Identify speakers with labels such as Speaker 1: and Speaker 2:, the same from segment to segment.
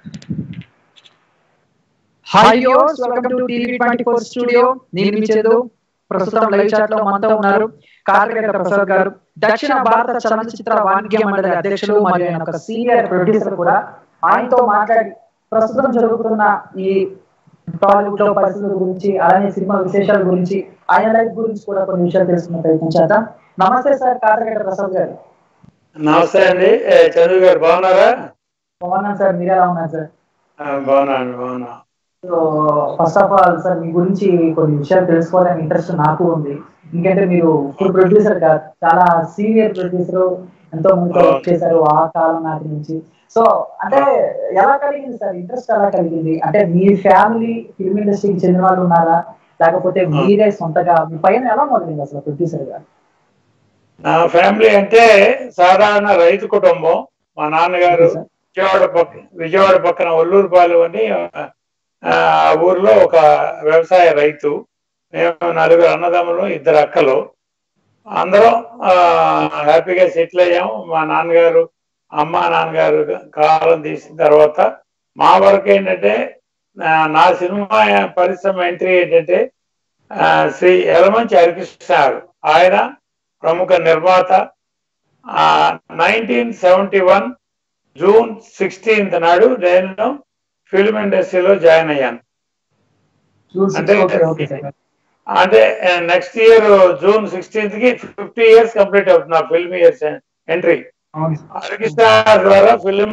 Speaker 1: Hi viewers welcome to TV twenty four studio నేను మీ చందు ప్రస్తుతం లైవ్ చాట్ లో మనతో ఉన్నారు కార్యకర్త ప్రసాద్ గారు దక్షిణ భారత చలనచిత్ర వాణిజ్య మండలి అధ్యక్షులు మరియు ఆయన ఒక సీనియర్ ప్రొడ్యూసర్ కూడా ఆయనతో మాట్లాడి ప్రస్తుతం జరుగుతున్న ఈ టాలీవుడ్ లో పరిస్థితుల గురించి అలానే సినిమా విశేషాల గురించి ఆయన లైఫ్ గురించి కూడా కొన్ని విషయాలు తెలుసుకునే ప్రయత్నం చేద్దాం నమస్తే సార్ కార్యకర్త ప్రసాద్ గారు
Speaker 2: నమస్తే అండి ఏ, చంద్రు గారు బాగున్నారా
Speaker 1: బాగున్నాను సార్ మీరు ఎలా ఉన్నారు సార్
Speaker 2: ఆ, బాగున్నాను బాగున్నా
Speaker 1: so first of all sir మీ గురించి కొన్ని విషయాలు తెలుసుకోవాలని ఇంట్రెస్ట్ నాకు ఉంది ఎందుకంటే మీరు ఫుల్ ప్రొడ్యూసర్ కాదు చాలా సీనియర్ ప్రొడ్యూసర్ ఎంతో మందితో వర్క్ చేశారు ఆ కాలం నాటి నుంచి సో అంటే ఎలా కలిగింది సార్ ఇంట్రెస్ట్ ఎలా కలిగింది అంటే మీ ఫ్యామిలీ ఫిల్మ్ ఇండస్ట్రీకి చెందిన వాళ్ళు ఉన్నారా లేకపోతే మీరే సొంతగా మీ పైన ఎలా మొదలైంది అసలు ప్రొడ్యూసర్ గా
Speaker 2: నా ఫ్యామిలీ అంటే సాధారణ రైతు కుటుంబం మా నాన్నగారు విజయవాడ పక్క విజయవాడ పక్కన ఒల్లూరుపాలెం అని ఆ ఊర్లో ఒక వ్యవసాయ రైతు మేము నలుగురు అన్నదమ్ములు ఇద్దరు అక్కలు అందరం ఆ, హ్యాపీగా సెటిల్ అయ్యాము మా నాన్నగారు అమ్మ నాన్నగారు కాలం తీసిన తర్వాత మా వరకు ఏంటంటే ఆ, నా సినిమా పరిశ్రమ ఎంట్రీ ఏంటంటే ఆ, శ్రీ యలమంచి హరికృష్ణ గారు ఆయన ప్రముఖ నిర్మాత nineteen seventy one June sixteenth నాడు నేను ఫిల్మ్ ఇండస్ట్రీలో జాయిన్ అయ్యాను అంటే
Speaker 1: ఓకే ఓకే సార్
Speaker 2: అంటే నెక్స్ట్ ఇయర్ జూన్ సిక్స్టీన్త్ కి ఫిఫ్టీ ఇయర్స్ కంప్లీట్ అవుతుంది నా ఫిల్మ్ ఇయర్స్ ఎంట్రీ
Speaker 1: అవును
Speaker 2: హరికృష్ణ ద్వారా ఫిలిం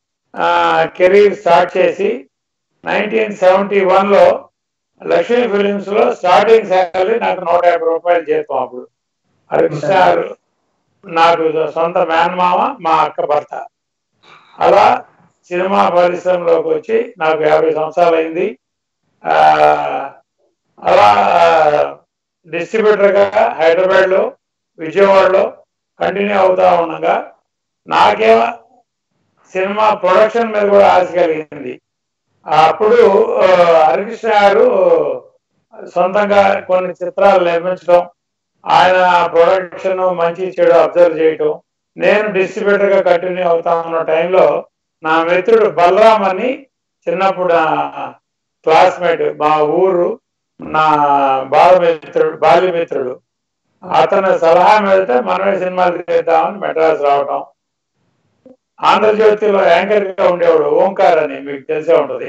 Speaker 2: కెరీర్ స్టార్ట్ చేసి నైన్టీన్ సెవెంటీ వన్ లో లక్ష్మీ ఫిలిమ్స్ లో స్టార్టింగ్ శాలరీ నాకు నూట యాభై రూపాయలు జీతం అప్పుడు హరికృష్ణ గారు నాకు సొంత మేనమామ మా అక్క భర్త అలా సినిమా పరిశ్రమలోకి వచ్చి నాకు యాభై సంవత్సరాలు అయింది ఆ, అలా డిస్ట్రిబ్యూటర్ గా హైదరాబాద్ లో విజయవాడలో కంటిన్యూ అవుతా ఉండగా నాకేమో సినిమా ప్రొడక్షన్ మీద కూడా ఆశ కలిగింది అప్పుడు ఆ, హరికృష్ణ గారు సొంతంగా కొన్ని చిత్రాలు నిర్మించడం ఆయన ప్రొడక్షన్ మంచి చెడు అబ్జర్వ్ చేయటం నేను డిస్ట్రిబ్యూటర్ గా కంటిన్యూ అవుతా ఉన్న టైంలో నా మిత్రుడు బలరాం అని చిన్నప్పుడు క్లాస్మేట్ మా ఊరు నా బాలమిత్రుడు బాల్యమిత్రుడు అతని సలహా మీదట మనమే సినిమాలు తీద్దామని మెడ్రాస్ రావటం ఆంధ్రజ్యోతిలో యాంకర్ గా ఉండేవాడు ఓంకార్ అని మీకు తెలిసే ఉంటది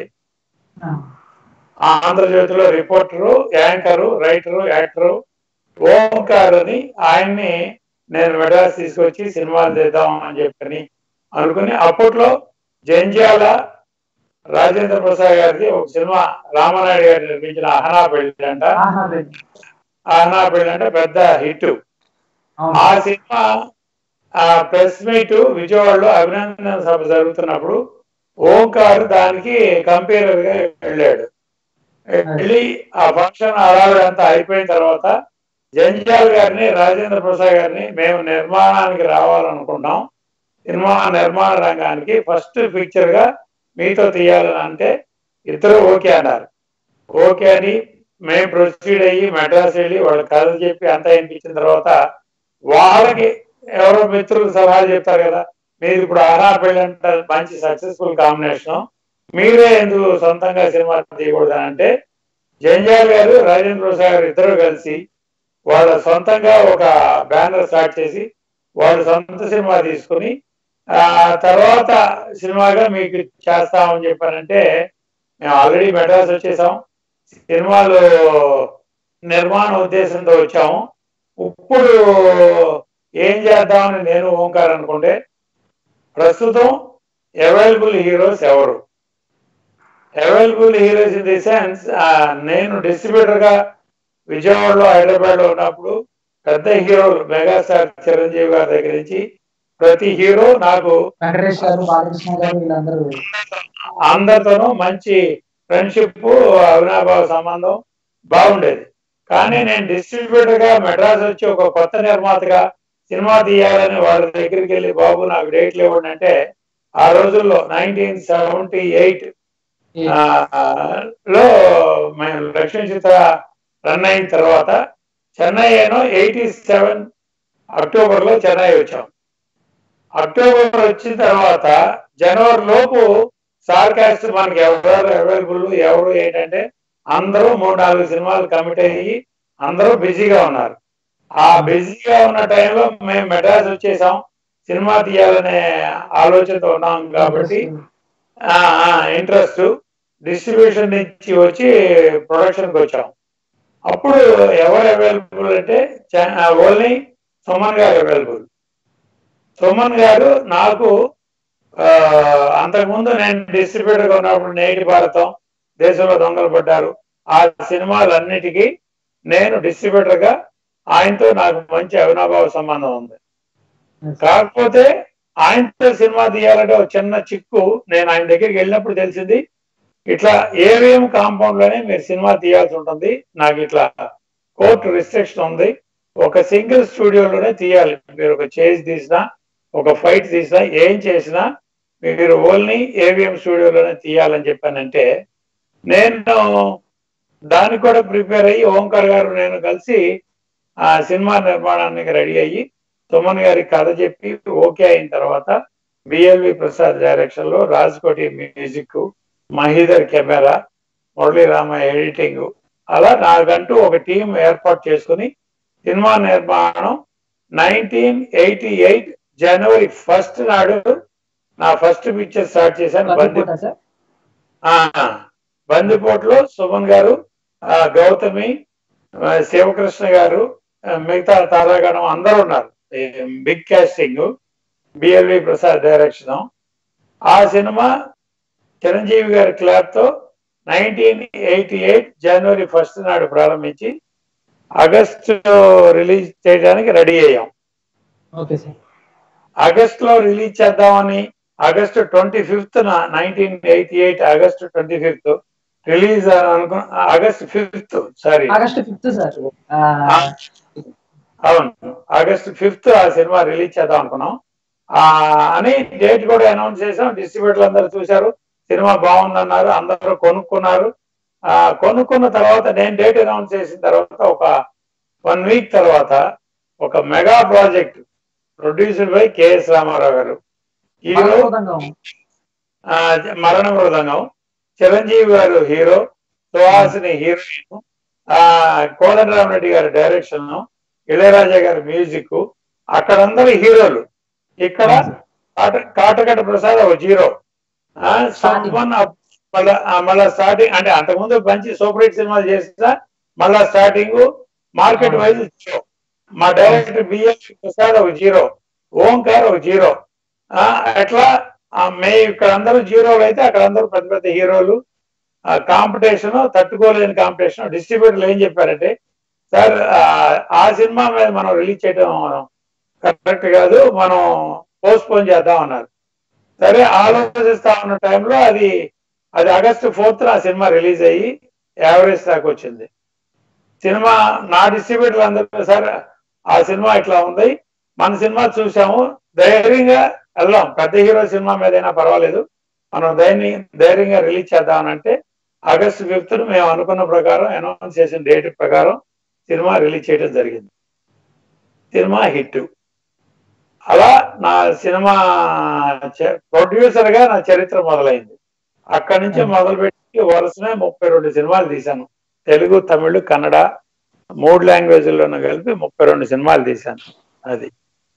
Speaker 2: ఆ ఆంధ్రజ్యోతిలో reporter anchor writer actor Omkar అని ఆయన్ని నేను మెడ్రాస్ తీసుకొచ్చి సినిమాలు తీద్దాం అని చెప్పని అనుకుని అప్పట్లో జంజాల రాజేంద్ర ప్రసాద్ గారిది ఒక సినిమా రామానాయుడు గారు నిర్మించిన అహనా పెళ్లి అంట
Speaker 1: ఆహా, లేదు.
Speaker 2: అహనా పెళ్లి అంటే పెద్ద హిట్
Speaker 1: అవును
Speaker 2: ఆ సినిమా ఆ ప్రెస్ మీట్ విజయవాడలో అభినందన సభ జరుగుతున్నప్పుడు ఓంకార్ దానికి కంపేరర్ గా వెళ్ళాడు వెళ్ళి ఆ ఫంక్షన్ అడావిడి అంతా అయిపోయిన తర్వాత జంజాల్ గారిని రాజేంద్ర ప్రసాద్ గారిని మేము నిర్మాణానికి రావాలనుకుంటాం సినిమా నిర్మాణ రంగానికి ఫస్ట్ పిక్చర్ గా మీతో తీయాలని అంటే ఇద్దరు ఓకే అన్నారు ఓకే అని మేము ప్రొసీడ్ అయ్యి మెడ్రాస్ వెళ్ళి వాళ్ళ కథ చెప్పి అంతా వినిపించిన తర్వాత వాళ్ళకి ఎవరో మిత్రులు సలహా చెప్తారు కదా మీరు ఇప్పుడు ఆరా పెళ్ళి అంటే మంచి సక్సెస్ఫుల్ కాంబినేషన్ మీరే ఎందుకు సొంతంగా సినిమా తీయకూడదు అని అంటే జంజాల్ గారు రాజేంద్ర ప్రసాద్ గారు ఇద్దరు కలిసి వాళ్ళ సొంతంగా ఒక బ్యానర్ స్టార్ట్ చేసి వాళ్ళు సొంత సినిమా తీసుకుని ఆ తర్వాత సినిమాగా మీకు చేస్తామని చెప్పారంటే మేము ఆల్రెడీ మెడ్రాస్ వచ్చేసాం సినిమాలు నిర్మాణ ఉద్దేశంతో వచ్చాము ఇప్పుడు ఏం చేద్దామని నేను ఓంకార్ అనుకుంటే ప్రస్తుతం అవైలబుల్ హీరోస్ ఎవరు available heroes in the sense నేను డిస్ట్రిబ్యూటర్ గా విజయవాడలో హైదరాబాద్ లో ఉన్నప్పుడు పెద్ద హీరోలు మెగాస్టార్ చిరంజీవి గారి దగ్గర నుంచి ప్రతి హీరో నాకు
Speaker 1: వెంకటేష్ గారు బాలకృష్ణ గారు వీళ్ళందరూ
Speaker 2: అందరితోనూ మంచి ఫ్రెండ్షిప్ అవినాభావ సంబంధం బాగుండేది కానీ నేను డిస్ట్రిబ్యూటర్ గా మెడ్రాస్ వచ్చి ఒక కొత్త నిర్మాతగా సినిమా తీయాలని వాళ్ళ దగ్గరికి వెళ్ళి బాబు నాకు డేట్లు ఇవ్వండి అంటే ఆ రోజుల్లో నైన్టీన్ సెవెంటీ ఎయిట్ లో మేము లక్ష్మీ చిత్ర రన్ అయిన తర్వాత చెన్నై ఏనో ఎయిటీ సెవెన్ అక్టోబర్ లో చెన్నై వచ్చాం అక్టోబర్ వచ్చిన తర్వాత జనవరి లోపు స్టార్ క్యాస్ట్ మనకి ఎవరు అవైలబుల్ ఎవరు ఏంటంటే అందరూ మూడు నాలుగు సినిమాలు కమిట్ అయ్యి అందరూ బిజీగా ఉన్నారు ఆ బిజీగా ఉన్న టైంలో మేము మెడ్రాస్ వచ్చేసాం సినిమా తీయాలనే ఆలోచనతో ఉన్నాం కాబట్టి ఇంట్రెస్ట్ డిస్ట్రిబ్యూషన్ నుంచి వచ్చి ప్రొడక్షన్ కి వచ్చాం అప్పుడు ఎవరు అవైలబుల్ అంటే ఓన్లీ సుమన్ గారు అవైలబుల్ సుమన్ గారు నాకు ఆ, అంతకుముందు నేను డిస్ట్రిబ్యూటర్ గా ఉన్నప్పుడు నేటి భారతం దేశంలో దొంగలు పడ్డారు ఆ సినిమాలన్నిటికీ నేను డిస్ట్రిబ్యూటర్ గా ఆయనతో నాకు మంచి అవినాభావ సంబంధం ఉంది కాకపోతే ఆయనతో సినిమా తీయాలంటే ఒక చిన్న చిక్కు నేను ఆయన దగ్గరికి వెళ్ళినప్పుడు తెలిసింది ఇట్లా ఏవిఎం కాంపౌండ్ లోనే మీరు సినిమా తీయాల్సి ఉంటుంది నాకు ఇట్లా కోర్టు రిస్ట్రిక్షన్ ఉంది ఒక సింగిల్ స్టూడియోలోనే తీయాలి మీరు ఒక చేజ్ తీసినా ఒక ఫైట్ తీసినా ఏం చేసినా మీరు ఓన్లీ ఏవిఎం స్టూడియోలోనే తీయాలని చెప్పానంటే నేను దానికి కూడా ప్రిపేర్ అయ్యి ఓంకార్ గారు నేను కలిసి ఆ సినిమా నిర్మాణానికి రెడీ అయ్యి సుమన్ గారి కథ చెప్పి ఓకే అయిన తర్వాత బిఎల్వి ప్రసాద్ డైరెక్షన్ లో Raj-Koti music Mahidhar camera మురళీరామ editing అలా నాకంటూ ఒక టీం ఏర్పాటు చేసుకుని సినిమా నిర్మాణం నైన్టీన్ ఎయిటీ ఎయిట్ జనవరి ఫస్ట్ నాడు నా ఫస్ట్ పిక్చర్ స్టార్ట్ చేశాను బంది
Speaker 1: బందిపోటా సార్
Speaker 2: ఆ, బందిపోట్లో సుమన్ గారు ఆ, గౌతమి ఆ, శివకృష్ణ గారు ఆ, మిగతా తారాగణం అందరూ ఉన్నారు big casting B L V Prasad direction ఆ సినిమా చిరంజీవి గారి క్లాప్ తో నైన్టీన్ ఎయిటీ ఎయిట్ జనవరి ఫస్ట్ నాడు ప్రారంభించి ఆగస్టు రిలీజ్ చేయడానికి రెడీ అయ్యాం
Speaker 1: ఓకే సార్
Speaker 2: ఆగస్ట్ లో రిలీజ్ చేద్దామని August twenty fifth nineteen eighty eight August twenty fifth release అనుకు August fifth sorry
Speaker 1: August fifth sir
Speaker 2: అవును ఆగస్ట్ ఫిఫ్త్ ఆ సినిమా రిలీజ్ చేద్దాం అనుకున్నాం ఆ అని డేట్ కూడా అనౌన్స్ చేసాం డిస్ట్రిబ్యూటర్లు అందరూ చూశారు సినిమా బాగుందన్నారు అందరూ కొనుక్కున్నారు ఆ కొనుక్కున్న తర్వాత నేను డేట్ అనౌన్స్ చేసిన తర్వాత ఒక వన్ వీక్ తర్వాత ఒక mega project producer by K S Ramarao గారు హీరో ఆ, మరణ మృదంగం చిరంజీవి గారు హీరో సుహాసిని హీరోయిన్ ఆ కోదండరామరెడ్డి గారి డైరెక్షన్ ఇళయరాజా గారి మ్యూజిక్ అక్కడందరూ హీరోలు ఇక్కడ కాట- కాటగడ్డ ప్రసాద్ ఒక జీరో ఆ, సోమన్ అప్- మళ్ళా ఆ, మళ్ళా స్టార్టింగ్ అంటే అంతకుముందు మంచి సూపర్ హిట్ సినిమాలు చేసిన మళ్ళా స్టార్టింగ్ మార్కెట్ వైజ్ జీరో మా డైరెక్టర్ బిఎస్ ప్రసాద్ ఒక జీరో ఓంకార్ ఒక జీరో ఆ, అట్లా ఆ, మే ఇక్కడ అందరూ జీరోలు అయితే అక్కడ అందరూ పెద్ద పెద్ద హీరోలు కాంపిటీషన్ తట్టుకోలేని కాంపిటీషన్ డిస్ట్రిబ్యూటర్లు ఏం చెప్పారంటే సార్ ఆ, ఆ సినిమా మీద మనం రిలీజ్ చేయడం కరెక్ట్ కాదు మనం పోస్ట్ పోన్ చేద్దాం అన్నారు సరే ఆలోచిస్తా ఉన్న టైంలో అది అది ఆగస్టు ఫోర్త్ ఆ సినిమా రిలీజ్ అయ్యి యావరేజ్ దాకా వచ్చింది సినిమా నా డిస్ట్రిబ్యూటర్ అందరూ సార్ ఆ సినిమా ఇట్లా ఉంది మన సినిమా చూసాము ధైర్యంగా వెళ్దాం పెద్ద హీరో సినిమా మీద అయినా పర్వాలేదు మనం ధైర్యం ధైర్యంగా రిలీజ్ చేద్దామని అంటే ఆగస్టు ఫిఫ్త్ మేము అనుకున్న ప్రకారం అనౌన్స్ చేసిన డేట్ ప్రకారం సినిమా రిలీజ్ చేయడం జరిగింది సినిమా హిట్ అలా నా సినిమా ప్రొడ్యూసర్ గా నా చరిత్ర మొదలైంది అక్కడి నుంచి మొదలుపెట్టి వరుసనే ముప్పై రెండు సినిమాలు తీశాను తెలుగు తమిళ్ కన్నడ మూడు లాంగ్వేజ్లోనూ కలిపి ముప్పై రెండు సినిమాలు తీశాను అది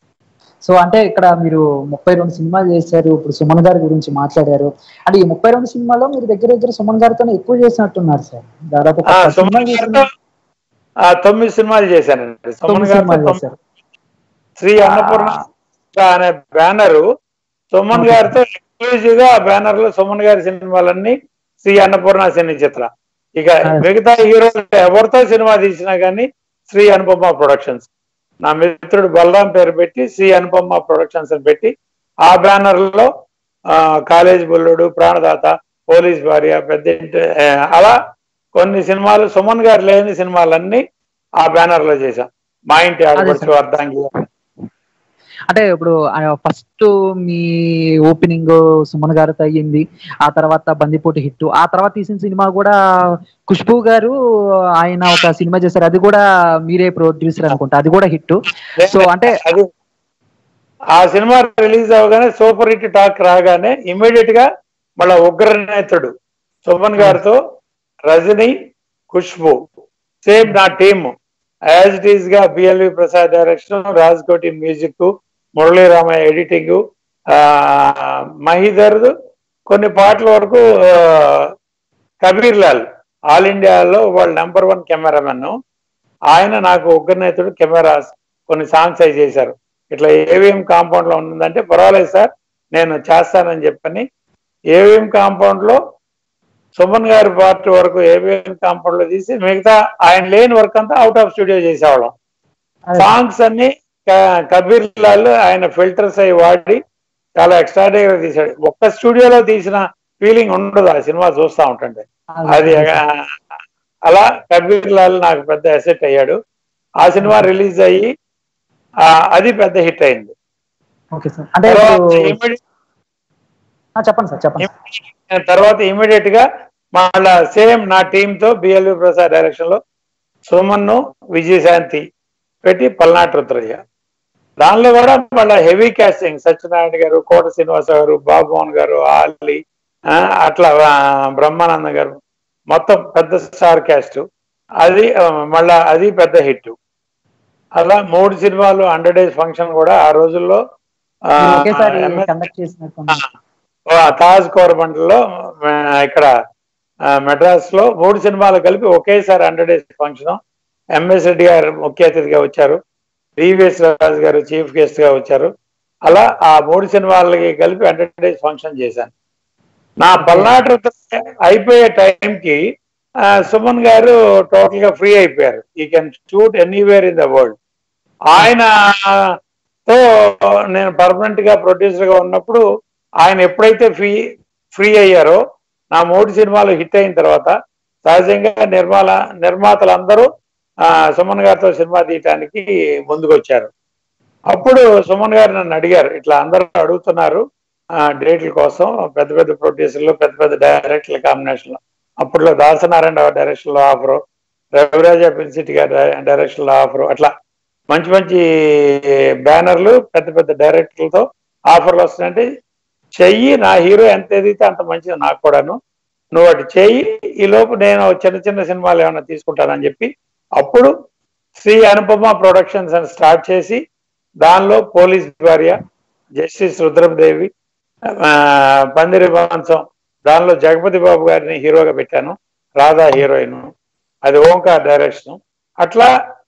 Speaker 1: సో అంటే ఇక్కడ మీరు ముప్పై రెండు సినిమాలు చేశారు ఇప్పుడు సుమన్ గారి గురించి మాట్లాడారు అంటే ఈ ముప్పై రెండు సినిమాలో మీరు దగ్గర దగ్గర సుమన్ గారితో ఎక్కువ చేసినట్టున్నారు సార్ దాదాపు ఒక
Speaker 2: ఆ,
Speaker 1: పది
Speaker 2: సుమన్
Speaker 1: సినిమాలు
Speaker 2: గారితో
Speaker 1: చేసిన-
Speaker 2: ఆ, తొమ్మిది సినిమాలు చేశానండి సుమన్
Speaker 1: తొమ్మిది
Speaker 2: గారితో
Speaker 1: సినిమాలు
Speaker 2: తొమ్మిది-
Speaker 1: చేశారు
Speaker 2: శ్రీ అన్నపూర్ణ అనే బ్యానర్ సుమన్
Speaker 1: Okay.
Speaker 2: గారితో ఎక్స్క్లూజివ్ గా ఆ బ్యానర్ లో సుమన్ గారి సినిమాలన్నీ శ్రీ అన్నపూర్ణ సినీ చిత్ర ఇక
Speaker 1: Yes.
Speaker 2: మిగతా హీరోలు ఎవరితో సినిమా తీసినా కానీ శ్రీ అనుపమ ప్రొడక్షన్స్ నా మిత్రుడు బలరాం పేరు పెట్టి శ్రీ అనుపమ ప్రొడక్షన్స్ అని పెట్టి ఆ బ్యానర్ లో ఆ, కాలేజ్ బుల్లుడు ప్రాణదాత పోలీస్ భార్య పెద్ద ఇంటి ఆ, అలా కొన్ని సినిమాలు సుమన్ గారు లేని సినిమాలన్నీ ఆ బ్యానర్ లో చేశాం మా ఇంటి ఆడపడుచు అర్ధాంగి
Speaker 1: అంటే ఇప్పుడు ఫస్ట్ మీ ఓపెనింగ్ సుమన్ గారితో అయ్యింది ఆ తర్వాత బందిపోటు హిట్ ఆ తర్వాత తీసిన సినిమా కూడా ఖుష్బు గారు ఆయన ఒక సినిమా చేశారు అది కూడా మీరే ప్రొడ్యూసర్ అనుకుంటా అది కూడా హిట్ సో అంటే
Speaker 2: అది ఆ సినిమా రిలీజ్ అవగానే సూపర్ హిట్ టాక్ రాగానే ఇమ్మీడియట్ గా మళ్ళా ఉగ్రనేతుడు సుమన్ గారితో రజని ఖుష్బు సేమ్ నా టీమ్ యాజ్ ఇట్ ఈస్ గా BLV Prasad direction Raj Koti music మురళీరామయ్య editing Mahidhar కొన్ని పాటల వరకు ఆ, కబీర్ లాల్ ఆల్ ఇండియాలో వాళ్ళ నెంబర్ వన్ కెమెరామెన్ ఆయన నాకు ఉగ్రనేతుడు కెమెరా కొన్ని సాంగ్స్ అవి చేశారు ఇట్లా ఏవిఎం కాంపౌండ్ లో ఉందంటే పర్వాలేదు సార్ నేను చేస్తానని చెప్పని ఏవిఎం కాంపౌండ్ లో సుమన్ గారి పార్ట్ వరకు ఏవిఎం కాంపౌండ్ లో తీసి మిగతా ఆయన లేని వర్క్ అంతా అవుట్ ఆఫ్ స్టూడియో చేసేవాళ్ళం
Speaker 1: అదే.
Speaker 2: సాంగ్స్ అన్ని క- కబీర్ లాల్ ఆయన ఫిల్టర్స్ అవి వాడి చాలా ఎక్స్ట్రాడినరీగా తీశాడు ఒక్క స్టూడియోలో తీసిన ఫీలింగ్ ఉండదు ఆ సినిమా చూస్తా ఉంటుంటే అది ఆ, అలా కబీర్ లాల్ నాకు పెద్ద అసెట్ అయ్యాడు ఆ సినిమా రిలీజ్ అయ్యి ఆ, అది పెద్ద హిట్ అయింది
Speaker 1: ఓకే సార్ అంటే
Speaker 2: తర్వాత
Speaker 1: ఇప్పుడు
Speaker 2: immediate-
Speaker 1: ఆ, చెప్పండి సార్ చెప్పండి
Speaker 2: immediate- తర్వాత ఇమీడియట్ గా మళ్ళా సేమ్ నా టీమ్ తో బిఎల్వి ప్రసాద్ డైరెక్షన్ లో సుమన్ విజయశాంతి పెట్టి పల్నాటి రుద్రయ్య దానిలో కూడా మళ్ళీ హెవీ కాస్టింగ్ సత్యనారాయణ గారు కోట శ్రీనివాస గారు బాబుమోహన్ గారు ఆలి ఆ, అట్లా ఆ, బ్రహ్మానంద గారు మొత్తం పెద్ద స్టార్ క్యాస్ట్ అది ఆ, మళ్ళా అది పెద్ద హిట్ అలా మూడు సినిమాలు హండ్రెడ్ డేస్ ఫంక్షన్ కూడా ఆ రోజుల్లో ఆ,
Speaker 1: మీరు ఒకేసారి
Speaker 2: MS
Speaker 1: కండక్ట్ చేసినట్టు
Speaker 2: ఆ, తాజ్ కోరబండ్లో ఇక్కడ ఆ, మెడ్రాస్ లో మూడు సినిమాలు కలిపి ఒకేసారి hundred days function MS Reddy గారు ముఖ్య అతిథిగా వచ్చారు డివిఎస్ రాజు గారు చీఫ్ గెస్ట్ గా వచ్చారు అలా ఆ మూడు సినిమాలకి కలిపి హండ్రెడ్ డేస్ ఫంక్షన్ చేశాను నా పల్నాటి రుద్ర అయిపోయే టైంకి సుమన్ గారు టోటల్ గా ఫ్రీ అయిపోయారు ఈ can shoot anywhere in the world ఆయన తో నేను పర్మనెంట్ గా ప్రొడ్యూసర్ గా ఉన్నప్పుడు ఆయన ఎప్పుడైతే ఫ్రీ ఫ్రీ అయ్యారో నా మూడు సినిమాలు హిట్ అయిన తర్వాత సహజంగా నిర్మాల నిర్మాతలందరూ ఆ, సుమన్ గారితో సినిమా తీయటానికి ముందుకు వచ్చారు అప్పుడు సుమన్ గారు నన్ను అడిగారు ఇట్లా అందరూ అడుగుతున్నారు ఆ, డేట్ల కోసం పెద్ద పెద్ద ప్రొడ్యూసర్లు పెద్ద పెద్ద డైరెక్టర్ల కాంబినేషన్ లో అప్పట్లో దాసనారాయణ డైరెక్షన్ లో ఆఫరు రవిరాజ పిన్సిటి గారి డైరెక్షన్ లో ఆఫరు అట్లా మంచి మంచి బ్యానర్లు పెద్ద పెద్ద డైరెక్టర్లతో ఆఫర్లు వస్తున్నాయంటే చెయ్యి నా హీరో ఎంత ఎదిగితే అంత మంచిది నాకు కూడాను నువ్వు అటు చెయ్యి ఈ లోపు నేను చిన్న చిన్న సినిమాలు ఏమైనా తీసుకుంటానని చెప్పి అప్పుడు శ్రీ అనుపమ ప్రొడక్షన్స్ అని స్టార్ట్ చేసి దానిలో పోలీస్ భార్య జస్టిస్ రుద్రమదేవి ఆ, పందిరి మాంసం దానిలో జగపతి బాబు గారిని హీరోగా పెట్టాను రాధా హీరోయిన్ అది ఓంకార్ డైరెక్షన్ అట్లా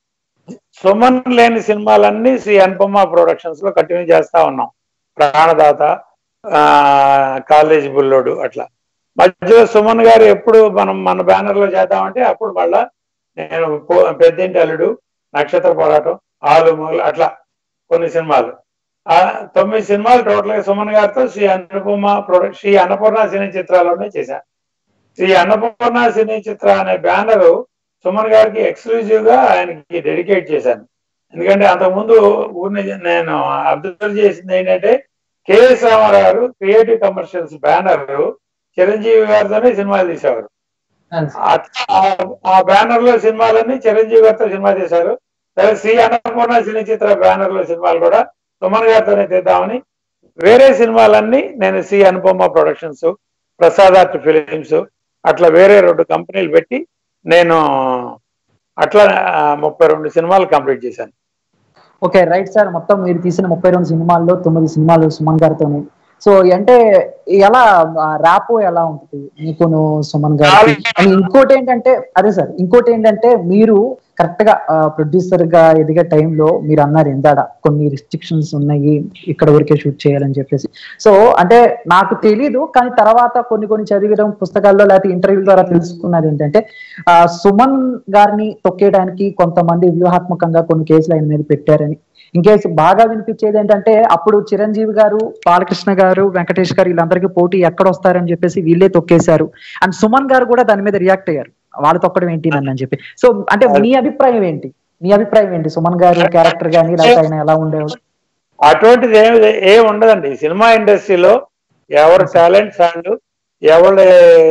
Speaker 2: సుమన్ లేని సినిమాలన్నీ శ్రీ అనుపమ ప్రొడక్షన్స్ లో కంటిన్యూ చేస్తా ఉన్నాం ప్రాణదాత ఆ కాలేజ్ బుల్లోడు అట్లా మధ్యలో సుమన్ గారు ఎప్పుడు మనం మన బ్యానర్ లో చేద్దామంటే అప్పుడు మళ్ళా నేను పో- పెద్దింటి అల్లుడు నక్షత్ర పోరాటం ఆలు మూలు అట్లా కొన్ని సినిమాలు ఆ తొమ్మిది సినిమాలు టోటల్ గా సుమన్ గారితో శ్రీ అనుపమ ప్రొడక్ట్ శ్రీ అన్నపూర్ణ సినీ చిత్రాల్లోనే చేశాను శ్రీ అన్నపూర్ణ సినీ చిత్ర అనే బ్యానర్ సుమన్ గారికి ఎక్స్క్లూజివ్ గా ఆయనకి డెడికేట్ చేశాను ఎందుకంటే అంతకుముందు ఊరిని నేను అబ్జర్వ్ చేసింది ఏంటంటే కేఎస్ రామారావు గారు క్రియేటివ్ కమర్షియల్స్ బ్యానర్ చిరంజీవి గారితోనే సినిమాలు తీసేవారు అట్లా ఆ- ఆ బ్యానర్ లో సినిమాలన్నీ చిరంజీవి గారితో సినిమా చేశారు తర్వాత శ్రీ అన్నపూర్ణ సినీ చిత్ర బ్యానర్ లో సినిమాలు కూడా సుమన్ గారితోనే తీద్దామని వేరే సినిమాలన్నీ నేను Shri Anupama productions Prasad art films అట్లా వేరే రెండు కంపెనీలు పెట్టి నేను అట్లా ఆ, ముప్పై రెండు సినిమాలు కంప్లీట్ చేశాను
Speaker 1: ఓకే రైట్ సార్ మొత్తం మీరు తీసిన ముప్పై రెండు సినిమాల్లో తొమ్మిది సినిమాలు సుమన్ గారితోనే సో అంటే ఎలా ర్యాప్ ఎలా ఉంటుంది మీకును సుమన్ గారికి అండ్ ఇంకోటి ఏంటంటే అదే సార్ ఇంకోటి ఏంటంటే మీరు కరెక్ట్ గా ప్రొడ్యూసర్ గా ఎదిగే టైంలో మీరు అన్నారు ఇందాడ కొన్ని రిస్ట్రిక్షన్స్ ఉన్నాయి ఇక్కడ వరకే షూట్ చేయాలని చెప్పేసి సో అంటే నాకు తెలీదు కానీ తర్వాత కొన్ని కొన్ని చదివడం పుస్తకాల్లో లేకపోతే ఇంటర్వ్యూల ద్వారా తెలుసుకున్నది ఏంటంటే ఆ సుమన్ గారిని తొక్కేయడానికి కొంతమంది వ్యూహాత్మకంగా కొన్ని కేసులు ఆయన మీద పెట్టారని ఇంకేస్ బాగా వినిపించేది ఏంటంటే అప్పుడు చిరంజీవి గారు బాలకృష్ణ గారు వెంకటేష్ గారు వీళ్ళందరికీ పోటీ ఎక్కడ వస్తారని చెప్పేసి వీళ్ళే తొక్కేశారు అండ్ సుమన్ గారు కూడా దాని మీద రియాక్ట్ అయ్యారు వాళ్ళు తొక్కడం ఏంటి నన్ను అని చెప్పి సో అంటే మీ అభిప్రాయం ఏంటి మీ అభిప్రాయం ఏంటి సుమన్ గారు క్యారెక్టర్ కానీ లేకపోతే ఆయన ఎలా ఉండేవాడు
Speaker 2: అటువంటిది ఏమి ఏమి ఉండదండి సినిమా ఇండస్ట్రీలో ఎవరి టాలెంట్స్ వాళ్ళు ఎవరి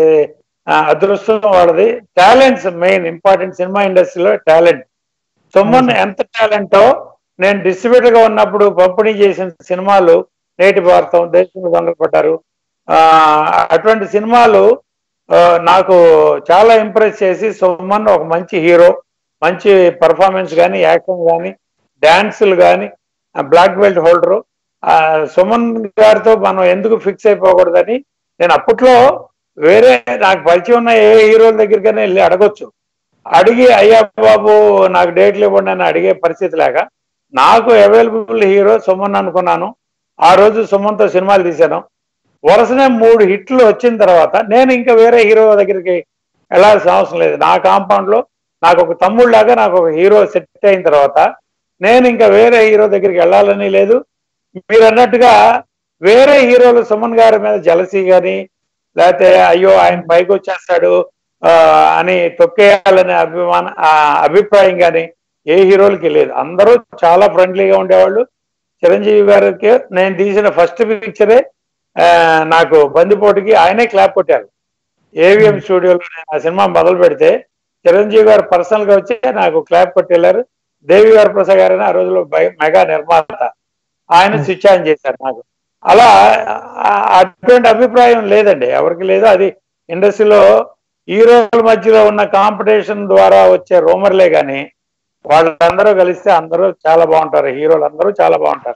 Speaker 2: ఆ, అదృష్టం వాళ్ళది టాలెంట్స్ మెయిన్ ఇంపార్టెంట్ సినిమా ఇండస్ట్రీలో టాలెంట్ సుమన్ ఎంత టాలెంటో నేను డిస్ట్రిబ్యూటర్ గా ఉన్నప్పుడు పంపిణీ చేసిన సినిమాలు నేటి భారతం దేశంలో దొంగలు పడ్డారు ఆ, అటువంటి సినిమాలు ఆ, నాకు చాలా ఇంప్రెస్ చేసి సుమన్ ఒక మంచి హీరో మంచి పర్ఫార్మెన్స్ కానీ యాక్షన్ కానీ డాన్సులు కానీ బ్లాక్ బెల్ట్ హోల్డరు సుమన్ గారితో మనం ఎందుకు ఫిక్స్ అయిపోకూడదని నేను అప్పట్లో వేరే నాకు పరిచయం ఉన్న ఏ హీరోల దగ్గరికైనా వెళ్ళి అడగొచ్చు అడిగి అయ్యా బాబు నాకు డేట్లు ఇవ్వండి అని అడిగే పరిస్థితి లేక నాకు అవైలబుల్ హీరో సుమన్ అనుకున్నాను ఆ రోజు సుమన్తో సినిమాలు తీశాను వరుసనే మూడు హిట్లు వచ్చిన తర్వాత నేను ఇంకా వేరే హీరో దగ్గరికి వెళ్ళాల్సిన అవసరం లేదు నా కాంపౌండ్ లో నాకు ఒక తమ్ముళ్ళలాగా నాకు ఒక హీరో సెట్ అయిన తర్వాత నేను ఇంకా వేరే హీరో దగ్గరికి వెళ్ళాలని లేదు మీరు అన్నట్టుగా వేరే హీరోలు సుమన్ గారి మీద జలసీ గాని లేకపోతే అయ్యో ఆయన పైకి వచ్చేస్తాడు ఆ, అని తొక్కేయాలనే అభిమాన ఆ, అభిప్రాయం కానీ ఏ హీరోలకి లేదు అందరూ చాలా ఫ్రెండ్లీగా ఉండేవాళ్ళు చిరంజీవి గారికి నేను తీసిన ఫస్ట్ పిక్చరే ఆ, నాకు బందిపోటుకి ఆయనే క్లాప్ కొట్టారు ఏవిఎం స్టూడియోలో నేను ఆ సినిమా మొదలు పెడితే చిరంజీవి గారు పర్సనల్ గా వచ్చి నాకు క్లాప్ కొట్టి వెళ్ళారు దేవి గారు ప్రసాద్ గారు ఆ రోజులో బై- మెగా నిర్మాత ఆయన స్విచ్ ఆన్ చేశారు నాకు అలా ఆ, అటువంటి అభిప్రాయం లేదండి ఎవరికి లేదు అది ఇండస్ట్రీలో హీరోల మధ్యలో ఉన్న కాంపిటీషన్ ద్వారా వచ్చే రూమర్లే కానీ వాళ్ళందరూ కలిస్తే అందరూ చాలా బాగుంటారు హీరోలు అందరూ చాలా బాగుంటారు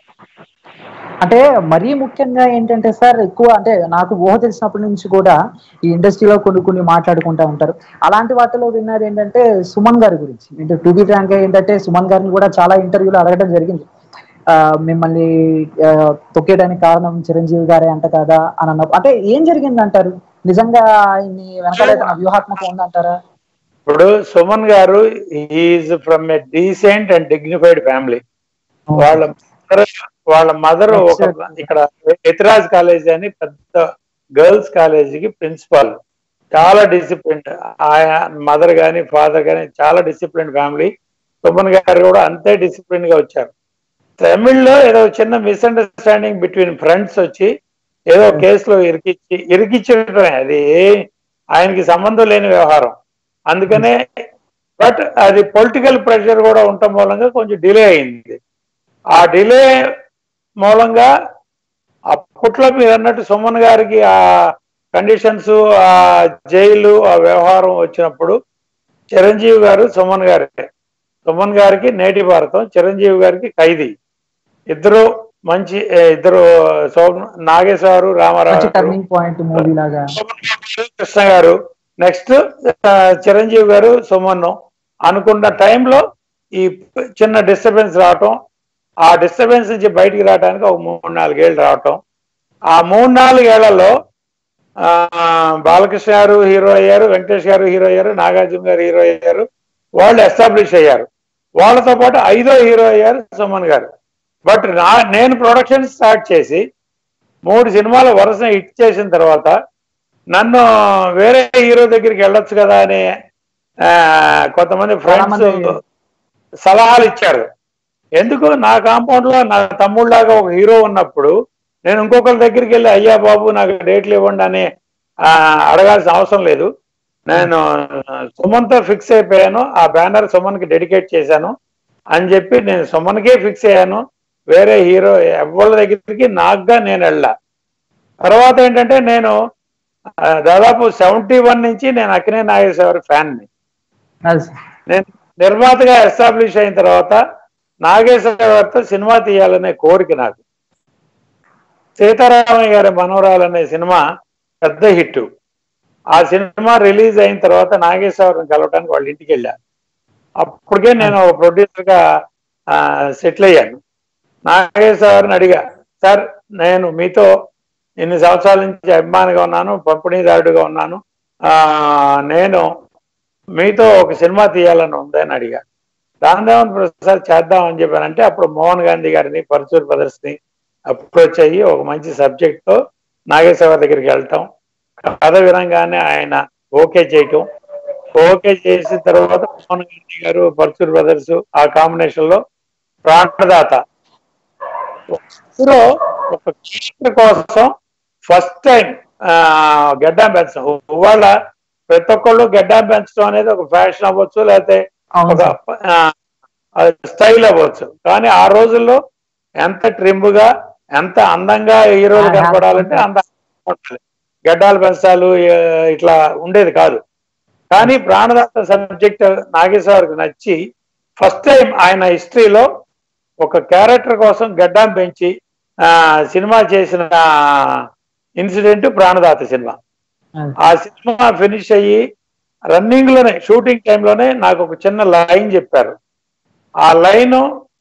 Speaker 1: అంటే మరీ ముఖ్యంగా ఏంటంటే సార్ ఎక్కువ అంటే నాకు ఊహ తెలిసినప్పటి నుంచి కూడా ఈ ఇండస్ట్రీలో కొన్ని కొన్ని మాట్లాడుకుంటూ ఉంటారు అలాంటి వాటిలో విన్నది ఏంటంటే సుమన్ గారి గురించి అంటే టు బి ఫ్రాంక్ ఏంటంటే సుమన్ గారిని కూడా చాలా ఇంటర్వ్యూలు అడగడం జరిగింది ఆ, మిమ్మల్ని ఆ, తొక్కేయడానికి కారణం చిరంజీవి గారే అంట కదా అని అన్నప్పుడు అంటే ఏం జరిగింది అంటారు నిజంగా ఆయన్ని వెనకాల ఏదైనా వ్యూహాత్మకం ఉందంటారా
Speaker 2: ఇప్పుడు సుమన్ గారు is from a decent and dignified family వాళ్ళ mother- వాళ్ళ మదర్ ఒక
Speaker 1: Exactly.
Speaker 2: ఇక్కడ ఎతిరాజ్ కాలేజ్ అని పెద్ద గర్ల్స్ కాలేజీకి ప్రిన్సిపాల్ చాలా డిసిప్లిన్ మదర్ గాని ఫాదర్ గాని చాలా డిసిప్లిన్ ఫ్యామిలీ సుమన్ గారు కూడా అంతే డిసిప్లిన్ గా వచ్చారు తమిళ్లో ఏదో చిన్న మిస్అండర్స్టాండింగ్ బిట్వీన్ ఫ్రెండ్స్ వచ్చి ఏదో కేసులో ఇరికిచ్చి ఇరికిచ్చడమే అది ఆయనకి సంబంధం లేని వ్యవహారం అందుకనే బట్ అది పొలిటికల్ ప్రెషర్ కూడా ఉండటం మూలంగా కొంచెం డిలే అయింది ఆ డిలే మూలంగా అప్పట్లో మీరు అన్నట్టు సుమన్ గారికి ఆ కండిషన్స్ ఆ జైలు ఆ వ్యవహారం వచ్చినప్పుడు చిరంజీవి గారు సుమన్ గారి సుమన్ గారికి నేటి భారతం చిరంజీవి గారికి ఖైదీ ఇద్దరు మంచి ఏ, ఇద్దరు సోమ నాగేశ్వరు రామారావు గారు.
Speaker 1: టర్నింగ్ పాయింట్ మూవీ లాగా
Speaker 2: కృష్ణ గారు నెక్స్ట్ చిరంజీవి గారు సుమన్ అనుకున్న టైంలో ఈ చిన్న డిస్టర్బెన్స్ రావటం ఆ డిస్టర్బెన్స్ నుంచి బయటికి రావడానికి ఒక మూడు నాలుగేళ్ళు రావటం ఆ మూడు నాలుగేళ్లలో ఆ, బాలకృష్ణ గారు హీరో అయ్యారు వెంకటేష్ గారు హీరో అయ్యారు నాగార్జున గారు హీరో అయ్యారు వాళ్ళు ఎస్టాబ్లిష్ అయ్యారు వాళ్ళతో పాటు ఐదో హీరో అయ్యారు సుమన్ గారు బట్ నా నేను ప్రొడక్షన్ స్టార్ట్ చేసి మూడు సినిమాలు వరుస హిట్ చేసిన తర్వాత నన్ను వేరే హీరో దగ్గరికి వెళ్ళొచ్చు కదా అని ఆ, కొంతమంది ఫ్రెండ్స్
Speaker 1: చాలామంది-
Speaker 2: సలహాలు ఇచ్చారు ఎందుకు నా కాంపౌండ్ లో నా తమ్ముళ్ళలాగా ఒక హీరో ఉన్నప్పుడు నేను ఇంకొకరి దగ్గరికి వెళ్ళి అయ్యా బాబు నాకు డేట్లు ఇవ్వండి అని ఆ, అడగాల్సిన అవసరం లేదు నేను సుమన్తో ఫిక్స్ అయిపోయాను ఆ బ్యానర్ సుమన్కి డెడికేట్ చేశాను అని చెప్పి నేను సుమన్కే ఫిక్స్ అయ్యాను వేరే హీరో ఎవరి దగ్గరికి నాకుగా నేను వెళ్ళా తర్వాత ఏంటంటే నేను ఆ, దాదాపు సెవెంటీ వన్ నుంచి నేను అక్కినే నాగేశ్వర ఫ్యాన్ని
Speaker 1: అది సార్.
Speaker 2: నేను నిర్మాతగా ఎస్టాబ్లిష్ అయిన తర్వాత నాగేశ్వరతో సినిమా తీయాలనే కోరిక నాకు సీతారామయ్య గారి మనవరాలు అనే సినిమా పెద్ద హిట్ ఆ సినిమా రిలీజ్ అయిన తర్వాత నాగేశ్వరం కలవటానికి వాళ్ళ ఇంటికి వెళ్ళాను అప్పటికే నేను ఒక ప్రొడ్యూసర్ గా సెటిల్ అయ్యాను నాగేశ్వరని అడిగా సార్ నేను మీతో ఇన్ని సంవత్సరాల నుంచి అభిమానిగా ఉన్నాను పంపిణీదారుడిగా ఉన్నాను ఆ నేను మీతో ఒక సినిమా తీయాలని ఉందని అడిగా రామదేవన్ ప్రసాద్ చేద్దామని చెప్పానంటే అప్పుడు మోహన్ గాంధీ గారిని పరచూర్ బ్రదర్స్ ని అప్రోచ్ అయ్యి ఒక మంచి సబ్జెక్ట్ తో నాగేశ్వర దగ్గరికి వెళ్తాం కథ వినంగానే ఆయన ఓకే చేయటం ఓకే చేసిన తర్వాత మోహన్ గాంధీ గారు పరచూర్ బ్రదర్స్ ఆ కాంబినేషన్ లో ప్రాణదాత సో ఒక క్యారెక్టర్ కోసం ఫస్ట్ టైం గడ్డం పెంచడం ఇవాళ ప్రతి ఒక్కళ్ళు గడ్డం పెంచడం అనేది ఒక ఫ్యాషన్ అవ్వచ్చు లేకపోతే
Speaker 1: అవును
Speaker 2: ఒక
Speaker 1: సార్.
Speaker 2: స్టైల్ అవ్వచ్చు కానీ ఆ రోజుల్లో ఎంత ట్రిమ్ గా ఎంత అందంగా హీరోలు
Speaker 1: ఆ,
Speaker 2: కనపడాలంటే అంత ఉండాలి. గడ్డాలు పెంచాలు ఆ, ఇట్లా ఉండేది కాదు కానీ ప్రాణదాత సబ్జెక్ట్ నాగేశ్వరకు నచ్చి ఫస్ట్ టైం ఆయన హిస్టరీలో ఒక క్యారెక్టర్ కోసం గడ్డం పెంచి ఆ సినిమా చేసిన ఇన్సిడెంట్ ప్రాణదాత సినిమా ఆ సినిమా ఫినిష్ అయ్యి రన్నింగ్ లోనే షూటింగ్ టైంలోనే నాకు ఒక చిన్న లైన్ చెప్పారు ఆ లైన్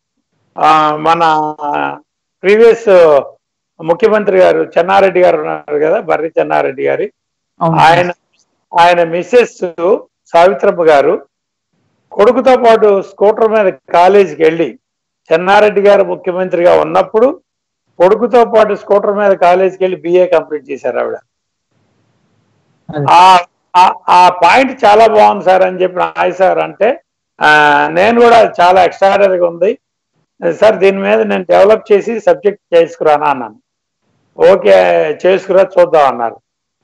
Speaker 2: మన ప్రీవియస్ ముఖ్యమంత్రి గారు చెన్నారెడ్డి గారు ఉన్నారు కదా బర్రి చెన్నారెడ్డి గారి
Speaker 1: అవును
Speaker 2: ఆయన ఆయన మిస్సెస్ సావిత్రమ్మ గారు కొడుకుతో పాటు స్కూటర్ మీద కాలేజీకి వెళ్ళి చెన్నారెడ్డి గారు ముఖ్యమంత్రిగా ఉన్నప్పుడు కొడుకుతో పాటు స్కూటర్ మీద కాలేజీకి వెళ్ళి బిఏ కంప్లీట్ చేశారు ఆవిడ
Speaker 1: అదే.
Speaker 2: ఆ- ఆ- ఆ పాయింట్ చాలా బాగుంది సార్ అని చెప్పి నాయ్ సార్ అంటే ఆ, నేను కూడా చాలా ఎక్స్ట్రాడనరీగా ఉంది సార్ దీని మీద నేను డెవలప్ చేసి సబ్జెక్ట్ చేసుకురానా అన్నాను ఓకే చేసుకురా చూద్దాం అన్నారు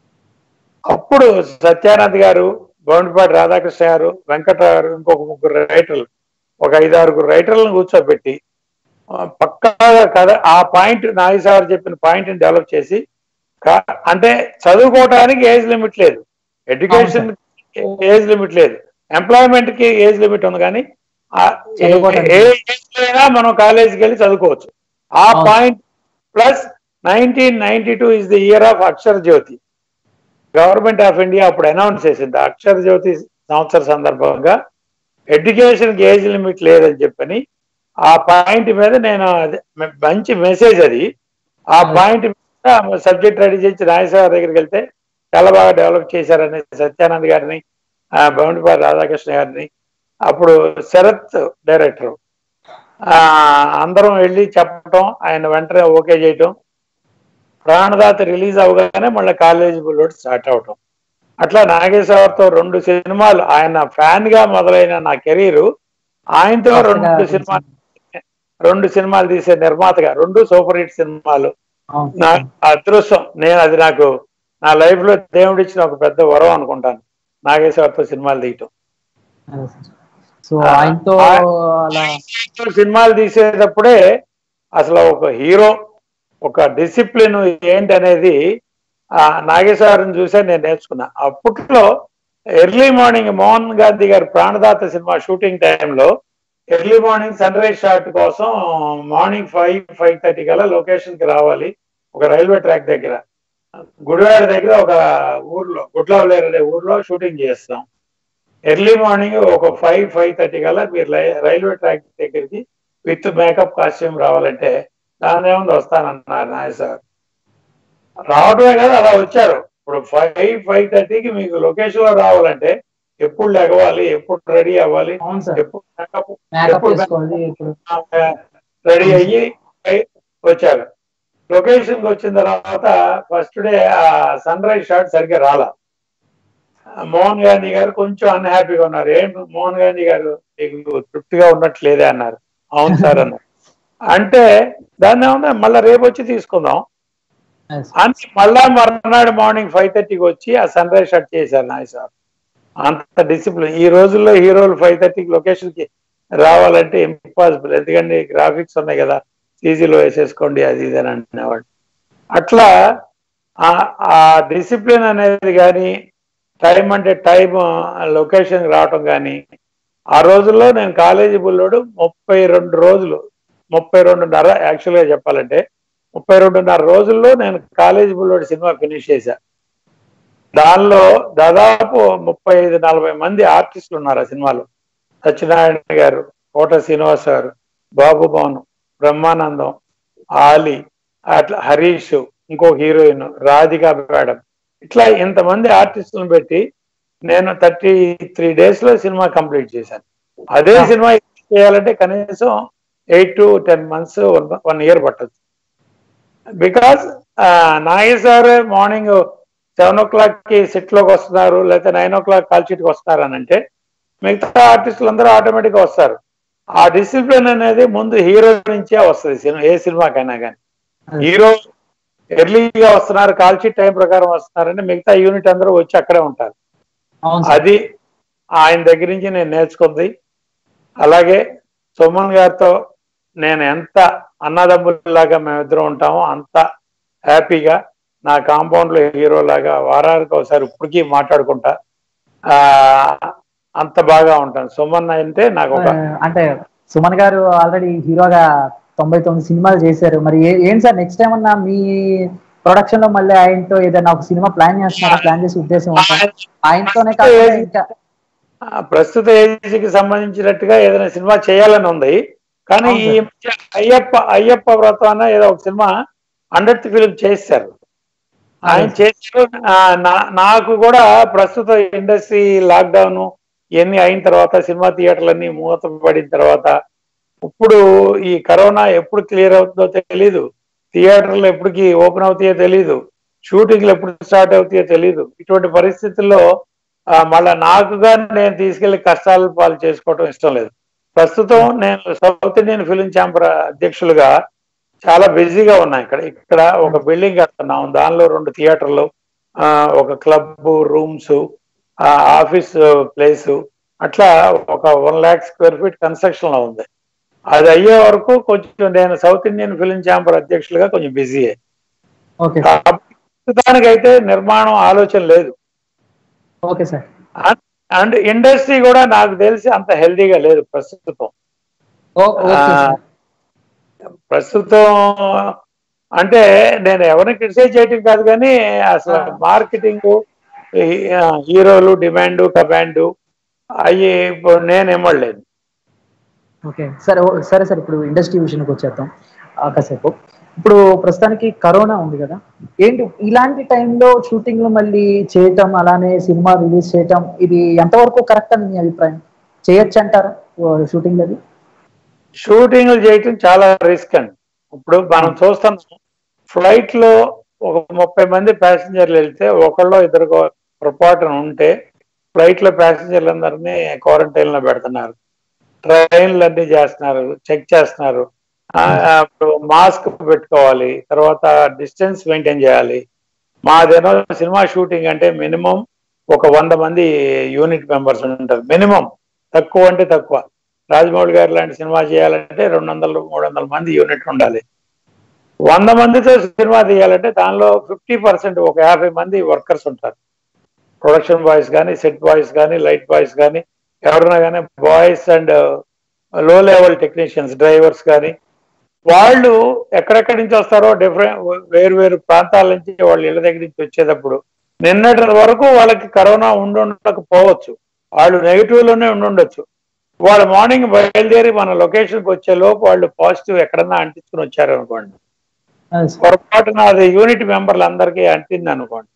Speaker 2: అప్పుడు సత్యానంద్ గారు గౌండిపాటి రాధాకృష్ణ గారు వెంకట గారు ఇంకొక ముగ్గురు రైటర్లు ఒక ఐదు ఆరుగురు రైటర్లను కూర్చోబెట్టి ఆ, పక్కాగా కథ ఆ పాయింట్ నాగి సార్ చెప్పిన పాయింట్ ని డెవలప్ చేసి కా- అంటే చదువుకోవడానికి ఏజ్ లిమిట్ లేదు ఎడ్యుకేషన్ ఏజ్ లిమిట్ లేదు ఎంప్లాయ్మెంట్ కి ఏజ్ లిమిట్ ఉంది కానీ ఆ ఏ-
Speaker 1: చదువుకోవడానికి.
Speaker 2: ఏ ఏజ్ లో అయినా మనం కాలేజీకి వెళ్ళి చదువుకోవచ్చు ఆ
Speaker 1: అవును.
Speaker 2: Point plus nineteen ninety two is the year of Akshara Jyothi government of India అప్పుడు అనౌన్స్ చేసింది అక్షర జ్యోతి సంవత్సర సందర్భంగా ఎడ్యుకేషన్ కి ఏజ్ లిమిట్ లేదని చెప్పని ఆ పాయింట్ మీద నేను అది- మంచి మెసేజ్ అది ఆ
Speaker 1: Hmm.
Speaker 2: పాయింట్ మీద సబ్జెక్ట్ రెడీ చేసి నాగేశ్వర దగ్గరికి వెళ్తే చాలా బాగా డెవలప్ చేశారని సత్యానంద్ గారిని ఆ, బౌండిపాటి రాధాకృష్ణ గారిని అప్పుడు శరత్ డైరెక్టర్ ఆ అందరం వెళ్ళి చెప్పటం ఆయన వెంటనే ఓకే చేయటం ప్రాణదాత రిలీజ్ అవగానే మళ్ళీ కాలేజీ బుల్లోడ్ స్టార్ట్ అవటం అట్లా నాగేశ్వరతో రెండు సినిమాలు ఆయన ఫ్యాన్ గా మొదలైన నా కెరీర్ ఆయనతో రెండు సినిమాలు రెండు సినిమాలు తీసే నిర్మాతగా రెండు సూపర్ హిట్ సినిమాలు
Speaker 1: అవును
Speaker 2: నా అదృష్టం నేను అది నాకు నా లైఫ్ లో దేవుడు ఇచ్చిన ఒక పెద్ద వరం అనుకుంటాను నాగేశ్వరతో సినిమాలు తీయటం
Speaker 1: అదే సార్. సో ఆయనతో అలా
Speaker 2: సినిమాలు తీసేటప్పుడే అసలు ఒక హీరో ఒక డిసిప్లిన్ ఏంటి అనేది ఆ నాగేశ్వరం చూసే నేను నేర్చుకున్నా అప్పట్లో ఎర్లీ మార్నింగ్ మోహన్ గాంధీ గారి ప్రాణదాత సినిమా షూటింగ్ టైంలో early morning sun rise shot కోసం మార్నింగ్ ఫైవ్ ఫైవ్ థర్టీ కల్లా లొకేషన్ కి రావాలి ఒక రైల్వే ట్రాక్ దగ్గర గుడివాడ దగ్గర ఒక ఊర్లో గుడ్లవలేరు అనే ఊర్లో షూటింగ్ చేస్తాం ఎర్లీ మార్నింగ్ ఒక ఫైవ్ ఫైవ్ థర్టీ కల్లా మీరు రై- రైల్వే ట్రాక్ దగ్గరికి విత్ మేకప్ కాస్ట్యూమ్ రావాలంటే దాని ఏముంది వస్తానన్నారు నాయ సార్ రావడమే కదా అలా వచ్చారు ఇప్పుడు ఫైవ్ ఫైవ్ థర్టీకి మీకు లొకేషన్ లో రావాలంటే ఎప్పుడు లెగవాలి ఎప్పుడు రెడీ అవ్వాలి
Speaker 1: అవును సార్
Speaker 2: ఎప్పుడు మేకప్
Speaker 1: మేకప్
Speaker 2: ఎప్పుడు
Speaker 1: వేసుకోవాలి ఇప్పుడు
Speaker 2: రెడీ అయ్యి వచ్చారు లొకేషన్ కి వచ్చిన తర్వాత ఫస్ట్ డే ఆ సన్ రైజ్ షాట్ సరిగ్గా రాలా మోహన్ గాంధీ గారు కొంచెం అన్హ్యాపీగా ఉన్నారు ఏం మోహన్ గాంధీ గారు మీకు తృప్తిగా ఉన్నట్లేదే అన్నారు అవును సార్ అన్నారు అంటే దాన్ని ఏమన్నా మళ్ళీ రేపు వచ్చి తీసుకుందాం
Speaker 1: అదే సార్.
Speaker 2: అని మళ్ళా మర్నాడు మార్నింగ్ ఫైవ్ థర్టీకి వచ్చి ఆ సన్ రైజ్ షాట్ చేశారు నాయ్ సార్ అంత డిసిప్లిన్ ఈ రోజుల్లో హీరోలు ఫైవ్ థర్టీకి లొకేషన్ కి రావాలంటే ఇంపాసిబుల్ ఎందుకంటే గ్రాఫిక్స్ ఉన్నాయి కదా ఈజీలో వేసేసుకోండి అది ఇది అని అంటునేవాడు అట్లా ఆ- ఆ డిసిప్లిన్ అనేది కానీ టైం అంటే టైం లొకేషన్ రావటం కానీ ఆ రోజుల్లో నేను కాలేజీ బుల్లోడు ముప్పై రెండు రోజులు ముప్పై రెండున్నర యాక్చువల్గా చెప్పాలంటే ముప్పై రెండున్నర రోజుల్లో నేను కాలేజీ బుల్లోడు సినిమా ఫినిష్ చేశా దానిలో దాదాపు ముప్పై ఐదు నలభై మంది ఆర్టిస్టులు ఉన్నారు ఆ సినిమాలో సత్యనారాయణ గారు కోట శ్రీనివాస్ గారు బాబు భవన్ బ్రహ్మానందం ఆలి అట్లా హరీష్ ఇంకో హీరోయిన్ రాధిక మేడం ఇట్లా ఇంతమంది ఆర్టిస్టులను పెట్టి నేను థర్టీ త్రీ డేస్ లో సినిమా కంప్లీట్ చేశాను అదే
Speaker 1: Ah.
Speaker 2: సినిమా చేయాలంటే కనీసం eight to ten months one year పట్టదు because Nageswar morning seven o'clock కి సెట్ లోకి వస్తున్నారు లేకపోతే nine o'clock call sheet కి వస్తున్నారు అని అంటే మిగతా ఆర్టిస్టులు అందరూ ఆటోమేటిక్ గా వస్తారు ఆ డిసిప్లిన్ అనేది ముందు హీరో నుంచే వస్తుంది సినిమా ఏ సినిమాకైనా కానీ
Speaker 1: అదే.
Speaker 2: హీరో ఎర్లీగా వస్తున్నారు కాల్ షీట్ టైం ప్రకారం వస్తున్నారంటే మిగతా యూనిట్ అందరూ వచ్చి అక్కడే ఉంటారు
Speaker 1: అవును సార్.
Speaker 2: అది ఆయన దగ్గర నుంచి నేను నేర్చుకుంది అలాగే సుమన్ గారితో నేను ఎంత అన్నదమ్ముల్లాగా మేమిద్దరం ఉంటామో అంత హ్యాపీగా నా కాంపౌండ్ లో హీరో లాగా వారానికి ఒకసారి ఇప్పటికీ మాట్లాడుకుంటా ఆ అంత బాగా ఉంటాను సుమన్ అంటే నాకు ఒక
Speaker 1: అంటే సుమన్ గారు ఆల్రెడీ హీరోగా తొంభై తొమ్మిది సినిమాలు చేశారు మరి ఏ- ఏంటి సార్ నెక్స్ట్ టైం అన్నా మీ ప్రొడక్షన్ లో మళ్ళీ ఆయనతో ఏదైనా ఒక సినిమా ప్లాన్ చేస్తున్నారా ప్లాన్ చేసే ఉద్దేశం ఉందా ఆయనతోనే కాకుండా ఇంకా
Speaker 2: ఆ, ప్రస్తుత ఏజ్ కి సంబంధించినట్టుగా ఏదైనా సినిమా చేయాలని ఉంది కానీ ఈ
Speaker 1: అవును
Speaker 2: మధ్య అయ్యప్ప అయ్యప్ప వ్రతాన ఏదో ఒక సినిమా హండ్రెడ్ ఫిలిం చేశారు ఆయన
Speaker 1: అవును.
Speaker 2: చేశారు ఆ, నా- నాకు కూడా ప్రస్తుత ఇండస్ట్రీ లాక్డౌన్ ఇవన్నీ అయిన తర్వాత సినిమా థియేటర్లన్నీ మూతపడిన తర్వాత ఇప్పుడు ఈ కరోనా ఎప్పుడు క్లియర్ అవుతుందో తెలీదు థియేటర్లు ఎప్పటికి ఓపెన్ అవుతాయో తెలీదు షూటింగ్లు ఎప్పుడు స్టార్ట్ అవుతాయో తెలీదు ఇటువంటి పరిస్థితుల్లో ఆ, మళ్ళా నాకుగా నేను తీసుకెళ్లి కష్టాలు పాలు చేసుకోవడం ఇష్టం లేదు ప్రస్తుతం నేను సౌత్ ఇండియన్ ఫిలిం ఛాంబర్ అధ్యక్షులుగా చాలా బిజీగా ఉన్నాయి ఇక్కడ ఇక్కడ ఒక బిల్డింగ్ కడుతున్నాం దానిలో రెండు థియేటర్లు ఆ, ఒక క్లబ్ రూమ్స్ ఆఫీస్ ప్లేస్ అట్లా ఒక one lakh square feet construction లో ఉంది అది అయ్యే వరకు కొంచెం నేను సౌత్ ఇండియన్ ఫిలిం ఛాంబర్ అధ్యక్షులుగా కొంచెం బిజీ
Speaker 1: ఓకే సార్
Speaker 2: ప్రస్తుతానికైతే నిర్మాణం ఆలోచన లేదు
Speaker 1: ఓకే సార్
Speaker 2: అండ్ ఇండస్ట్రీ కూడా నాకు తెలిసి అంత హెల్దీగా లేదు ప్రస్తుతం
Speaker 1: ఓ- ఓకే సార్
Speaker 2: ప్రస్తుతం అంటే నేను ఎవరిని క్రిటిసైజ్ చేయటం కాదు కానీ అసలు
Speaker 1: ఆ.
Speaker 2: మార్కెటింగ్ హీరోలు డిమాండ్ కమాండ్ అవి ఇప్పుడు నేను ఇమ్మడలేదు
Speaker 1: ఓకే సరే ఓ- సరే సార్ ఇప్పుడు ఇండస్ట్రీ విషయానికి వచ్చేద్దాం ఆ, కాసేపు ఇప్పుడు ప్రస్తుతానికి కరోనా ఉంది కదా ఏంటి ఇలాంటి టైంలో షూటింగ్లు మళ్ళీ చేయటం అలానే సినిమా రిలీజ్ చేయటం ఇది ఎంతవరకు కరెక్ట్ అని మీ అభిప్రాయం చేయొచ్చు అంటారా షూటింగ్ అది
Speaker 2: షూటింగ్లు చేయటం చాలా రిస్క్ అండి ఇప్పుడు మనం చూస్తాం ఫ్లైట్ లో ఒక ముప్పై మంది ప్యాసింజర్లు వెళ్తే ఒకళ్ళో ఇద్దరు పొరపాటున ఉంటే ఫ్లైట్ లో ప్యాసింజర్లందరినీ క్వారంటైన్ లో పెడుతున్నారు ట్రైన్లు అన్ని చేస్తున్నారు చెక్ చేస్తున్నారు మాస్క్ పెట్టుకోవాలి తర్వాత డిస్టెన్స్ మెయింటైన్ చేయాలి మాదేనో సినిమా షూటింగ్ అంటే మినిమం ఒక వంద మంది యూనిట్ మెంబర్స్ ఉంటారు మినిమం తక్కువ అంటే తక్కువ రాజమౌళి గారు లాంటి సినిమా చేయాలంటే రెండు వందలు మూడు వందల మంది యూనిట్ ఉండాలి వంద మందితో సినిమా తీయాలంటే దానిలో ఫిఫ్టీ పర్సెంట్ ఒక యాభై మంది వర్కర్స్ ఉంటారు ప్రొడక్షన్ బాయ్స్ కానీ సెట్ బాయ్స్ కానీ లైట్ బాయ్స్ కానీ ఎవరైనా కానీ boys and low level technicians drivers కానీ వాళ్ళు ఎక్కడెక్కడి నుంచి వస్తారో డిఫరెంట్ వేరు వేరు ప్రాంతాల నుంచి వాళ్ళ ఇళ్ళ దగ్గర నుంచి వచ్చేటప్పుడు నిన్నటి వరకు వాళ్ళకి కరోనా ఉండుండకపోవచ్చు వాళ్ళు నెగిటివ్ లోనే ఉండుండొచ్చు వాళ్ళు మార్నింగ్ బయలుదేరి మన లొకేషన్కి వచ్చే లోపు వాళ్ళు పాజిటివ్ ఎక్కడన్నా అంటించుకుని వచ్చారు అనుకోండి
Speaker 1: అది సార్.
Speaker 2: పొరపాటున అది యూనిట్ మెంబర్లు అందరికీ అంటింది అనుకోండి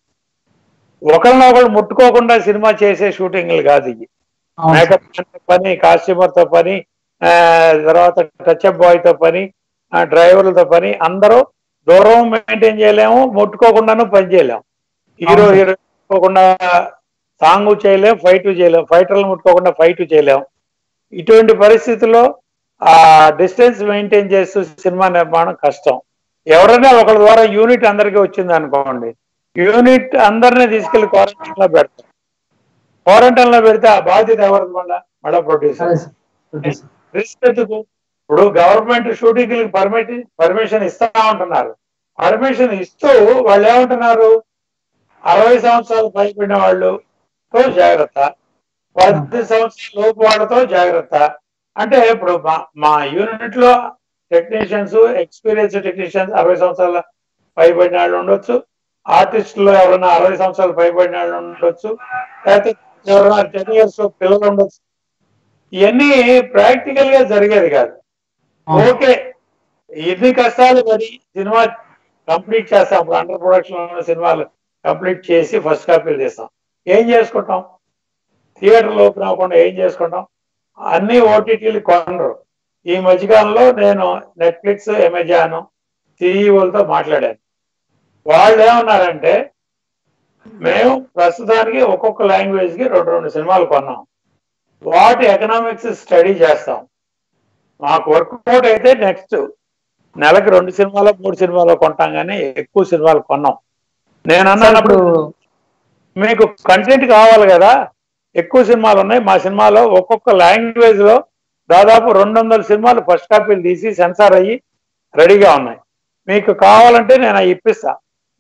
Speaker 2: ఒకరినొకరు ముట్టుకోకుండా సినిమా చేసే షూటింగ్లు కాదు ఇవి
Speaker 1: అవును సార్.
Speaker 2: మేకప్ మ్యాన్ తో పని కాస్ట్యూమర్ తో పని ఆ, తర్వాత టచ్అప్ బాయ్ తో పని ఆ, డ్రైవర్లతో పని అందరూ దూరం మెయింటైన్ చేయలేము ముట్టుకోకుండాను పని చేయలేము హీరో
Speaker 1: అవును.
Speaker 2: హీరో ముట్టుకోకుండా సాంగ్ చేయలేం ఫైట్ చేయలేం ఫైటర్లు ముట్టుకోకుండా ఫైట్ చేయలేం ఇటువంటి పరిస్థితుల్లో ఆ డిస్టెన్స్ మెయింటైన్ చేస్తూ సినిమా నిర్మాణం కష్టం ఎవరైనా ఒకరి ద్వారా యూనిట్ అందరికీ వచ్చింది అనుకోండి యూనిట్ అందరినీ తీసుకెళ్లి క్వారంటైన్ లో పెడతాం క్వారంటైన్ లో పెడితే ఆ బాధ్యత ఎవరిది మళ్ళా మళ్ళా ప్రొడ్యూసర్
Speaker 1: అదే సార్. Okay sir.
Speaker 2: రిస్క్ ఎందుకు ఇప్పుడు గవర్నమెంట్ షూటింగ్ పర్మిట్ పర్మిషన్ ఇస్తా ఉంటున్నారు పర్మిషన్ ఇస్తూ వాళ్ళు ఏమంటున్నారు అరవై సంవత్సరాలు పైబడిన వాళ్ళు తో జాగ్రత్త పది సంవత్సరాల లోపు వాళ్ళతో జాగ్రత్త అంటే ఇప్పుడు మా మా యూనిట్ లో టెక్నీషియన్స్ ఎక్స్పీరియన్స్ టెక్నీషియన్స్ అరవై సంవత్సరాల పైబడిన వాళ్ళు ఉండొచ్చు ఆర్టిస్టులు ఎవరైనా అరవై సంవత్సరాలు పైబడిన వాళ్ళు ఉండొచ్చు లేకపోతే ఎవరైనా టెన్ ఇయర్స్ పిల్లలు ఉండొచ్చు ఇవన్నీ ప్రాక్టికల్ గా జరిగేది కాదు
Speaker 1: అవును.
Speaker 2: ఓకే ఎన్ని కష్టాలు పడి సినిమా కంప్లీట్ చేస్తాం ఇప్పుడు అండర్ ప్రొడక్షన్ ఉన్న సినిమాలు కంప్లీట్ చేసి ఫస్ట్ కాపీలు తీస్తాం ఏం చేసుకుంటాం థియేటర్లు ఓపెన్ అవ్వకుండా ఏం చేసుకుంటాం అన్ని ఓటీటీలు కొనరు ఈ మధ్యకాలంలో నేను నెట్ఫ్లిక్స్ అమెజాన్ సిఈఓలతో మాట్లాడాను వాళ్ళు ఏమన్నారంటే మేము ప్రస్తుతానికి ఒక్కొక్క లాంగ్వేజ్ కి రెండు రెండు సినిమాలు కొన్నాం వాటి ఎకనామిక్స్ స్టడీ చేస్తాం మాకు వర్కౌట్ అయితే నెక్స్ట్ నెలకి రెండు సినిమాలు మూడు సినిమాలు కొంటాం కానీ ఎక్కువ సినిమాలు కొన్నాం నేను
Speaker 1: సార్
Speaker 2: అన్నప్పుడు
Speaker 1: ఇప్పుడు
Speaker 2: మీకు కంటెంట్ కావాలి కదా ఎక్కువ సినిమాలు ఉన్నాయి మా సినిమాలో ఒక్కొక్క లాంగ్వేజ్ లో దాదాపు రెండు వందల సినిమాలు ఫస్ట్ కాపీలు తీసి సెన్సార్ అయ్యి రెడీగా ఉన్నాయి మీకు కావాలంటే నేను అవి ఇప్పిస్తా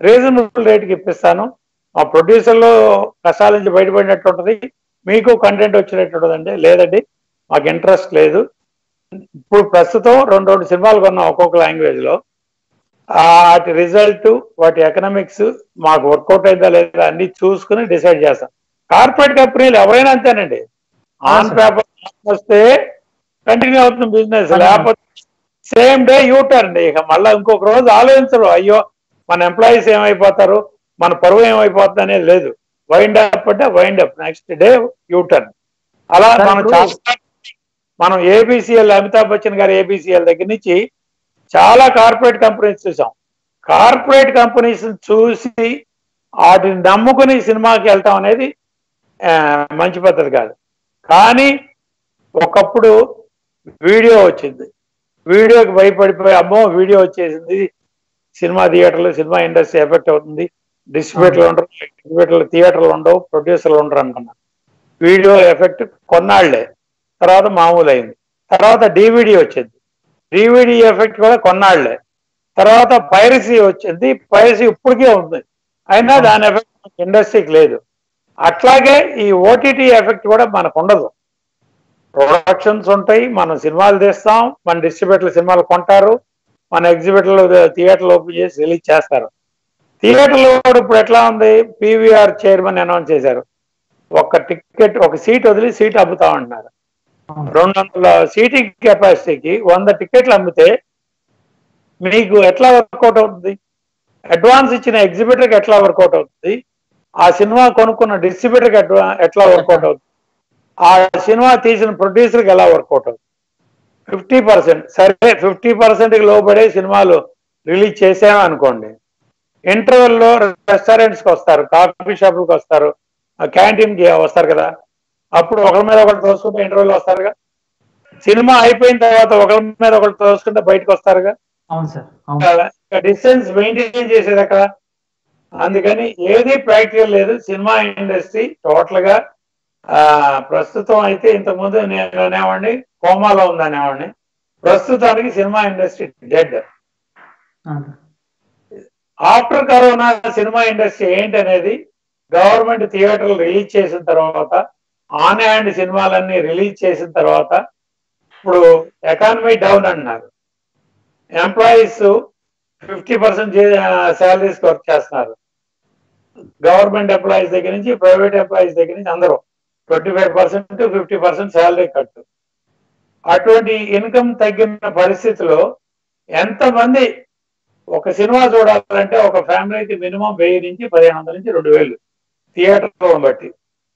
Speaker 2: రీజనబుల్ రేట్కి ఇప్పిస్తాను మా ప్రొడ్యూసర్లో కష్టాల నుంచి బయటపడినట్టు ఉంటుంది మీకు కంటెంట్ వచ్చినట్టు ఉంటుందండి లేదండి మాకు ఇంట్రెస్ట్ లేదు ఇప్పుడు ప్రస్తుతం రెండు రెండు సినిమాలు కొన్నాం ఒక్కొక్క లాంగ్వేజ్ లో ఆ వాటి రిజల్ట్ వాటి ఎకనామిక్స్ మాకు వర్కౌట్ అయిందా లేదా అన్ని చూసుకుని డిసైడ్ చేస్తాం కార్పొరేట్ కంపెనీలు ఎవరైనా అంతేనండి ఆన్
Speaker 1: sir.
Speaker 2: పేపర్ వస్తే కంటిన్యూ అవుతుంది బిజినెస్ లేకపోతే సేమ్ డే యూటర్న్ ఇక మళ్ళీ ఇంకొక రోజు ఆలోచించరు అయ్యో మన ఎంప్లాయీస్ ఏమైపోతారు మన పరువు ఏమైపోతుంది అనేది లేదు వైండ్ అప్ అంటే wind up next day U turn అలా
Speaker 1: Sir,
Speaker 2: మనం
Speaker 1: ఇప్పుడు-
Speaker 2: చాలా మనం ఏబిసిఎల్ అమితాబ్ బచ్చన్ గారి ఏబిసిఎల్ దగ్గర నుంచి చాలా కార్పొరేట్ కంపెనీస్ చూసాం కార్పొరేట్ కంపెనీస్ చూసి వాటిని నమ్ముకుని సినిమాకి వెళ్తాం అనేది ఆ, మంచి పద్ధతి కాదు కానీ ఒకప్పుడు వీడియో వచ్చింది వీడియోకి భయపడిపోయి అమ్మో వీడియో వచ్చేసింది సినిమా థియేటర్లు సినిమా ఇండస్ట్రీ ఎఫెక్ట్ అవుతుంది డిస్ట్రిబ్యూటర్లు ఉండరు డిస్ట్రిబ్యూటర్లు థియేటర్లు ఉండవు ప్రొడ్యూసర్లు ఉండరు అనుకున్నాను వీడియో ఎఫెక్ట్ కొన్నాళ్లే తర్వాత మామూలు అయింది తర్వాత డివిడి వచ్చింది డివిడి ఎఫెక్ట్ కూడా కొన్నాళ్లే తర్వాత పైరసీ వచ్చింది పైరసీ ఇప్పటికే ఉంది అయినా దాని ఎఫెక్ట్ ఇండస్ట్రీకి లేదు అట్లాగే ఈ ఓటీటీ ఎఫెక్ట్ కూడా మనకు ఉండదు ప్రొడక్షన్స్ ఉంటాయి మనం సినిమాలు తీస్తాం మన డిస్ట్రిబ్యూటర్లు సినిమాలు కొంటారు మన ఎగ్జిబిటర్లు థియేటర్లు ఓపెన్ చేసి రిలీజ్ చేస్తారు థియేటర్లో కూడా ఇప్పుడు ఎట్లా ఉంది పీవీఆర్ చైర్మన్ అనౌన్స్ చేశారు ఒక టికెట్ ఒక సీట్ వదిలి సీట్ అమ్ముతా ఉంటున్నారు
Speaker 1: అవును.
Speaker 2: రెండు వందల సీటింగ్ కెపాసిటీకి వంద టికెట్లు అమ్మితే మీకు ఎట్లా వర్కౌట్ అవుతుంది అడ్వాన్స్ ఇచ్చిన ఎగ్జిబిటర్కి ఎట్లా వర్కౌట్ అవుతుంది ఆ సినిమా కొనుక్కున్న డిస్ట్రిబ్యూటర్కి ఎట్లా ఎట్లా వర్కౌట్ అవుతుంది ఆ సినిమా తీసిన ప్రొడ్యూసర్కి ఎలా వర్కౌట్ అవుతుంది ఫిఫ్టీ పర్సెంట్ సరే ఫిఫ్టీ పర్సెంట్కి లోబడే సినిమాలు రిలీజ్ చేసామనుకోండి ఇంటర్వెల్లో రెస్టారెంట్స్కి వస్తారు కాఫీ షాపులకు వస్తారు క్యాంటీన్కి వస్తారు కదా అప్పుడు ఒకరి మీద ఒకరు తోసుకుంటే ఇంటర్వెల్ వస్తారుగా సినిమా అయిపోయిన తర్వాత ఒకరి మీద ఒకరు తోసుకుంటే బయటకు వస్తారుగా
Speaker 1: అవును సార్ అవును
Speaker 2: డిస్టెన్స్ మెయింటైన్ చేసేది అక్కడ అందుకని ఏది ప్రాక్టికల్ లేదు సినిమా ఇండస్ట్రీ టోటల్ గా ఆ, ప్రస్తుతం అయితే ఇంతకుముందు నేను అనేవాడిని కోమాలో ఉంది అనేవాడిని ప్రస్తుతానికి సినిమా ఇండస్ట్రీ డెడ్
Speaker 1: అవును.
Speaker 2: ఆఫ్టర్ కరోనా సినిమా ఇండస్ట్రీ ఏంటి అనేది గవర్నమెంట్ థియేటర్లు రిలీజ్ చేసిన తర్వాత ఆన్ హ్యాండ్ సినిమాలన్నీ రిలీజ్ చేసిన తర్వాత ఇప్పుడు ఎకానమీ డౌన్ అన్నారు employees fifty percent salaries work చేస్తున్నారు గవర్నమెంట్ ఎంప్లాయీస్ దగ్గర నుంచి ప్రైవేట్ ఎంప్లాయీస్ దగ్గర నుంచి అందరూ twenty five percent fifty percent salary cut అటువంటి ఇన్కమ్ తగ్గిన పరిస్థితిలో ఎంతమంది ఒక సినిమా చూడాలంటే ఒక ఫ్యామిలీకి మినిమం వెయ్యి నుంచి పదిహేను వందల నుంచి రెండు వేలు థియేటర్ బట్టి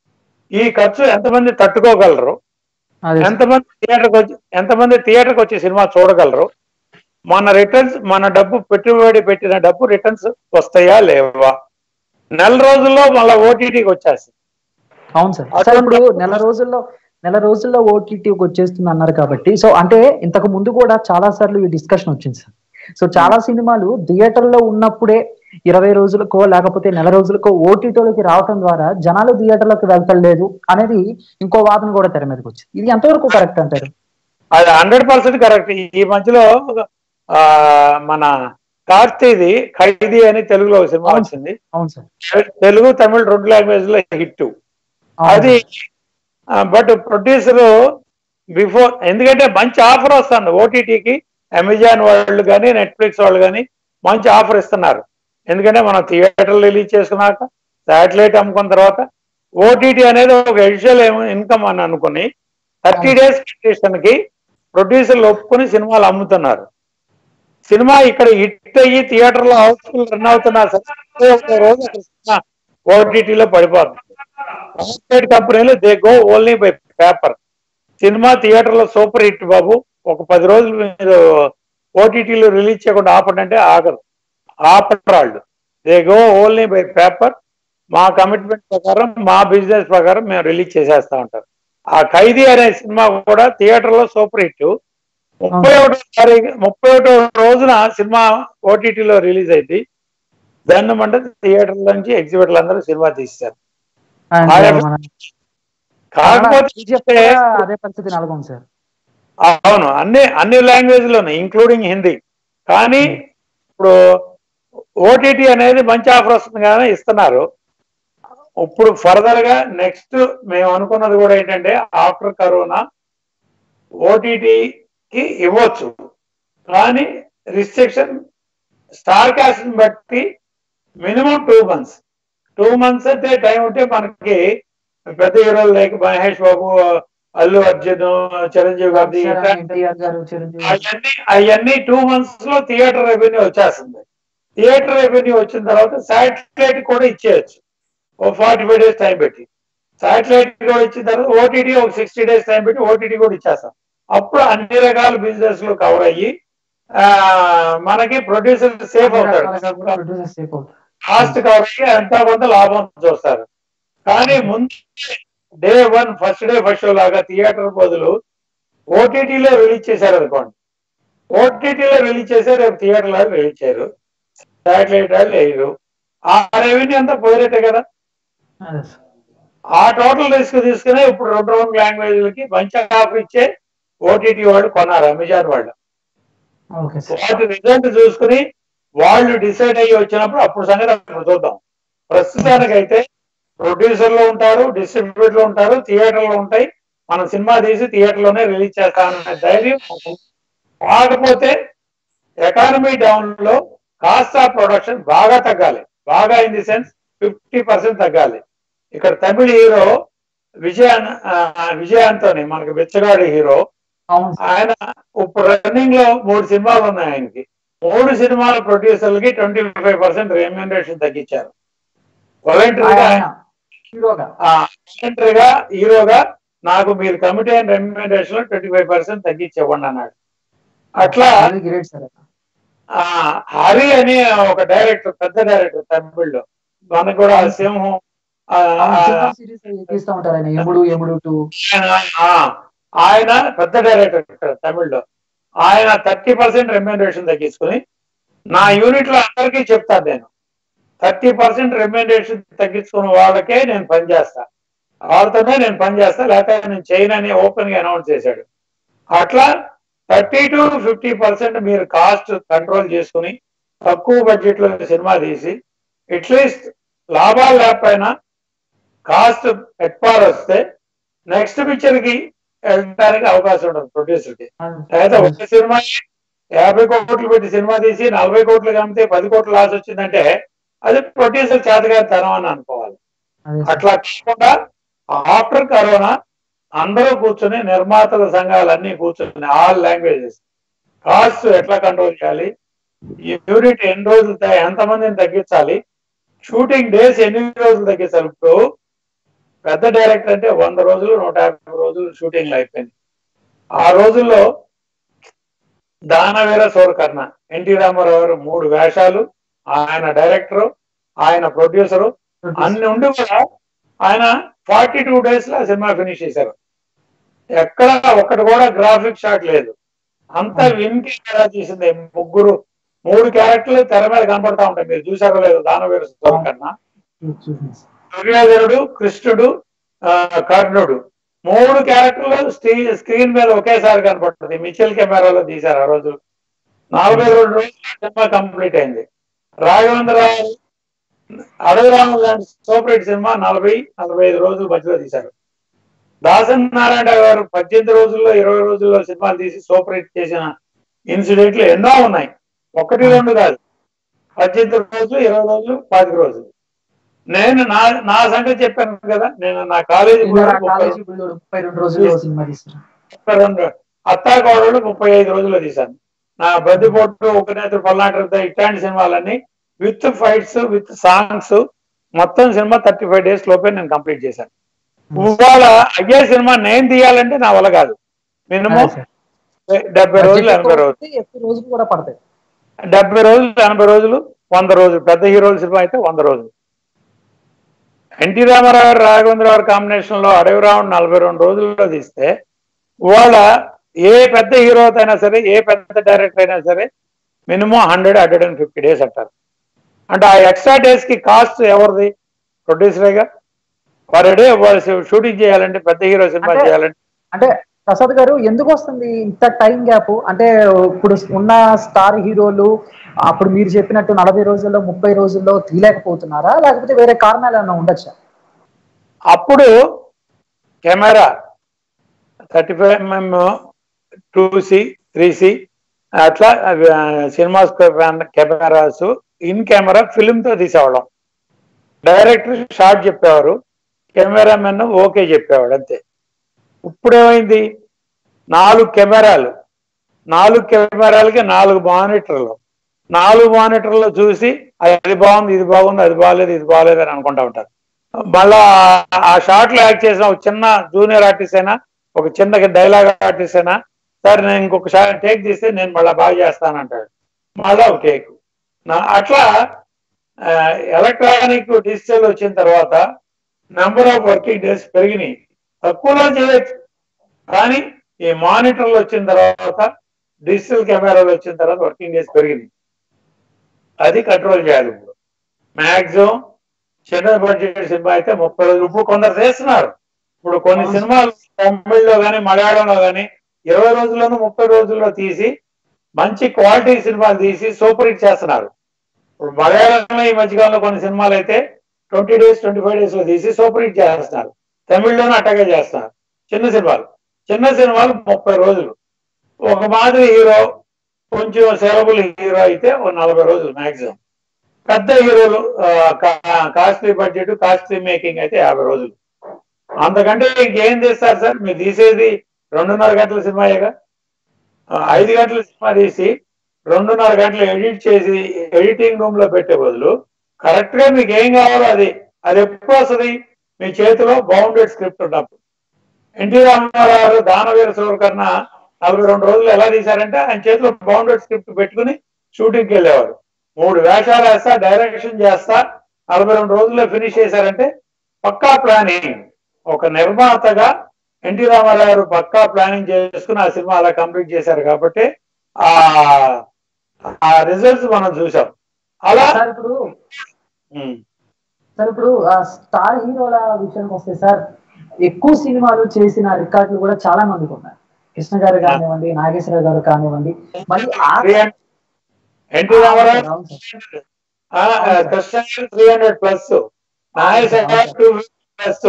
Speaker 2: ఈ ఖర్చు ఎంతమంది తట్టుకోగలరు
Speaker 1: అదే సార్.
Speaker 2: ఎంతమంది థియేటర్కి వచ్చి ఎంతమంది థియేటర్కి వచ్చి సినిమా చూడగలరు మన రిటర్న్స్ మన డబ్బు పెట్టుబడి పెట్టిన డబ్బు రిటర్న్స్ వస్తాయా లేవా నెల రోజుల్లో మళ్ళీ ఓటీటీకి వచ్చేస్తుంది
Speaker 1: అవును సార్ సార్ ఇప్పుడు నెల రోజుల్లో నెల రోజుల్లో ఓటీటీకి వచ్చేస్తుంది అన్నారు కాబట్టి సో అంటే ఇంతకు ముందు కూడా చాలా సార్లు ఈ డిస్కషన్ వచ్చింది సార్ సో చాలా సినిమాలు థియేటర్లో ఉన్నప్పుడే ఇరవై రోజులకో లేకపోతే నెల రోజులకో ఓటీటీలోకి రావటం ద్వారా జనాలు థియేటర్లోకి వెళ్తలేదు అనేది ఇంకో వాదన కూడా తెర మీదకి వచ్చింది ఇది ఎంతవరకు కరెక్ట్ అంటారు
Speaker 2: అది హండ్రెడ్ పర్సెంట్ కరెక్ట్ ఈ మధ్యలో ఆ, మన కార్తీది ఖైదీ అని తెలుగులో ఒక సినిమా వచ్చింది
Speaker 1: అవును సార్
Speaker 2: తెలుగు తమిళ రెండు లాంగ్వేజ్ లో హిట్
Speaker 1: అవును
Speaker 2: అది బట్ ప్రొడ్యూసర్ బిఫోర్ ఎందుకంటే మంచి ఆఫర్ వస్తుంది ఓటీటీకి అమెజాన్ వాళ్ళు కానీ నెట్ఫ్లిక్స్ వాళ్ళు కానీ మంచి ఆఫర్ ఇస్తున్నారు ఎందుకంటే మనం థియేటర్ రిలీజ్ చేసుకున్నాక శాటిలైట్ అమ్ముకున్న తర్వాత ఓటీటీ అనేది ఒక ఎడిషనల్ ఇన్కమ్ అని అనుకుని థర్టీ డేస్ కండిషన్ కి ప్రొడ్యూసర్లు ఒప్పుకొని సినిమాలు అమ్ముతున్నారు సినిమా ఇక్కడ హిట్ అయ్యి థియేటర్ లో హౌస్ఫుల్ రన్ అవుతున్నా సరే ఒక రోజు అక్కడ సినిమా ఓటీటీలో పడిపోతుంది కార్పొరేట్ కంపెనీలు they go only by paper cinema theatre లో సూపర్ హిట్ బాబు ఒక పది రోజులు మీరు ఓటీటీలో రిలీజ్ చేయకుండా ఆపండి అంటే ఆగరు ఆపరు వాళ్ళు they go only by paper మా కమిట్మెంట్ ప్రకారం మా బిజినెస్ ప్రకారం మేము రిలీజ్ చేసేస్తా ఉంటారు ఆ ఖైదీ అనే సినిమా కూడా థియేటర్ లో సూపర్ హిట్ ముప్పై ఒకటో తారీఖు ముప్పై ఒకటో రోజున సినిమా ఓటీటీలో రిలీజ్ అయింది దాన్ని అంటే థియేటర్ నుంచి ఎగ్జిబిటర్లు అందరూ సినిమా తీస్తారు
Speaker 1: అండ్
Speaker 2: ఆ
Speaker 1: మన
Speaker 2: కాకపోతే
Speaker 1: KGF కూడా అదే పరిస్థితి నెలకొంది సార్
Speaker 2: అవును అన్ని అన్ని లాంగ్వేజ్ లోనే ఇంక్లూడింగ్ హిందీ కానీ ఇప్పుడు ఓటీటీ అనేది మంచి ఆఫర్ వస్తుంది కానీ ఇస్తున్నారు ఇప్పుడు ఫర్దర్ గా నెక్స్ట్ మేము అనుకున్నది కూడా ఏంటంటే ఆఫ్టర్ కరోనా ఓటీటీకి ఇవ్వచ్చు కానీ రిస్ట్రిక్షన్ స్టార్ కాస్ట్ బట్టి minimum two months two months అయితే టైం ఉంటే మనకి పెద్ద హీరోలు లైక్ మహేష్ బాబు అల్లు అర్జున్ చిరంజీవి గారి ఇట్లా
Speaker 1: ఎన్టీఆర్ గారు చిరంజీవి
Speaker 2: అవన్నీ అవన్నీ టూ మంత్స్ లో థియేటర్ రెవెన్యూ వచ్చేస్తుంది థియేటర్ రెవెన్యూ వచ్చిన తర్వాత శాటిలైట్ కూడా ఇచ్చేయచ్చు ఓ ఫార్టీ ఫైవ్ డేస్ టైం పెట్టి శాటిలైట్ కూడా ఇచ్చిన తర్వాత ఓటీటీ ఒక సిక్స్టీ డేస్ టైం పెట్టి ఓటీటీ కూడా ఇచ్చేస్తాం అప్పుడు అన్ని రకాల బిజినెస్ లు కవర్ అయ్యి ఆ, మనకి ప్రొడ్యూసర్ సేఫ్ అవుతాడు
Speaker 1: ప్రొడ్యూసర్ సేఫ్ అవుతారు
Speaker 2: కాస్ట్ కవర్ అయ్యి ఎంతో కొంత లాభం చూస్తారు కానీ ముందు day one first day first show లాగా థియేటర్ బదులు ఓటీటీలో రిలీజ్ చేశారు అనుకోండి ఓటీటీలో రిలీజ్ చేశారు రేపు థియేటర్ లో రిలీజ్ చేయరు శాటిలైట్ వాళ్ళు వేయరు ఆ రెవెన్యూ అంతా పోయినట్టే కదా
Speaker 1: అదే సార్
Speaker 2: ఆ టోటల్ రిస్క్ తీసుకునే ఇప్పుడు రెండు రెండు లాంగ్వేజ్లకి మంచి ఆఫర్ ఇచ్చే ఓటీటీ వాళ్ళు కొన్నారు అమెజాన్ వాళ్ళు
Speaker 1: ఓకే సార్
Speaker 2: వాటి రిజల్ట్ చూసుకుని వాళ్ళు డిసైడ్ అయ్యి వచ్చినప్పుడు అప్పుడు సంగతి అప్పుడు చూద్దాం ప్రస్తుతానికైతే ప్రొడ్యూసర్లు ఉంటారు డిస్ట్రిబ్యూటర్లు ఉంటారు థియేటర్లు ఉంటాయి మనం సినిమా తీసి థియేటర్లోనే రిలీజ్ చేస్తామనే ధైర్యం కాకపోతే ఎకానమీ డౌన్ లో కాస్ట్ ఆఫ్ ప్రొడక్షన్ బాగా తగ్గాలి బాగా in the sense fifty percent తగ్గాలి ఇక్కడ తమిళ హీరో విజయాన్ విజయాంతోని మనకి బిచ్చగాడి హీరో
Speaker 1: అవును సార్
Speaker 2: ఆయన ఇప్పుడు రన్నింగ్ లో మూడు సినిమాలు ఉన్నాయి ఆయనకి మూడు సినిమాల ప్రొడ్యూసర్లకి ట్వంటీ ఫైవ్ పర్సెంట్ రెమ్యూనరేషన్ తగ్గించారు వాలంటరీగా
Speaker 1: ఆయన హీరోగా
Speaker 2: వాలంటరీగా హీరోగా నాకు మీరు కమిటీ అయిన రెమ్యూనరేషన్ లో ట్వంటీ ఫైవ్ పర్సెంట్ తగ్గించి ఇవ్వండి అన్నాడు అట్లా
Speaker 1: అది గ్రేట్ సార్
Speaker 2: ఆ హరి అని ఒక డైరెక్టర్ పెద్ద డైరెక్టర్ తమిళ్లో మనకు కూడా సింహం ఆ,
Speaker 1: సిరీస్ తీస్తూ ఉంటారు ఆయన ఎముడు ఎముడు టూ
Speaker 2: ఆయన- ఆ, ఆయన పెద్ద డైరెక్టర్ ఇక్కడ తమిళ్లో ఆయన థర్టీ పర్సెంట్ రెమ్యూనరేషన్ తగ్గించుకుని నా యూనిట్ లో అందరికీ చెప్తాను నేను థర్టీ పర్సెంట్ రెమ్యూనరేషన్ తగ్గించుకున్న వాళ్ళకే నేను పని చేస్తా వాళ్ళతోనే నేను పని చేస్తా లేకపోతే నేను చేయను అని ఓపెన్ గా అనౌన్స్ చేశాడు అట్లా థర్టీ టు ఫిఫ్టీ పర్సెంట్ మీరు కాస్ట్ కంట్రోల్ చేసుకుని తక్కువ బడ్జెట్ లో సినిమా తీసి అట్లీస్ట్ లాభాలు లేకపోయినా కాస్ట్ ఎక్పార్ వస్తే నెక్స్ట్ పిక్చర్ కి వెళ్ళడానికి అవకాశం ఉంటుంది ప్రొడ్యూసర్ కి అయితే ఒక సినిమా యాభై కోట్లు పెట్టి సినిమా తీసి నలభై కోట్లు కమ్మితే పది కోట్లు లాస్ వచ్చిందంటే అది ప్రొడ్యూసర్ చేతగారి తరం అని అనుకోవాలి
Speaker 1: అదే సార్.
Speaker 2: అట్లా కాకుండా ఆఫ్టర్ కరోనా అందరూ కూర్చొని నిర్మాతల సంఘాలన్నీ కూర్చొని ఆల్ లాంగ్వేజెస్ కాస్ట్ ఎట్లా కంట్రోల్ చేయాలి యూనిట్ ఎన్ని రోజులు త- ఎంతమందిని తగ్గించాలి షూటింగ్ డేస్ ఎన్ని రోజులు తగ్గించాలి ఇప్పుడు పెద్ద డైరెక్టర్ అంటే వంద రోజులు నూట యాభై రోజులు షూటింగ్ అయిపోయింది ఆ రోజుల్లో దానవీర సోరకర్ణ ఎన్టీ రామారావు గారు మూడు వేషాలు ఆయన డైరెక్టరు ఆయన ప్రొడ్యూసరు అన్ని ఉండి కూడా ఆయన ఫార్టీ టూ డేస్ లో ఆ సినిమా ఫినిష్ చేశారు ఎక్కడ ఒక్కటి కూడా గ్రాఫిక్ షాట్ లేదు అంతా విన్ కెమెరా తీసింది ముగ్గురు మూడు క్యారెక్టర్లు తెర మీద కనపడతా ఉంటాయి మీరు చూసారో లేదు దానవీర సోరకర్ణ
Speaker 1: చూసాను సార్.
Speaker 2: దుర్యోధనుడు కృష్ణుడు ఆ, కర్ణుడు మూడు క్యారెక్టర్లు స్క్రీన్ స్క్రీన్ మీద ఒకేసారి కనపడుతుంది మిచెల్ కెమెరాలో తీశారు ఆ రోజు నలభై రెండు రోజులు సినిమా కంప్లీట్ అయింది రాఘవేంద్రరావు అడవిరాము లాంటి సూపర్ హిట్ సినిమా నలభై నలభై ఐదు రోజులు మధ్యలో తీశారు దాసన్ నారాయణ గారు పద్దెనిమిది రోజుల్లో ఇరవై రోజుల్లో సినిమాలు తీసి సూపర్ హిట్ చేసిన ఇన్సిడెంట్లు ఎన్నో ఉన్నాయి ఒకటి రెండు కాదు పద్దెనిమిది రోజులు ఇరవై రోజులు పాతిక రోజులు నేను నా నా సంగతి చెప్పాను కదా నేను నా కాలేజీ
Speaker 1: ఇలా
Speaker 2: కూడా
Speaker 1: నా
Speaker 2: ముప్పై
Speaker 1: కాలేజీ పిల్లోడు ముప్పై రెండు రోజుల్లో సినిమా తీస్తారు
Speaker 2: ముప్పై రెండు అత్తాకోడలు ముప్పై ఐదు రోజుల్లో తీశాను నా బద్దిపోటు ఉపనేత్ర పల్నాటి ఇట్లాంటి సినిమాలన్నీ విత్ ఫైట్స్ విత్ సాంగ్స్ మొత్తం సినిమా థర్టీ ఫైవ్ డేస్ లోపే నేను కంప్లీట్ చేశాను ఇవాళ అయ్యే సినిమా నేను తీయాలంటే నా వల్ల కాదు మినిమం
Speaker 1: అదే సార్.
Speaker 2: డెబ్బై రోజులు ఎనభై రోజులు
Speaker 1: బడ్జెట్ ఎక్కువ రోజులు కూడా పడతాయి
Speaker 2: డెబ్బై రోజులు ఎనభై రోజులు వంద రోజులు పెద్ద హీరోల సినిమా అయితే వంద రోజులు ఎన్టీ రామారావు గారు రాఘవేంద్ర గారి కాంబినేషన్ లో అడవి రావుడు నలభై రెండు రోజుల్లో తీస్తే ఇవాళ ఏ పెద్ద హీరో అయినా సరే ఏ పెద్ద డైరెక్టర్ అయినా సరే minimum hundred hundred and fifty days అంటారు అంటే ఆ ఎక్స్ట్రా డేస్ కి కాస్ట్ ఎవరిది ప్రొడ్యూసరేగా పర్ డే షూటింగ్ చేయాలంటే పెద్ద హీరో సినిమా
Speaker 1: అంటే-
Speaker 2: చేయాలంటే
Speaker 1: అంటే ప్రసాద్ గారు ఎందుకు వస్తుంది ఇంత టైం గ్యాప్ అంటే ఇప్పుడు ఉన్న స్టార్ హీరోలు అప్పుడు మీరు చెప్పినట్టు నలభై రోజుల్లో ముప్పై రోజుల్లో తీయలేకపోతున్నారా లేకపోతే వేరే కారణాలు ఏమైనా ఉండొచ్చా
Speaker 2: అప్పుడు camera thirty five MM two C three C అట్లా cinemas cameras in camera film తో తీసేవాళ్ళం డైరెక్టర్ షార్ట్ చెప్పేవారు కెమెరామెన్ ఓకే చెప్పేవాడు అంతే ఇప్పుడు ఏమైంది నాలుగు కెమెరాలు నాలుగు కెమెరాలకి నాలుగు మానిటర్లు నాలుగు మానిటర్లు చూసి అది బాగుంది ఇది బాగుంది అది బాగాలేదు ఇది బాగాలేదు అని అనుకుంటా ఉంటారు మళ్ళా ఆ షార్ట్ లో యాక్ట్ చేసిన ఒక చిన్న జూనియర్ ఆర్టిస్ట్ అయినా ఒక చిన్న డైలాగ్ ఆర్టిస్ట్ అయినా సార్ నేను ఇంకొక షార్ట్ టేక్ తీస్తే నేను మళ్ళీ బాగా చేస్తానంటాడు మళ్ళా ఒక టేక్ అట్లా ఎలక్ట్రానిక్ డిజిటల్ వచ్చిన తర్వాత నెంబర్ ఆఫ్ వర్కింగ్ డేస్ పెరిగినాయి తక్కువలో చేయొచ్చు కానీ ఈ మానిటర్లు వచ్చిన తర్వాత డిజిటల్ కెమెరాలు వచ్చిన తర్వాత వర్కింగ్ డేస్ పెరిగినాయి అది కంట్రోల్ చేయాలి ఇప్పుడు మాక్సిమం చిన్న బడ్జెట్ సినిమా అయితే ముప్పై రోజులు ఇప్పుడు కొందరు చేస్తున్నారు ఇప్పుడు కొన్ని సినిమాలు తమిళ్లో కానీ మలయాళంలో కానీ ఇరవై రోజుల్లోనూ ముప్పై రోజుల్లో తీసి మంచి క్వాలిటీ సినిమాలు తీసి సూపర్ హిట్ చేస్తున్నారు ఇప్పుడు మలయాళంలో ఈ మధ్యకాలంలో కొన్ని సినిమాలు అయితే twenty days twenty five days లో తీసి సూపర్ హిట్ చేస్తున్నారు తమిళ్లోనూ అట్టగే చేస్తున్నారు చిన్న సినిమాలు చిన్న సినిమాలు ముప్పై రోజులు ఒక మాదిరి హీరో కొంచెం సెలబుల్ హీరో అయితే ఒక నలభై రోజులు మాక్సిమం పెద్ద హీరోలు కాస్ట్లీ బడ్జెట్ కాస్ట్లీ మేకింగ్ అయితే యాభై రోజులు అంతకంటే ఇంకేం చేస్తారు సార్ మీరు తీసేది రెండున్నర గంటల సినిమాయేగా ఆ, ఐదు గంటల సినిమా తీసి రెండున్నర గంటలు ఎడిట్ చేసి ఎడిటింగ్ రూమ్ లో పెట్టే బదులు కరెక్ట్ గా మీకు ఏం కావాలో అది అది ఎప్పుడు వస్తుంది మీ చేతిలో బౌండెడ్ స్క్రిప్ట్ ఉన్నప్పుడు ఎన్టీ రామారావు దానవీర సూరకర్ణ నలభై రెండు రోజులు ఎలా తీశారంటే ఆయన చేతిలో బౌండెడ్ స్క్రిప్ట్ పెట్టుకుని షూటింగ్కి వెళ్ళేవారు మూడు వేషాలు వేస్తా డైరెక్షన్ చేస్తా నలభై రెండు రోజుల్లో ఫినిష్ చేశారంటే పక్కా ప్లానింగ్ ఒక నిర్మాతగా ఎన్టీ రామారావు గారు పక్కా ప్లానింగ్ చేసుకుని ఆ సినిమా అలా కంప్లీట్ చేశారు కాబట్టి ఆ ఆ రిజల్ట్స్ మనం చూసాం అలా
Speaker 1: సార్ ఇప్పుడు
Speaker 2: ఉమ్,
Speaker 1: సార్ ఇప్పుడు ఆ స్టార్ హీరోల విషయానికి వస్తే సార్ ఎక్కువ సినిమాలు చేసిన రికార్డులు కూడా చాలా మందికి ఉన్నాయి కృష్ణ గారు కానివ్వండి నాగేశ్వర గారు కానివ్వండి మళ్ళీ ఆ
Speaker 2: త్రీ హండ్రెడ్ ఎన్టీ రామారావు
Speaker 1: అవును sir.
Speaker 2: Krishna three hundred plus Nageswara two plus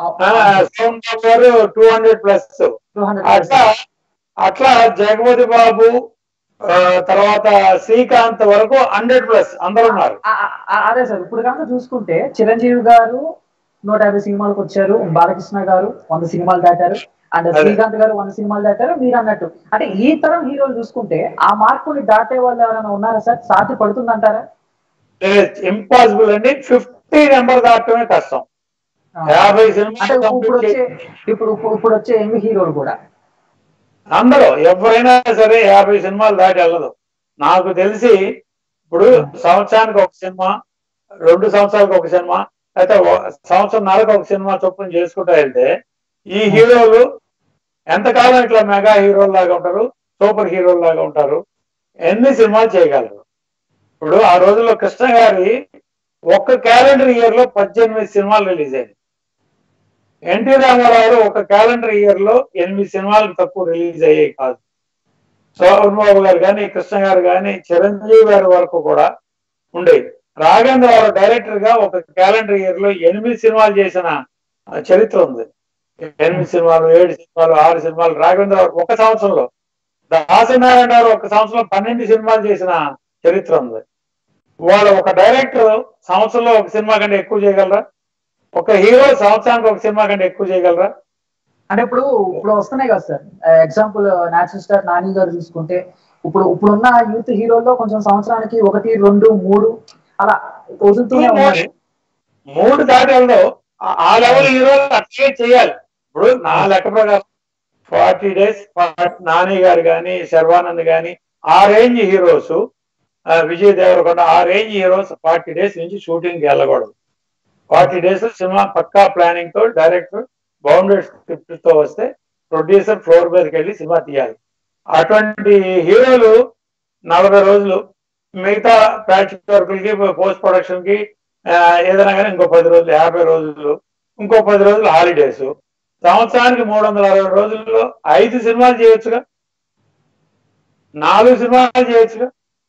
Speaker 2: సౌండ్ గారు టూ హండ్రెడ్ ప్లస్
Speaker 1: 200
Speaker 2: అట్లా అట్లా జగపతి బాబు ఆ, తర్వాత శ్రీకాంత్ వరకు హండ్రెడ్ ప్లస్ అందరు ఉన్నారు
Speaker 1: ఆ- ఆ- అదే సార్ ఇప్పుడు కనుక చూసుకుంటే చిరంజీవి గారు నూట యాభై సినిమాలకు వచ్చారు బాలకృష్ణ గారు వంద సినిమాలు దాటారు అండ్
Speaker 2: అదే.
Speaker 1: శ్రీకాంత్ గారు వంద సినిమాలు దాటారు మీరు అన్నట్టు అంటే ఈ తరం హీరోలు చూసుకుంటే ఆ మార్కుని దాటే వాళ్ళు ఎవరైనా ఉన్నారా సార్ సాధ్య పడుతుందంటారా
Speaker 2: ఇంపాసిబుల్ అండి ఫిఫ్టీ నెంబర్ దాటమే కష్టం యాభై
Speaker 1: అంటే
Speaker 2: సినిమాలు
Speaker 1: ఇప్పుడు
Speaker 2: కంప్లీట్
Speaker 1: వచ్చే ఇప్పుడు ఇప్పుడు- ఇప్పుడు వచ్చే యంగ్ హీరోలు కూడా
Speaker 2: అందరూ ఎవరైనా సరే యాభై సినిమాలు దాటి వెళ్ళదు నాకు తెలిసి ఇప్పుడు సంవత్సరానికి ఒక సినిమా రెండు సంవత్సరాలకు ఒక సినిమా అయితే సంవత్సరం నరకు ఒక సినిమా చొప్పున చేసుకుంటా వెళ్తే ఈ హీరోలు ఎంతకాలం ఇట్లా మెగా హీరోలు లాగా ఉంటారు సూపర్ హీరోలు లాగా ఉంటారు ఎన్ని సినిమాలు చేయగలరు ఇప్పుడు ఆ రోజుల్లో కృష్ణ గారి ఒక్క క్యాలెండర్ ఇయర్ లో పద్దెనిమిది సినిమాలు రిలీజ్ అయ్యాయి ఎన్టీ రామారావు ఒక క్యాలెండర్ ఇయర్ లో ఎనిమిది సినిమాలు తక్కువ రిలీజ్ అయ్యాయి కాదు సోహన్ బాబు గారు కానీ కృష్ణ గారు కానీ చిరంజీవి గారి వరకు కూడా ఉండేవి రాఘేంద్ర గారు డైరెక్టర్ గా ఒక క్యాలెండర్ ఇయర్ లో ఎనిమిది సినిమాలు చేసిన ఆ, చరిత్ర ఉంది ఎనిమిది సినిమాలు ఏడు సినిమాలు ఆరు సినిమాలు రాఘవేంద్ర గారు ఒక సంవత్సరంలో దాసనారాయణ గారు ఒక సంవత్సరంలో పన్నెండు సినిమాలు చేసిన చరిత్ర ఉంది వాళ్ళ ఒక డైరెక్టర్ సంవత్సరంలో ఒక సినిమా కంటే ఎక్కువ చేయగలరా ఒక హీరో సంవత్సరానికి ఒక సినిమా కంటే ఎక్కువ చేయగలరా
Speaker 1: అంటే ఇప్పుడు ఇప్పుడు వస్తున్నాయి కదా sir example natural star Nani గారు చూసుకుంటే ఇప్పుడు ఇప్పుడున్న యూత్ హీరోల్లో కొంచెం సంవత్సరానికి ఒకటి రెండు మూడు అలా వదులుతూనే ఉన్నారు
Speaker 2: మూడు దాటల్లో ఆ- ఆ లెవెల్ హీరోలు అట్లే చేయాలి ఇప్పుడు నా లెక్క ప్రకారం ఫార్టీ డేస్ నాని గారు కానీ శర్వానంద్ కానీ ఆ రేంజ్ హీరోస్ విజయ్ దేవరకొండ ఆ రేంజ్ హీరోస్ ఫార్టీ డేస్ నుంచి షూటింగ్ వెళ్ళకూడదు ఫార్టీ డేస్ సినిమా పక్కా ప్లానింగ్ తో డైరెక్టర్ బౌండెడ్ స్క్రిప్ట్ తో వస్తే ప్రొడ్యూసర్ ఫ్లోర్ మీదకి వెళ్ళి సినిమా తీయాలి అటువంటి హీరోలు నలభై రోజులు మిగతా ప్యాచ్ వర్కులకి పోస్ట్ ప్రొడక్షన్ కి ఆ, ఏదైనా కానీ ఇంకో పది రోజులు యాభై రోజులు ఇంకో పది రోజులు హాలిడేస్ సంవత్సరానికి మూడు వందల అరవై రోజుల్లో ఐదు సినిమాలు చేయొచ్చుగా నాలుగు సినిమాలు చేయొచ్చుగా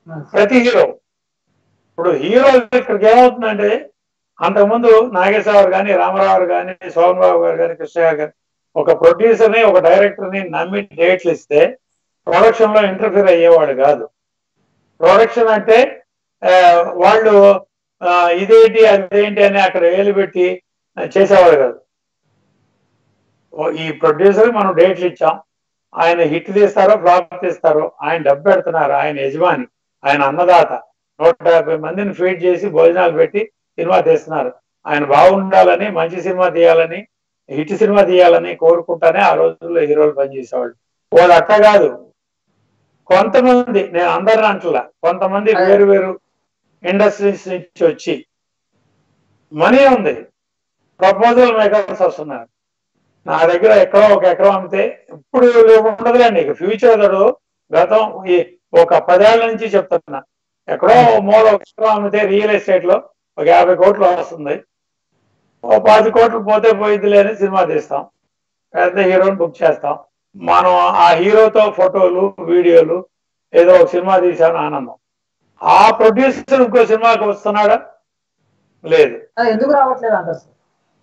Speaker 2: ప్రతి హీరో ఇప్పుడు హీరో ఇక్కడికి ఏమవుతుందంటే అంతకుముందు నాగేశ్వరరావు కానీ రామారావు కానీ సోమన్ బాబు గారు కానీ కృష్ణ గారు కానీ ఒక ప్రొడ్యూసర్ ని ఒక డైరెక్టర్ ని నమ్మి డేట్లు ఇస్తే ప్రొడక్షన్ లో ఇంటర్ఫీర్ అయ్యేవాడు కాదు ప్రొడక్షన్ అంటే ఆ, వాళ్ళు ఆ, ఇదేంటి అదేంటి అని అక్కడ వేలు పెట్టి ఆ, చేసేవాడు కాదు ఓ, ఈ ప్రొడ్యూసర్ మనం డేట్లు ఇచ్చాం ఆయన హిట్ తీస్తారో ఫ్లాప్ తీస్తారో ఆయన డబ్బు పెడుతున్నారు ఆయన యజమాని ఆయన అన్నదాత నూట యాభై మందిని ఫీడ్ చేసి భోజనాలు పెట్టి సినిమా తీస్తున్నారు ఆయన బాగుండాలని మంచి సినిమా తీయాలని హిట్ సినిమా తీయాలని కోరుకుంటానే ఆ రోజుల్లో హీరోలు పనిచేసేవాళ్ళు వాళ్ళు అట్లా కాదు కొంతమంది నేను అందరిని అంటలా కొంతమంది వేరు వేరు ఇండస్ట్రీస్ నుంచి వచ్చి మనీ ఉంది ప్రపోజల్ మేకర్స్ వస్తున్నారు నా దగ్గర ఎక్కడో ఒక ఎకరం అమ్మితే ఇప్పుడు ఉండదులేండి ఇక ఫ్యూచర్ తడు గతం ఈ ఒక పదేళ్ల నుంచి చెప్తున్నా ఎక్కడో ఓ మూల ఒక ఎకరం అమ్మితే రియల్ ఎస్టేట్ లో ఒక యాభై కోట్లు వస్తుంది ఓ పది కోట్లు పోతే పోయిద్దిలే అని సినిమా తీస్తాం పెద్ద హీరోని బుక్ చేస్తాం మనం ఆ హీరోతో ఫోటోలు వీడియోలు ఏదో ఒక సినిమా తీసాను ఆనందం ఆ ప్రొడ్యూసర్ ఇంకో సినిమాకి వస్తున్నాడా లేదు
Speaker 1: అది ఎందుకు రావట్లేదు అంటారు సార్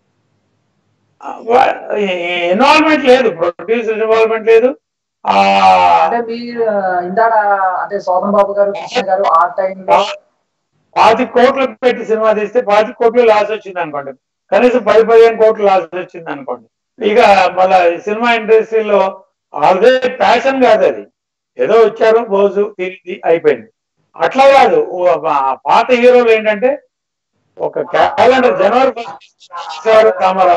Speaker 2: ఇన్వాల్వ్మెంట్ లేదు ప్రొడ్యూసర్ ఇన్వాల్వ్మెంట్ లేదు ఆ
Speaker 1: అంటే మీరు ఆ, ఇందాక అంటే శోభన్ బాబు గారు కృష్ణ గారు ఆ టైంలో
Speaker 2: పాతి కోట్లు పెట్టి సినిమా తీస్తే పాతి కోట్లు లాస్ వచ్చింది అనుకోండి కనీసం పది పదిహేను కోట్లు లాస్ వచ్చింది అనుకోండి ఇక మళ్ళా ఈ సినిమా ఇండస్ట్రీలో ఆల్రెడీ ప్యాషన్ కాదు అది ఏదో వచ్చారు బోజు తిరిగి అయిపోయింది అట్లా కాదు ఓ ఆ పాత హీరోలు ఏంటంటే ఒక క్యాలెండర్ జనవరి ఫస్ట్ రామారావు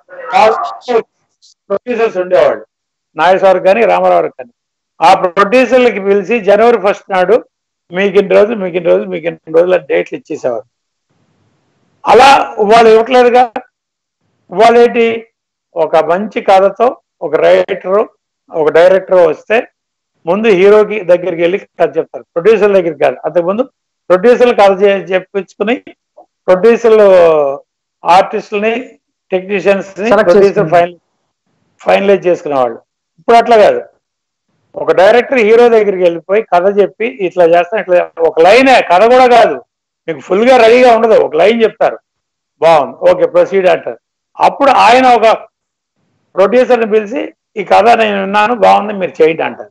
Speaker 2: ప్రొడ్యూసర్స్ ఉండేవాళ్ళు నాగేశ్వర కానీ రామారావు కానీ ఆ ప్రొడ్యూసర్లకి పిలిచి జనవరి ఫస్ట్ నాడు మీకు ఇన్ని రోజులు మీకు ఇన్ని రోజులు మీకు ఇన్ని రోజుల డేట్లు ఇచ్చేసేవారు అలా వాళ్ళు ఇవ్వట్లేదుగా వాళ్ళు ఏంటి ఒక మంచి కథతో ఒక రైటరు ఒక డైరెక్టర్ వస్తే ముందు హీరోకి దగ్గరికి వెళ్ళి కథ చెప్తారు ప్రొడ్యూసర్ దగ్గరికి కాదు అంతకుముందు ప్రొడ్యూసర్లు కథ చే- చెప్పించుకుని ప్రొడ్యూసర్లు ఆర్టిస్టులని టెక్నీషియన్స్ ని
Speaker 1: Select
Speaker 2: ప్రొడ్యూసర్
Speaker 1: చేసుకుని.
Speaker 2: ఫైనల్ ఫైనలైజ్ చేసుకునేవాళ్ళు ఇప్పుడు అట్లా కాదు ఒక డైరెక్టర్ హీరో దగ్గరికి వెళ్ళిపోయి కథ చెప్పి ఇట్లా చేస్తాను ఇట్లా చేస్తాను. ఒక లైనే కథ కూడా కాదు మీకు ఫుల్ గా రెడీగా ఉండదు ఒక లైన్ చెప్తారు బాగుంది ఓకే ప్రొసీడ్ అంటారు అప్పుడు ఆయన ఒక ప్రొడ్యూసర్ని పిలిచి ఈ కథ నేను విన్నాను బాగుంది మీరు చేయండి అంటారు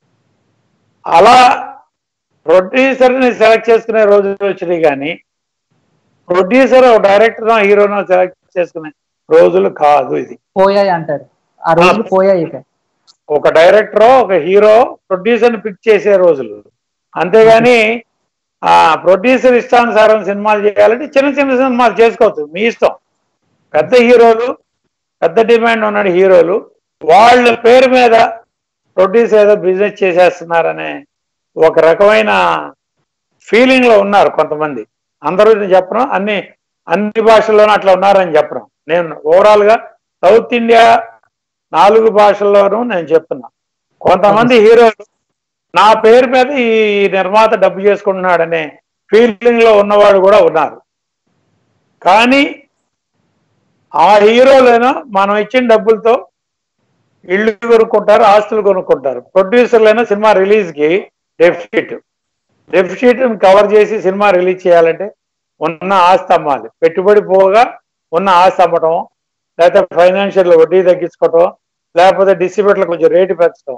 Speaker 2: అలా ప్రొడ్యూసర్ని సెలెక్ట్ చేసుకునే రోజులు వచ్చినాయి కానీ ప్రొడ్యూసర్ డైరెక్టర్ హీరోను సెలెక్ట్ చేసుకునే రోజులు కాదు ఇది
Speaker 1: పోయాయి అంటారు ఆ రోజులు పోయాయి ఇక
Speaker 2: ఒక డైరెక్టర్ ఒక హీరో ప్రొడ్యూసర్ ని పిక్ చేసే రోజులు అంతేగాని ఆ ప్రొడ్యూసర్ ఇష్టానుసారం సినిమాలు చేయాలంటే చిన్న చిన్న సినిమాలు చేసుకోవచ్చు మీ ఇష్టం పెద్ద హీరోలు పెద్ద డిమాండ్ ఉన్న హీరోలు వాళ్ళ పేరు మీద ప్రొడ్యూసర్ ఏదో బిజినెస్ చేసేస్తున్నారనే ఒక రకమైన ఫీలింగ్ లో ఉన్నారు కొంతమంది అందరూ నేను చెప్పను అన్ని అన్ని భాషల్లోనూ అట్లా ఉన్నారని చెప్పను నేను ఓవరాల్ గా సౌత్ ఇండియా నాలుగు భాషల్లోనూ నేను చెప్తున్నా కొంతమంది హీరోలు నా పేరు మీద ఈ నిర్మాత డబ్బు చేసుకుంటున్నాడనే ఫీలింగ్ లో ఉన్నవాడు కూడా ఉన్నారు కానీ ఆ హీరోలైనా మనం ఇచ్చిన డబ్బులతో ఇళ్ళు కొనుక్కుంటారు ఆస్తులు కొనుక్కుంటారు ప్రొడ్యూసర్లైనా సినిమా రిలీజ్ కి డెఫిసిట్ డెఫిసిట్ కవర్ చేసి సినిమా రిలీజ్ చేయాలంటే ఉన్న ఆస్తి అమ్మాలి పెట్టుబడి పోగా ఉన్న ఆస్తి అమ్మటం లేకపోతే ఫైనాన్షియల్ వడ్డీ తగ్గించుకోవటం లేకపోతే డిస్ట్రిబ్యూటర్లు కొంచెం రేటు పెంచడం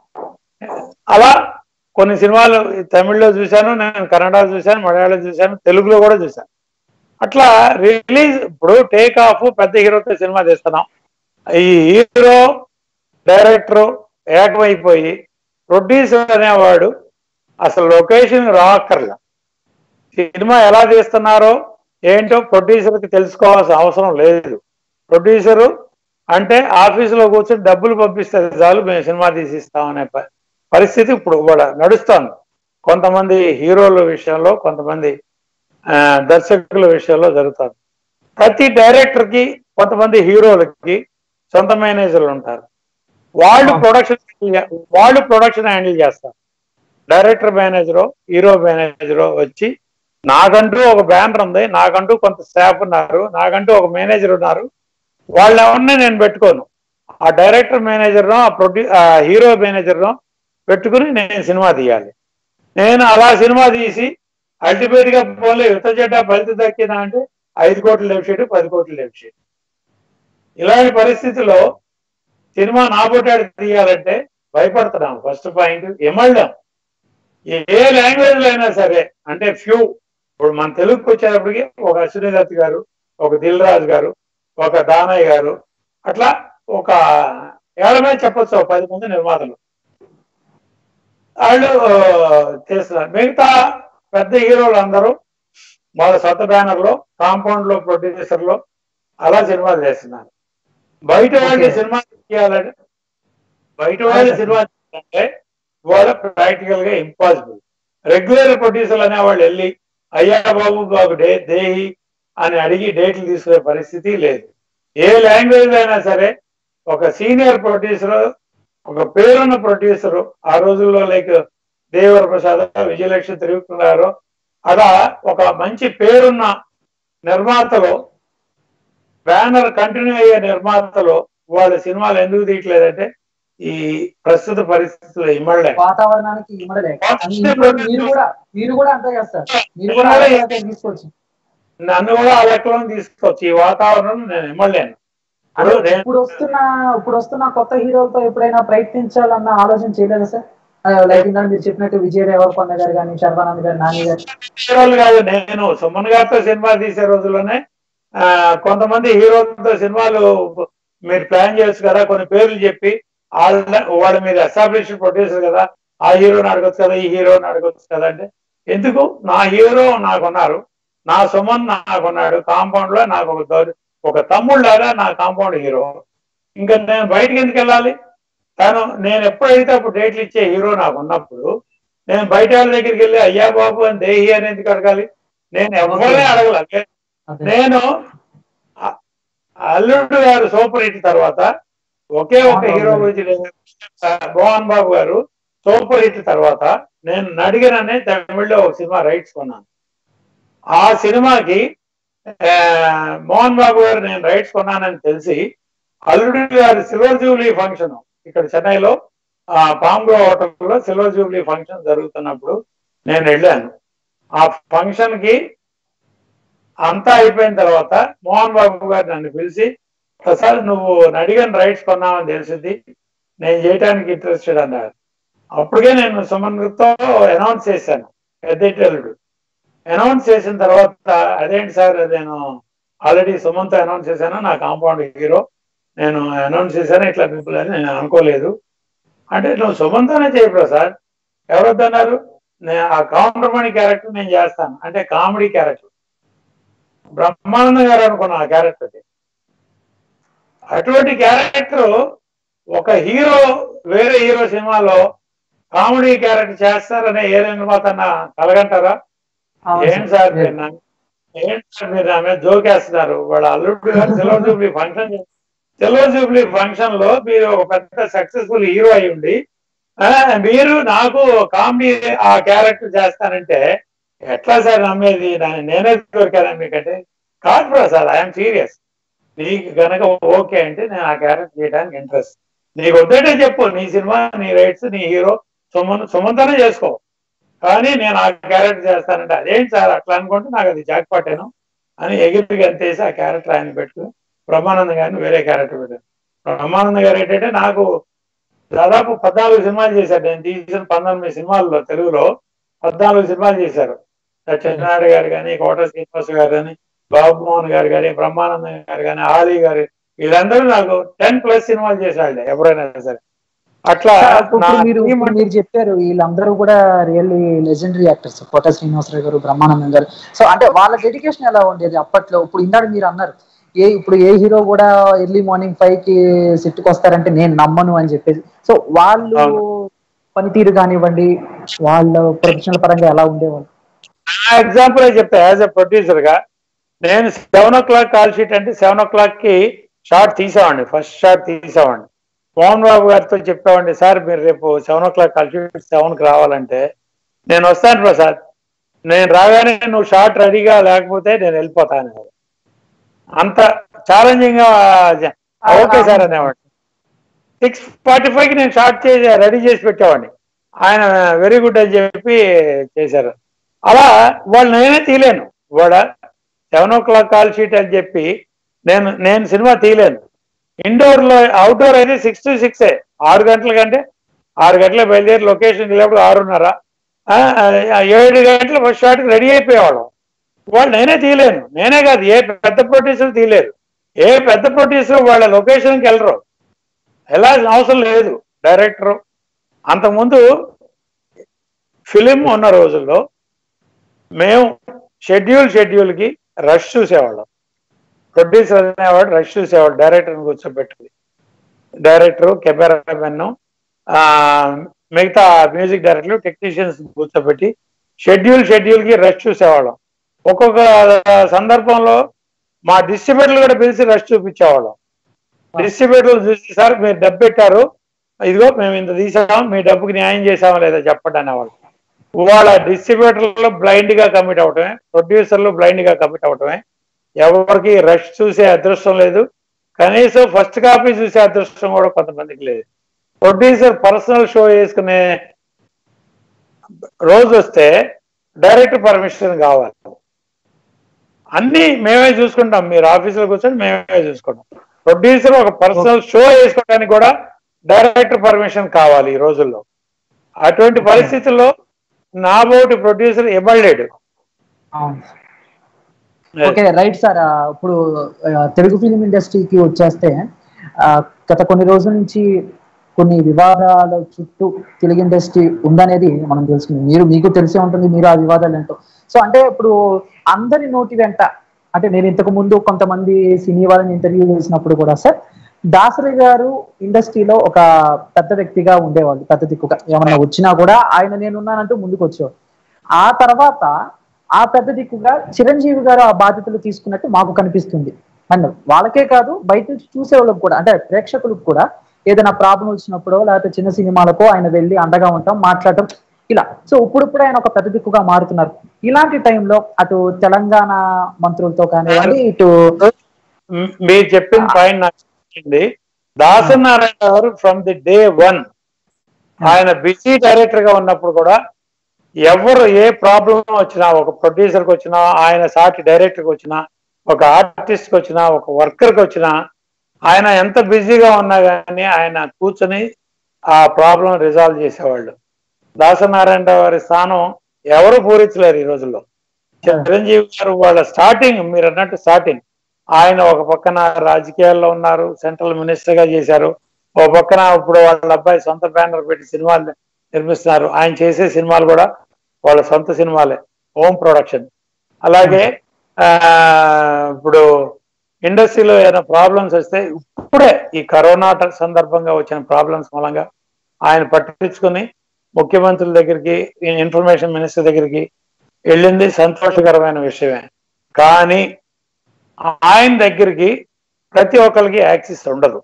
Speaker 2: అలా కొన్ని సినిమాలు తమిళ్లో చూశాను నేను కన్నడ చూశాను మలయాళం చూశాను తెలుగులో కూడా చూశాను అట్లా రిలీజ్ ఇప్పుడు టేక్ ఆఫ్ పెద్ద హీరోతో సినిమా తీస్తున్నాం ఈ హీరో డైరెక్టర్ ఏకమైపోయి ప్రొడ్యూసర్ అనేవాడు అసలు లొకేషన్ రాక్కర్లా సినిమా ఎలా తీస్తున్నారో ఏంటో ప్రొడ్యూసర్కి తెలుసుకోవాల్సిన అవసరం లేదు ప్రొడ్యూసరు అంటే ఆఫీసులో కూర్చొని డబ్బులు పంపిస్తే చాలు మేము సినిమా తీసిస్తామనే ప- పరిస్థితి ఇప్పుడు కూడా నడుస్తోంది కొంతమంది హీరోల విషయంలో కొంతమంది ఆ, దర్శకుల విషయంలో జరుగుతుంది ప్రతి డైరెక్టర్ కి కొంతమంది హీరోలకి సొంత మేనేజర్లు ఉంటారు వాళ్ళు
Speaker 1: ఆ.
Speaker 2: ప్రొడక్షన్ వాళ్ళు ప్రొడక్షన్ హ్యాండిల్ చేస్తారు డైరెక్టర్ మేనేజరో హీరో మేనేజరో వచ్చి నాకంటూ ఒక బ్యానర్ ఉంది నాకంటూ కొంత స్టాఫ్ ఉన్నారు నాకంటూ ఒక మేనేజర్ ఉన్నారు వాళ్ళు ఎవరిని నేను పెట్టుకోను ఆ డైరెక్టర్ మేనేజర్నో ఆ ప్రొడ్యూ ఆ హీరో మేనేజర్నో పెట్టుకుని నేను సినిమా తీయాలి నేను అలా సినిమా తీసి అల్టిమేట్ గా పోలే యుద్ధ జడ్డ ఫలితం దక్కినా అంటే ఐదు కోట్లు డెఫిషిట్ పది కోట్లు డెఫిషిట్ ఇలాంటి పరిస్థితిలో సినిమా నాబోటాడు తీయాలంటే భయపడుతున్నాం ఫస్ట్ పాయింట్ ఎమళ్ళం ఏ లాంగ్వేజ్ లో అయినా సరే అంటే ఫ్యూ ఇప్పుడు మన తెలుగుకి వచ్చేటప్పటికి ఒక అశ్విని దత్ గారు ఒక దిల్ రాజు గారు ఒక దానయ్య గారు అట్లా ఒక ఏడమే చెప్పొచ్చు ఒక పది మంది నిర్మాతలు వాళ్ళు చేస్తున్నారు మిగతా పెద్ద హీరోలు అందరూ వాళ్ళ సొంత బ్యానర్ లో కాంపౌండ్ లో ప్రొడ్యూసర్ లో అలా సినిమాలు చేస్తున్నారు బయట వాళ్ళకి
Speaker 1: Okay.
Speaker 2: సినిమా తీయాలంటే బయట వాళ్ళ సినిమా తీయాలంటే వాళ్ళ ప్రాక్టికల్ గా ఇంపాసిబుల్ రెగ్యులర్ ప్రొడ్యూసర్లు అనే వాళ్ళు వెళ్ళి అయ్యా బాబు బాబు డే దేహి అని అడిగి డేట్లు తీసుకునే పరిస్థితి లేదు ఏ లాంగ్వేజ్ అయినా సరే ఒక సీనియర్ ప్రొడ్యూసర్ ఒక పేరున్న ప్రొడ్యూసర్ ఆ రోజుల్లో లైక్ దేవర ప్రసాద్ విజయలక్ష్మి తిరుగుతున్నారు అలా ఒక మంచి పేరున్న నిర్మాతలు బ్యానర్ కంటిన్యూ అయ్యే నిర్మాతలు వాళ్ళ సినిమాలు ఎందుకు తీయట్లేదంటే ఈ ప్రస్తుత పరిస్థితుల్లో ఇమ్మడలే
Speaker 1: వాతావరణానికి ఇమ్మడలే అని ఇంట్లో మీరు కూడా మీరు కూడా అంతే కదా సార్ మీరు కూడా అలాగే అయితే తీసుకోవచ్చు
Speaker 2: నన్ను కూడా ఆ లెక్కలో తీసుకోవచ్చు ఈ వాతావరణం నేను ఇమ్మలేను
Speaker 1: అంటే
Speaker 2: ఇప్పుడు నేను-
Speaker 1: ఇప్పుడు వస్తున్న ఇప్పుడు వస్తున్న కొత్త హీరోలతో ఎప్పుడైనా ప్రయత్నించాలన్న ఆలోచన చేయలేదా సార్ లైక్ ఇందాక మీరు చెప్పినట్టు విజయ్ దేవరకొండ గారు కానీ శర్వానంద్ గారు నాని గారు
Speaker 2: హీరోలు కాదు నేను సుమన్ గారితో సినిమా తీసే రోజుల్లోనే ఆ, కొంతమంది హీరోలతో సినిమాలు మీరు ప్లాన్ చేయొచ్చు కదా కొన్ని పేర్లు చెప్పి వాళ్ళ వాళ్ళ మీద ఎస్టాబ్లిష్ ప్రొడ్యూసర్ కదా ఆ హీరోని అడగొచ్చు కదా ఈ హీరోని అడగొచ్చు కదా అంటే ఎందుకు నా హీరో నాకున్నారు నా సుమన్ నాకున్నాడు కాంపౌండ్ లో నాకు ఒక దౌర్- ఒక తమ్ముళ్ళలాగా నా కాంపౌండ్ హీరో ఇంకా నేను బయటికి ఎందుకు వెళ్ళాలి తను నేను ఎప్పుడైతే అప్పుడు డేట్లు ఇచ్చే హీరో నాకు ఉన్నప్పుడు నేను బయట వాళ్ళ దగ్గరికి వెళ్ళి అయ్యా బాబు అని దేహి అని ఎందుకు అడగాలి నేను ఎవరినే అడగల
Speaker 1: అదే.
Speaker 2: నేను అ- అల్లుడు గారు సూపర్ హిట్ తర్వాత ఒకే ఒక
Speaker 1: మోహన్
Speaker 2: హీరో
Speaker 1: బాబు
Speaker 2: గురించి నేను మోహన్ బాబు గారు సూపర్ హిట్ తర్వాత నేను నడిగననే తమిళ్లో ఒక సినిమా రైట్స్ కొన్నాను ఆ సినిమాకి ఆ, మోహన్ బాబు గారు నేను రైట్స్ కొన్నానని తెలిసి అల్లుడు గారి సిల్వర్ జూబ్లీ ఫంక్షన్ ఇక్కడ చెన్నైలో ఆ పాంగ్రో హోటల్లో సిల్వర్ జూబ్లీ ఫంక్షన్ జరుగుతున్నప్పుడు నేను వెళ్ళాను ఆ ఫంక్షన్ కి అంతా అయిపోయిన తర్వాత మోహన్ బాబు గారు నన్ను పిలిచి ప్రసాద్ నువ్వు నడిగన్ రైట్స్ కొన్నావని తెలిసింది నేను చేయడానికి ఇంట్రెస్టెడ్ అన్నారు అప్పటికే నేను సుమన్ తో అనౌన్స్ చేశాను పెద్దెట్టెల్లుడు అనౌన్స్ చేసిన తర్వాత అదేంటి సార్ నేను ఆల్రెడీ సుమన్తో అనౌన్స్ చేశాను నా కాంపౌండ్ హీరో నేను అనౌన్స్ చేశాను ఇట్లా పీపుల్ అని నేను అనుకోలేదు అంటే నువ్వు సుమన్తోనే చేయ ప్రసాద్ ఎవరొద్దన్నారు నేను ఆ కౌంటర్ మణి క్యారెక్టర్ నేను చేస్తాను అంటే కామెడీ క్యారెక్టర్ బ్రహ్మానంద గారు అనుకున్న ఆ క్యారెక్టర్ అటువంటి క్యారెక్టర్ ఒక హీరో వేరే హీరో సినిమాలో కామెడీ క్యారెక్టర్ చేస్తారనే ఏ నిర్మాత కలగంటారా
Speaker 1: అవును
Speaker 2: ఏం సార్
Speaker 1: సార్.
Speaker 2: మీరు నా- ఏం సార్ మీరు ఆమె జోకేస్తున్నారు వాళ్ళ అల్లుడు గారు silver jubilee function silver jubilee function లో మీరు ఒక పెద్ద సక్సెస్ఫుల్ హీరో అయి ఉండి ఆ, మీరు నాకు కామెడీ ఆ క్యారెక్టర్ చేస్తానంటే ఎట్లా సార్ నమ్మేది నా- నేనే దొరికాను మీకంటే కాదు ప్రసాద్ ఐఎమ్ సీరియస్ నీకు గనక ఓకే అంటే నేను ఆ క్యారెక్టర్ చేయడానికి ఇంట్రెస్ట్ నీకు వద్దంటే చెప్పు నీ సినిమా నీ రైట్స్ నీ హీరో సుమన్ సుమంతనే చేసుకో కానీ నేను ఆ క్యారెక్టర్ చేస్తానంటే అదేంటి సార్ అట్లా అనుకుంటే నాకు అది జాక్ పట్టాను అని ఎగిరి గంతేసి ఆ క్యారెక్టర్ ఆయన పెట్టుకుని బ్రహ్మానంద గారిని వేరే క్యారెక్టర్ పెట్టాను బ్రహ్మానంద గారు ఏంటంటే నాకు దాదాపు పద్నాలుగు సినిమాలు చేశారు నేను తీసిన పంతొమ్మిది సినిమాల్లో తెలుగులో పద్నాలుగు సినిమాలు చేశారు సత్యనారాయణ గారు కానీ కోట శ్రీనివాస్ గారు కానీ బాబు మోహన్ గారు కానీ బ్రహ్మానంద గారు కానీ ఆలీ గారు వీళ్ళందరూ నాకు టెన్ ప్లస్ సినిమాలు చేశాళ్ళే ఎవరైనా సరే అట్లా
Speaker 1: ఇప్పుడు
Speaker 2: నా
Speaker 1: మీరు
Speaker 2: team
Speaker 1: ఇప్పుడు మీరు చెప్పారు వీళ్ళందరూ కూడా really legendary actors Kota Srinivasarao గారు బ్రహ్మానందం గారు సో అంటే వాళ్ళ డెడికేషన్ ఎలా ఉండేది అప్పట్లో ఇప్పుడు ఇందాక మీరు అన్నారు ఏ ఇప్పుడు ఏ హీరో కూడా ఎర్లీ మార్నింగ్ ఫైవ్ కి సెట్కి వస్తారంటే నేను నమ్మను అని చెప్పేసి సో వాళ్ళు
Speaker 2: అవును.
Speaker 1: పనితీరు కానివ్వండి వాళ్ళ ప్రొఫెషనల్ పరంగా ఎలా ఉండేవాళ్ళు
Speaker 2: నా ఎగ్జాంపుల్ చెప్తా యాజ్ ఎ ప్రొడ్యూసర్ గా నేను seven o'clock call sheet అంటే సెవెన్ ఓ క్లాక్ కి షార్ట్ తీసామండి ఫస్ట్ షార్ట్ తీసామండి మోహన్ బాబు గారితో చెప్పామండి సార్ మీరు రేపు seven o'clock call sheet seven కి రావాలంటే నేను వస్తాను ప్రసాద్ నేను రాగానే నువ్వు షార్ట్ రెడీగా లేకపోతే నేను వెళ్ళిపోతాను అంత ఛాలెంజింగ్ గా ఓకే సార్ అనేవాడు సిక్స్ ఫార్టీ ఫైవ్ కి నేను షార్ట్ చేసి రెడీ చేసి పెట్టేవాడిని ఆయన వెరీ గుడ్ అని చెప్పి చేశారు అలా వాళ్ళు నేనే తీయలేను కూడా seven o'clock call sheet అని చెప్పి నేను నేను సినిమా తీయలేను ఇండోర్ లో అవుట్డోర్ అయితే సిక్స్ టు సిక్స్ ఆరు గంటల కంటే ఆరు గంటల బయలుదేరి లొకేషన్కి వెళ్ళినప్పుడు ఆరున్నర ఆ, ఆ, ఏడు గంటల ఫస్ట్ షాట్కి రెడీ అయిపోయేవాళ్ళం వాళ్ళు నేనే తీయలేను నేనే కాదు ఏ పెద్ద ప్రొడ్యూసర్ తీయలేరు ఏ పెద్ద ప్రొడ్యూసర్ వాళ్ళ లొకేషన్కి వెళ్ళరు వెళ్ళాల్సిన అవసరం లేదు డైరెక్టర్ అంతకుముందు ఫిలిం ఉన్న రోజుల్లో మేము షెడ్యూల్ షెడ్యూల్కి రష్ చూసేవాళ్ళం ప్రొడ్యూసర్ అనేవాడు రష్ చూసేవాడు డైరెక్టర్ని కూర్చోబెట్టుకుని డైరెక్టర్ కెమెరామెన్ మిగతా మ్యూజిక్ డైరెక్టర్లు టెక్నీషియన్స్ కూర్చోబెట్టి షెడ్యూల్ షెడ్యూల్కి రష్ చూసేవాళ్ళం ఒక్కొక్క సందర్భంలో మా డిస్ట్రిబ్యూటర్లు కూడా పిలిచి రష్ చూపించేవాళ్ళం డిస్ట్రిబ్యూటర్లు చూసి సార్ మీరు డబ్బు పెట్టారు ఇదిగో మేము ఇంత తీసాం మీ డబ్బుకి న్యాయం చేసామా లేదా చెప్పండి అనేవాళ్ళు వాళ్ళ డిస్ట్రిబ్యూటర్లు బ్లైండ్ గా కమిట్ అవటమే ప్రొడ్యూసర్లు బ్లైండ్ గా కమిట్ అవటమే ఎవరికి రష్ చూసే అదృష్టం లేదు కనీసం ఫస్ట్ కాపీ చూసే అదృష్టం కూడా కొంతమందికి లేదు ప్రొడ్యూసర్ పర్సనల్ షో వేసుకునే రోజు వస్తే డైరెక్టర్ పర్మిషన్ కావాలి అన్ని మేమే చూసుకుంటాం మీరు ఆఫీసులో కూర్చొని మేమే చూసుకుంటాం ప్రొడ్యూసర్ ఒక పర్సనల్ షో వేసుకోవడానికి కూడా డైరెక్టర్ పర్మిషన్ కావాలి ఈ రోజుల్లో అటువంటి పరిస్థితుల్లో నాబోటి ప్రొడ్యూసర్ ఇవ్వలేడు
Speaker 1: అవును ఓకే రైట్ సార్ ఆ, ఇప్పుడు ఆ, తెలుగు ఫిలిం ఇండస్ట్రీకి వచ్చేస్తే ఆ, గత కొన్ని రోజుల నుంచి కొన్ని వివాదాల చుట్టూ తెలుగు ఇండస్ట్రీ ఉందనేది మనం తెలుసుకుంది మీరు మీకు తెలిసే ఉంటుంది మీరు ఆ వివాదాలు ఏంటో సో అంటే ఇప్పుడు అందరి నోటి వెంట అంటే నేను ఇంతకు ముందు కొంతమంది సినీ వాళ్ళని ఇంటర్వ్యూ చేసినప్పుడు కూడా సార్ దాసరి గారు ఇండస్ట్రీలో ఒక పెద్ద వ్యక్తిగా ఉండేవాళ్ళు పెద్ద దిక్కుగా ఏమన్నా వచ్చినా కూడా ఆయన నేనున్నానంటూ ముందుకు వచ్చేవాడు ఆ తర్వాత ఆ పెద్ద దిక్కుగా చిరంజీవి గారు ఆ బాధ్యతలు తీసుకున్నట్టు మాకు కనిపిస్తుంది అండ్ వాళ్ళకే కాదు బయట నుంచి చూసే వాళ్ళకి కూడా అంటే ప్రేక్షకులకు కూడా ఏదైనా ప్రాబ్లం వచ్చినప్పుడు లేకపోతే చిన్న సినిమాలకో ఆయన వెళ్ళి అండగా ఉంటాం మాట్లాడటం ఇలా సో ఇప్పుడిప్పుడు ఆయన ఒక పెద్ద దిక్కుగా మారుతున్నారు ఇలాంటి టైంలో అటు తెలంగాణ మంత్రులతో కానివ్వండి ఇటు
Speaker 2: మ్, మీరు చెప్పిన పాయింట్ నాకు నచ్చింది దాసనారాయణ గారు ఫ్రమ్ ది డే వన్ ఆయన బిజీ డైరెక్టర్ గా ఉన్నప్పుడు కూడా ఎవరు ఏ ప్రాబ్లం వచ్చినా ఒక ప్రొడ్యూసర్ కి వచ్చినా ఆయన సాటి డైరెక్టర్ కి వచ్చినా ఒక ఆర్టిస్ట్ కి వచ్చినా ఒక వర్కర్ కి వచ్చినా ఆయన ఎంత బిజీగా ఉన్నా కానీ ఆయన కూర్చొని ఆ ప్రాబ్లం రిజాల్వ్ చేసేవాళ్ళు దాసనారాయణ వారి స్థానం ఎవరు పూరించలేరు ఈ రోజుల్లో చిరంజీవి గారు వాళ్ళ స్టార్టింగ్ మీరు అన్నట్టు స్టార్టింగ్ ఆయన ఒక పక్కన రాజకీయాల్లో ఉన్నారు సెంట్రల్ మినిస్టర్ గా చేశారు ఒక పక్కన ఇప్పుడు వాళ్ళ అబ్బాయి సొంత బ్యానర్ పెట్టి సినిమాలు నిర్మిస్తున్నారు ఆయన చేసే సినిమాలు కూడా వాళ్ళ సొంత సినిమాలే హోమ్ ప్రొడక్షన్ అలాగే ఆ ఇప్పుడు ఇండస్ట్రీలో ఏదైనా ప్రాబ్లమ్స్ వస్తే ఇప్పుడే ఈ కరోనా సందర్భంగా వచ్చిన ప్రాబ్లమ్స్ మూలంగా ఆయన పట్టించుకుని ముఖ్యమంత్రుల దగ్గరికి ఇన్ఫర్మేషన్ మినిస్టర్ దగ్గరికి వెళ్ళింది సంతోషకరమైన విషయమే కానీ ఆయన దగ్గరికి ప్రతి ఒక్కరికి యాక్సెస్ ఉండదు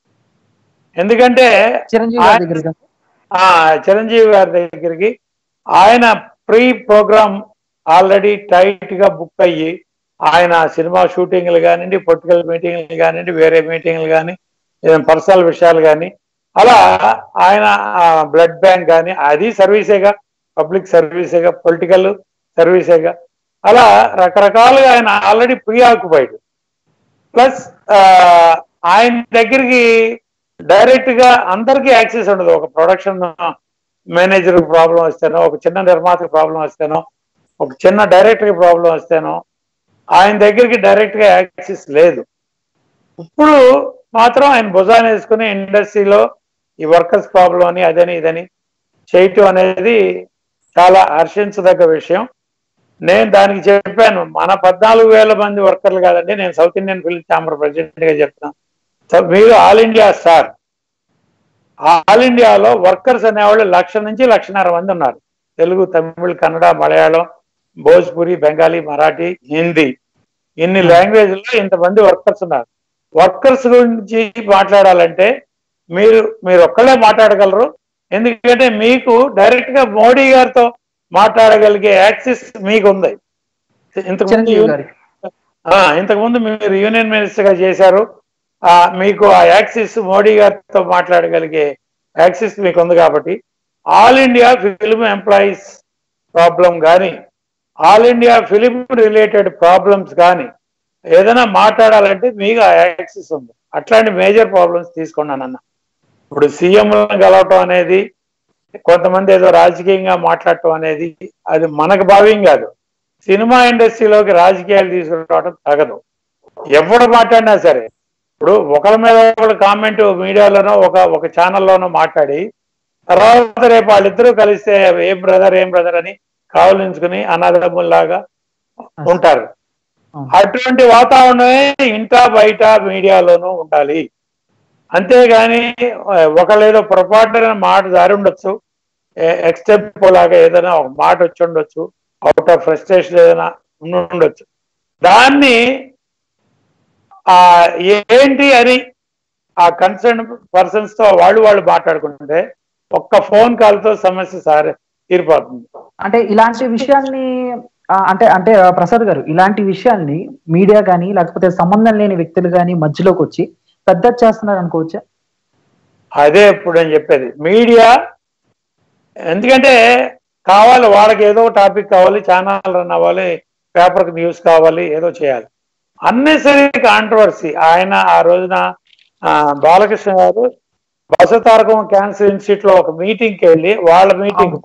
Speaker 2: ఎందుకంటే
Speaker 1: చిరంజీవి గారి
Speaker 2: ఆయన-
Speaker 1: దగ్గరికి
Speaker 2: ఆ చిరంజీవి గారి దగ్గరికి ఆయన ప్రీ ప్రోగ్రామ్ ఆల్రెడీ టైట్ గా బుక్ అయ్యి ఆయన సినిమా షూటింగ్లు కానివ్వండి పొలిటికల్ మీటింగ్లు కానివ్వండి వేరే మీటింగ్లు కానీ ఏదైనా పర్సనల్ విషయాలు కానీ అలా ఆయన బ్లడ్ బ్యాంక్ కానీ అది సర్వీసేగా పబ్లిక్ సర్వీసేగా పొలిటికల్ సర్వీసేగా అలా రకరకాలుగా ఆయన ఆల్రెడీ ప్రీ ఆక్యుపైడ్ ప్లస్ ఆయన దగ్గరికి డైరెక్ట్ గా అందరికీ యాక్సెస్ ఉండదు ఒక ప్రొడక్షన్ మేనేజర్ ప్రాబ్లం వస్తేనో ఒక చిన్న నిర్మాతకి ప్రాబ్లం వస్తేనో ఒక చిన్న డైరెక్టర్ కి ప్రాబ్లం వస్తేనో ఆయన దగ్గరికి డైరెక్ట్ గా యాక్సెస్ లేదు ఇప్పుడు మాత్రం ఆయన భుజాన్ని వేసుకుని ఇండస్ట్రీలో ఈ వర్కర్స్ ప్రాబ్లం అని అదని ఇదని చేయటం అనేది చాలా హర్షించదగ్గ విషయం నేను దానికి చెప్పాను మన పద్నాలుగు వేల మంది వర్కర్లు కాదండి నేను south Indian film chamber president గా చెప్తాను సో మీరు ఆల్ ఇండియా స్టార్ ఆల్ ఇండియాలో వర్కర్స్ అనేవాళ్ళు లక్ష నుంచి లక్షన్నర మంది ఉన్నారు తెలుగు తమిళ్ కన్నడ మలయాళం భోజ్పురి బెంగాలీ మరాఠీ హిందీ ఇన్ని లాంగ్వేజ్లో ఇంతమంది వర్కర్స్ ఉన్నారు వర్కర్స్ గురించి మాట్లాడాలంటే మీరు మీరు ఒక్కళ్ళే మాట్లాడగలరు ఎందుకంటే మీకు డైరెక్ట్ గా మోడీ గారితో మాట్లాడగలిగే యాక్సెస్ మీకు ఉంది ఇంతకుముందు
Speaker 1: చిరంజీవి గారి
Speaker 2: ఆ, ఇంతకుముందు మీరు యూనియన్ మినిస్టర్ గా చేశారు ఆ, మీకు ఆ యాక్సిస్ మోడీ గారితో మాట్లాడగలిగే యాక్సిస్ మీకు ఉంది కాబట్టి all India film employees problem కానీ all India film related problems కానీ ఏదైనా మాట్లాడాలంటే మీకు ఆ యాక్సెస్ ఉంది అట్లాంటి మేజర్ ప్రాబ్లమ్స్ తీసుకున్నాను అన్న ఇప్పుడు సీఎం కలవటం అనేది కొంతమంది ఏదో రాజకీయంగా మాట్లాడటం అనేది అది మనకు భావ్యం కాదు సినిమా ఇండస్ట్రీలోకి రాజకీయాలు తీసుకురావడం తగదు ఎవడు మాట్లాడినా సరే ఇప్పుడు ఒకరి మీద ఒకరు కామెంట్ మీడియాలోనో ఒక ఒక ఛానల్లోనో మాట్లాడి తర్వాత రేపు వాళ్ళిద్దరూ కలిస్తే ఏం బ్రదర్ ఏం బ్రదర్ అని కావలించుకుని అన్నదమ్ముల్లాగా ఉంటారు
Speaker 1: అవును.
Speaker 2: అటువంటి వాతావరణమే ఇంటా బయట మీడియాలోనూ ఉండాలి అంతేగాని ఆ, ఒకళ్ళేదో పొరపాటున మాట జారి ఉండొచ్చు ఎక్స్టెంప్ లాగా ఏదైనా ఒక మాట వచ్చి ఉండొచ్చు అవుట్ ఆఫ్ ఫ్రస్ట్రేషన్ ఏదైనా ఉండి ఉండొచ్చు దాన్ని ఆ ఏంటి అని ఆ కన్సర్న్ పర్సన్స్ తో వాళ్ళు వాళ్ళు మాట్లాడుకుంటే ఒక్క ఫోన్ కాల్ తో సమస్య సార్ తీరిపోతుంది
Speaker 1: అంటే ఇలాంటి విషయాల్ని ఆ, అంటే అంటే ఆ, ప్రసాద్ గారు ఇలాంటి విషయాల్ని మీడియా కానీ లేకపోతే సంబంధం లేని వ్యక్తులు కానీ మధ్యలోకి వచ్చి పెద్ద చేస్తున్నారు అనుకోవచ్చా
Speaker 2: అదే ఇప్పుడు నేను చెప్పేది మీడియా ఎందుకంటే కావాలి వాళ్ళకి ఏదో టాపిక్ కావాలి ఛానల్ రన్ అవ్వాలి పేపర్కి న్యూస్ కావాలి ఏదో చేయాలి అన్నెసరీ కాంట్రవర్సీ ఆయన ఆ రోజున ఆ, బాలకృష్ణ గారు బసతారకం క్యాన్సర్ ఇన్స్టిట్యూట్ లో ఒక మీటింగ్కి వెళ్ళి వాళ్ళ మీటింగ్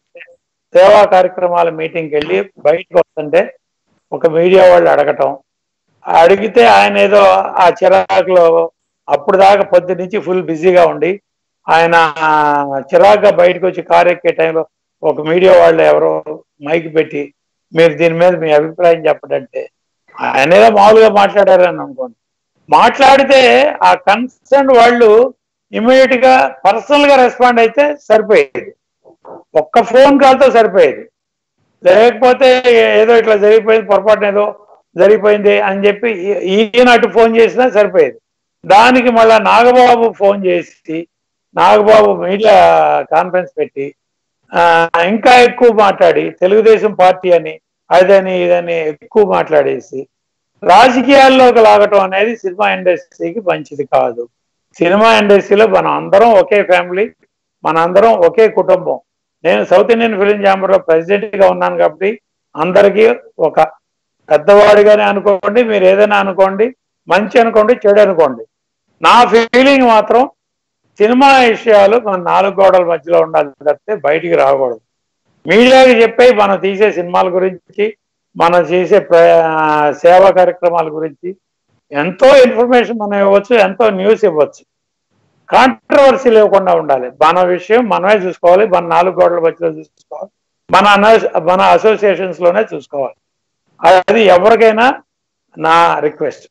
Speaker 2: సేవా కార్యక్రమాల మీటింగ్కి వెళ్ళి బయటకు వస్తుంటే ఒక మీడియా వాళ్ళు అడగటం అడిగితే ఆయన ఏదో ఆ చిరాకులో అప్పుడు దాకా పొద్దు నుంచి ఫుల్ బిజీగా ఉండి ఆయన ఆ, చిరాగ్గా బయటకు వచ్చి కారు ఎక్కే టైంలో ఒక మీడియా వాళ్ళు ఎవరో మైక్ పెట్టి మీరు దీని మీద మీ అభిప్రాయం చెప్పడంటే ఆయన ఏదో మామూలుగా మాట్లాడారని అనుకోండి మాట్లాడితే ఆ కన్సర్న్ వాళ్ళు ఇమీడియట్ గా పర్సనల్ గా రెస్పాండ్ అయితే సరిపోయేది ఒక్క ఫోన్ కాల్తో సరిపోయేది లేకపోతే ఏదో ఇట్లా జరిగిపోయింది పొరపాటున ఏదో జరిగిపోయింది అని చెప్పి ఈ- ఈయన అటు ఫోన్ చేసినా సరిపోయేది దానికి మళ్ళా నాగబాబు ఫోన్ చేసి నాగబాబు మీడియా కాన్ఫరెన్స్ పెట్టి ఆ, ఇంకా ఎక్కువ మాట్లాడి తెలుగుదేశం పార్టీ అని అదని ఇదని ఎక్కువ మాట్లాడేసి రాజకీయాల్లోకి లాగటం అనేది సినిమా ఇండస్ట్రీకి మంచిది కాదు సినిమా ఇండస్ట్రీలో మనం అందరం ఒకే ఫ్యామిలీ మన అందరం ఒకే కుటుంబం నేను సౌత్ ఇండియన్ ఫిలిం ఛాంబర్ లో ప్రెసిడెంట్ గా ఉన్నాను కాబట్టి అందరికీ ఒక పెద్దవాడిగానే అనుకోండి మీరు ఏదైనా అనుకోండి మంచి అనుకోండి చెడు అనుకోండి నా ఫీలింగ్ మాత్రం సినిమా విషయాలు మన నాలుగు గోడల మధ్యలో ఉండాలి తప్పితే బయటికి రాకూడదు మీడియాకి చెప్పే మనం తీసే సినిమాల గురించి మనం చేసే ప్ర- సేవా కార్యక్రమాల గురించి ఎంతో ఇన్ఫర్మేషన్ మనం ఇవ్వచ్చు ఎంతో న్యూస్ ఇవ్వచ్చు కాంట్రవర్సీ లేకుండా ఉండాలి మన విషయం మనమే చూసుకోవాలి మన నాలుగు గోడల మధ్యలో చూసుకోవాలి మన అన- మన అసోసియేషన్స్ లోనే చూసుకోవాలి అది ఎవరికైనా నా రిక్వెస్ట్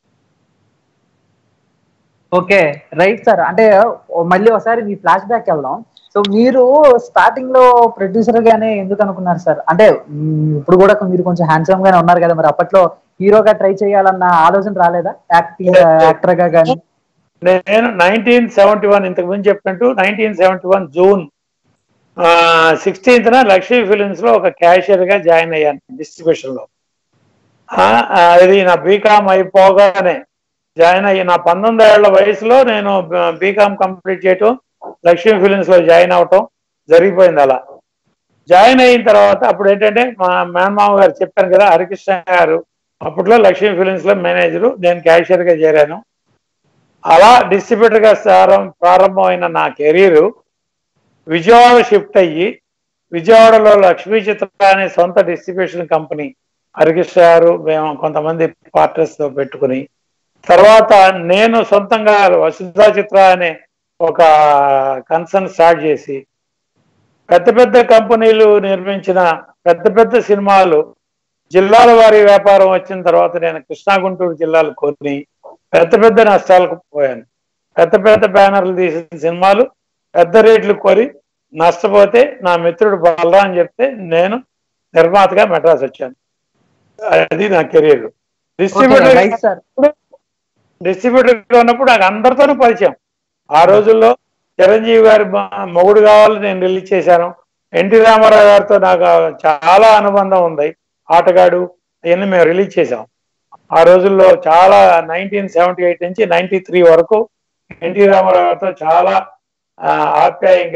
Speaker 1: ఓకే రైట్ సార్ అంటే ఓ మళ్ళీ ఒకసారి మీ ఫ్లాష్ బ్యాక్ వెళ్దాం సో మీరు స్టార్టింగ్ లో ప్రొడ్యూసర్ గానే ఎందుకు అనుకున్నారు సార్ అంటే మ్, ఇప్పుడు కూడా మీరు కొంచెం హ్యాండ్సమ్ గానే ఉన్నారు కదా మరి అప్పట్లో హీరోగా ట్రై చేయాలన్న ఆలోచన రాలేదా యాక్టింగ్ యాక్టర్ గా కానీ
Speaker 2: నేను నైన్టీన్ సెవెంటీ వన్ ఇంతకు ముందు చెప్పినట్టు నైన్టీన్ సెవెంటీ వన్ జూన్ సిక్స్టీన్త్న లక్ష్మీ ఫిలిమ్స్ లో ఒక క్యాషియర్ గా జాయిన్ అయ్యాను డిస్ట్రిబ్యూషన్ లో ఆ, ఆ, ఇది నా బీకామ్ అయిపోగానే జాయిన్ అయ్యి నా పంతొమ్మిది ఏళ్ల వయసులో నేను బీకామ్ కంప్లీట్ చేయటం లక్ష్మీ ఫిలిమ్స్ లో జాయిన్ అవటం జరిగిపోయింది అలా జాయిన్ అయిన తర్వాత అప్పుడు ఏంటంటే మా మేనమామ గారు చెప్పాను కదా హరికృష్ణ గారు అప్పట్లో లక్ష్మీ ఫిలిమ్స్ లో మేనేజరు నేను క్యాషియర్ గా చేరాను అలా డిస్ట్రిబ్యూటర్ గా ప్రారం- ప్రారంభమైన నా కెరీర్ విజయవాడ షిఫ్ట్ అయ్యి విజయవాడలో లక్ష్మీ చిత్ర అనే సొంత డిస్ట్రిబ్యూషన్ కంపెనీ హరికృష్ణ గారు మేము కొంతమంది పార్ట్నర్స్ తో పెట్టుకుని తర్వాత నేను సొంతంగా వసుధా చిత్ర అనే ఒక కన్సర్న్ స్టార్ట్ చేసి పెద్ద పెద్ద కంపెనీలు నిర్మించిన పెద్ద పెద్ద సినిమాలు జిల్లాల వారి వ్యాపారం వచ్చిన తర్వాత నేను కృష్ణా గుంటూరు జిల్లాలు కొని పెద్ద పెద్ద నష్టాలకు పోయాను పెద్ద పెద్ద బ్యానర్లు తీసిన సినిమాలు పెద్ద రేట్లు కొని నష్టపోతే నా మిత్రుడు బలరా అని చెప్తే నేను నిర్మాతగా మెడ్రాస్ వచ్చాను అది నా career distributor
Speaker 1: right sir
Speaker 2: distributor ఉన్నప్పుడు నాకు అందరితోనూ పరిచయం ఆ రోజుల్లో చిరంజీవి గారి మ- మొగుడు కావాలి నేను రిలీజ్ చేశాను ఎన్టీ రామారావు గారితో నాకు చాలా అనుబంధం ఉంది ఆటగాడు అవన్నీ మేము రిలీజ్ చేశాం ఆ రోజుల్లో చాలా నైన్టీన్ సెవెంటీ ఎయిట్ నుంచి నైన్టీ త్రీ వరకు ఎన్టీ రామారావు గారితో చాలా ఆ, ఆప్యాయంగా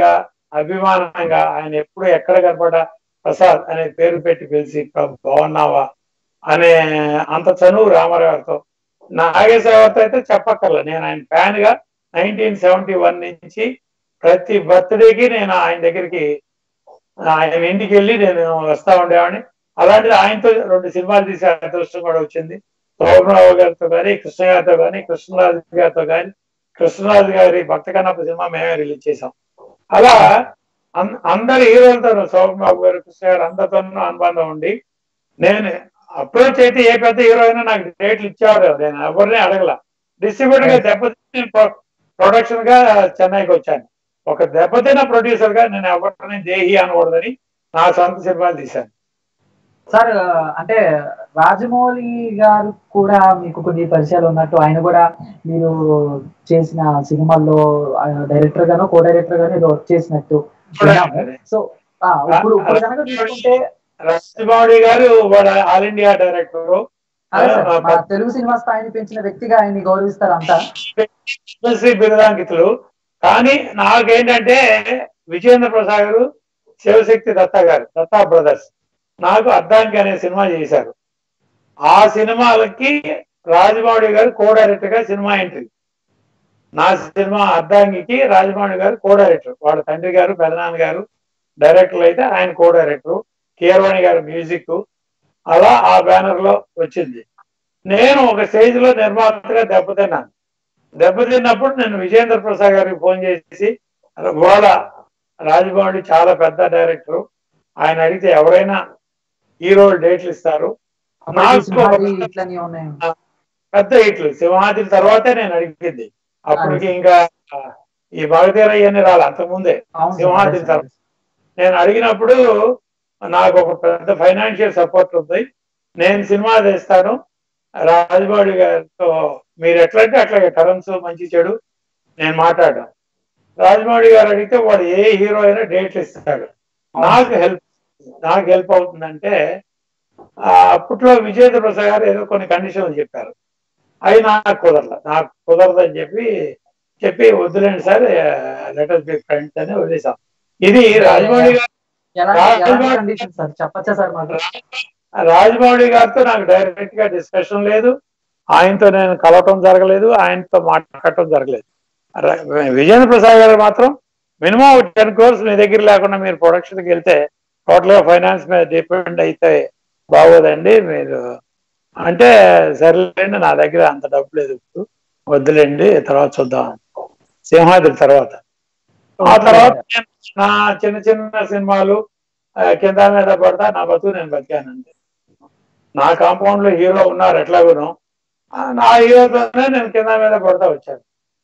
Speaker 2: అభిమానంగా ఆయన ఎప్పుడు ఎక్కడ కనపడా ప్రసాద్ అనే పేరు పెట్టి పిలిచి "ప్ర- బాగున్నావా అనే అంత చనువు రామారావు గారితో నాగేశ్వరరావుతో అయితే చెప్పక్కర్లే నేను ఆయన ఫ్యాన్ గా నైన్టీన్ సెవెంటీ వన్ నుంచి ప్రతి బర్త్డేకి నేను ఆయన దగ్గరికి ఆయన ఇంటికి వెళ్ళి నేను వస్తా ఉండేవాడిని అలాంటిది ఆయనతో రెండు సినిమాలు తీసే అదృష్టం కూడా వచ్చింది శోభరావు గారితో కానీ కృష్ణ గారితో కానీ కృష్ణరాజు గారితో కానీ కృష్ణరాజు గారి భక్త కన్నప్ప సినిమా మేమే రిలీజ్ చేసాం అలా అన్- అందరి హీరోలతో శోభబాబు గారు కృష్ణ గారు అందరితోనూ అనుబంధం ఉండి నేను అప్రోచ్ అయితే ఏ పెద్ద హీరో అయినా నాకు డేట్లు ఇచ్చేవారు నేను ఎవరిని అడగల డిస్ట్రిబ్యూటర్ గా దెబ్బతిని ప్రొడక్షన్ గా చెన్నైకి వచ్చాను ఒక దెబ్బతిన్న ప్రొడ్యూసర్ గా నేను ఎవరిని దేహి అనకూడదని నా సొంత సినిమాలు తీశాను
Speaker 1: సార్ అంటే రాజమౌళి గారు కూడా మీకు కొన్ని పరిచయాలు ఉన్నట్టు ఆయన కూడా మీరు చేసిన సినిమాల్లో డైరెక్టర్ గానో కో డైరెక్టర్ గానో ఏదో వర్క్ చేసినట్టు విన్నాము. సో ఆ, ఇప్పుడు ఇప్పుడు కనుక చూసుకుంటే
Speaker 2: రాజమౌళి గారు వాడు ఆల్ ఇండియా డైరెక్టర్
Speaker 1: అదే సార్, మన తెలుగు సినిమా స్థాయిని పెంచిన వ్యక్తిగా ఆయన్ని గౌరవిస్తారు అంతా
Speaker 2: శ్రీ బిరుదాంకితులు కానీ నాకేంటంటే విజయేంద్ర ప్రసాద్ గారు శివశక్తి దత్తా గారు దత్తా బ్రదర్స్ నాకు అద్దానికి అనే సినిమా చేశారు ఆ సినిమాలకి రాజమౌళి గారు కో డైరెక్టర్ గా సినిమా ఎంట్రీ నా సినిమా అద్దాంగికి రాజమౌళి గారు కో డైరెక్టర్ వాళ్ళ తండ్రి గారు పెదనాన్న గారు డైరెక్టర్లు అయితే ఆయన కో డైరెక్టర్ కీరవాణి గారు మ్యూజిక్ అలా ఆ బ్యానర్ లో వచ్చింది నేను ఒక స్టేజ్ లో నిర్మాతగా దెబ్బతిన్నాను దెబ్బతిన్నప్పుడు నేను విజేంద్ర ప్రసాద్ గారికి ఫోన్ చేసి వాళ్ళ రాజమౌళి చాలా పెద్ద డైరెక్టర్ ఆయన అడిగితే ఎవరైనా హీరో డేట్లు ఇస్తారు
Speaker 1: అప్పటికి
Speaker 2: నాకు
Speaker 1: సింహాద్రి ఇట్లనే ఉన్నాయి
Speaker 2: పెద్ద హిట్లు సింహాద్రి తర్వాతే నేను అడిగింది అప్పటికి ఇంకా ఈ భగతీర ఇవన్నీ రాలి అంతకుముందే
Speaker 1: అవును సార్,
Speaker 2: సింహాద్రి
Speaker 1: అదే సార్.
Speaker 2: తర్వాత నేను అడిగినప్పుడు నాకు ఒక పెద్ద ఫైనాన్షియల్ సపోర్ట్ ఉంది నేను సినిమా చేస్తాను రాజమౌళి గారితో మీరు ఎట్లంటే అట్లాగే టర్మ్స్ మంచి చెడు నేను మాట్లాడాను రాజమౌళి గారు అడిగితే వాడు ఏ హీరో అయినా డేట్లు ఇస్తాడు నాకు హెల్ప్ నాకు హెల్ప్ అవుతుందంటే ఆ, అప్పట్లో విజయేంద్ర ప్రసాద్ గారు ఏదో కొన్ని కండిషన్లు చెప్పారు అవి నాకు కుదరదు నాకు కుదరదు అని చెప్పి చెప్పి వద్దులేండి సార్ లెటర్ బి ఫ్రెండ్స్ అని వదిలేసాం ఇది రాజమౌళి గారు
Speaker 1: ఎలాంటి ఎలాంటి
Speaker 2: రాజమౌళి-
Speaker 1: కండిషన్ సార్ చెప్పచ్చా సార్ మాకు
Speaker 2: రాజమౌళి గారితో నాకు డైరెక్ట్ గా డిస్కషన్ లేదు ఆయనతో నేను కలవటం జరగలేదు ఆయనతో మాట్లాడటం జరగలేదు ర- విజేంద్ర ప్రసాద్ గారు మాత్రం మినిమం టెన్ క్రోర్స్ మీ దగ్గర లేకుండా మీరు ప్రొడక్షన్కి వెళ్తే టోటల్ గా ఫైనాన్స్ మీద డిపెండ్ అయితే బాగోదండి మీరు అంటే సరేలేండి నా దగ్గర అంత డబ్బు లేదు ఇప్పుడు వద్దులేండి తర్వాత చూద్దాం సింహాద్రి తర్వాత ఆ తర్వాత నేను నా చిన్న చిన్న సినిమాలు ఆ, కింద మీద పడతా నా బతుకు నేను బతికానండి నా కాంపౌండ్ లో హీరో ఉన్నారు ఎట్లాగూను ఆ, నా హీరోతోనే నేను కింద మీద పడతా వచ్చాను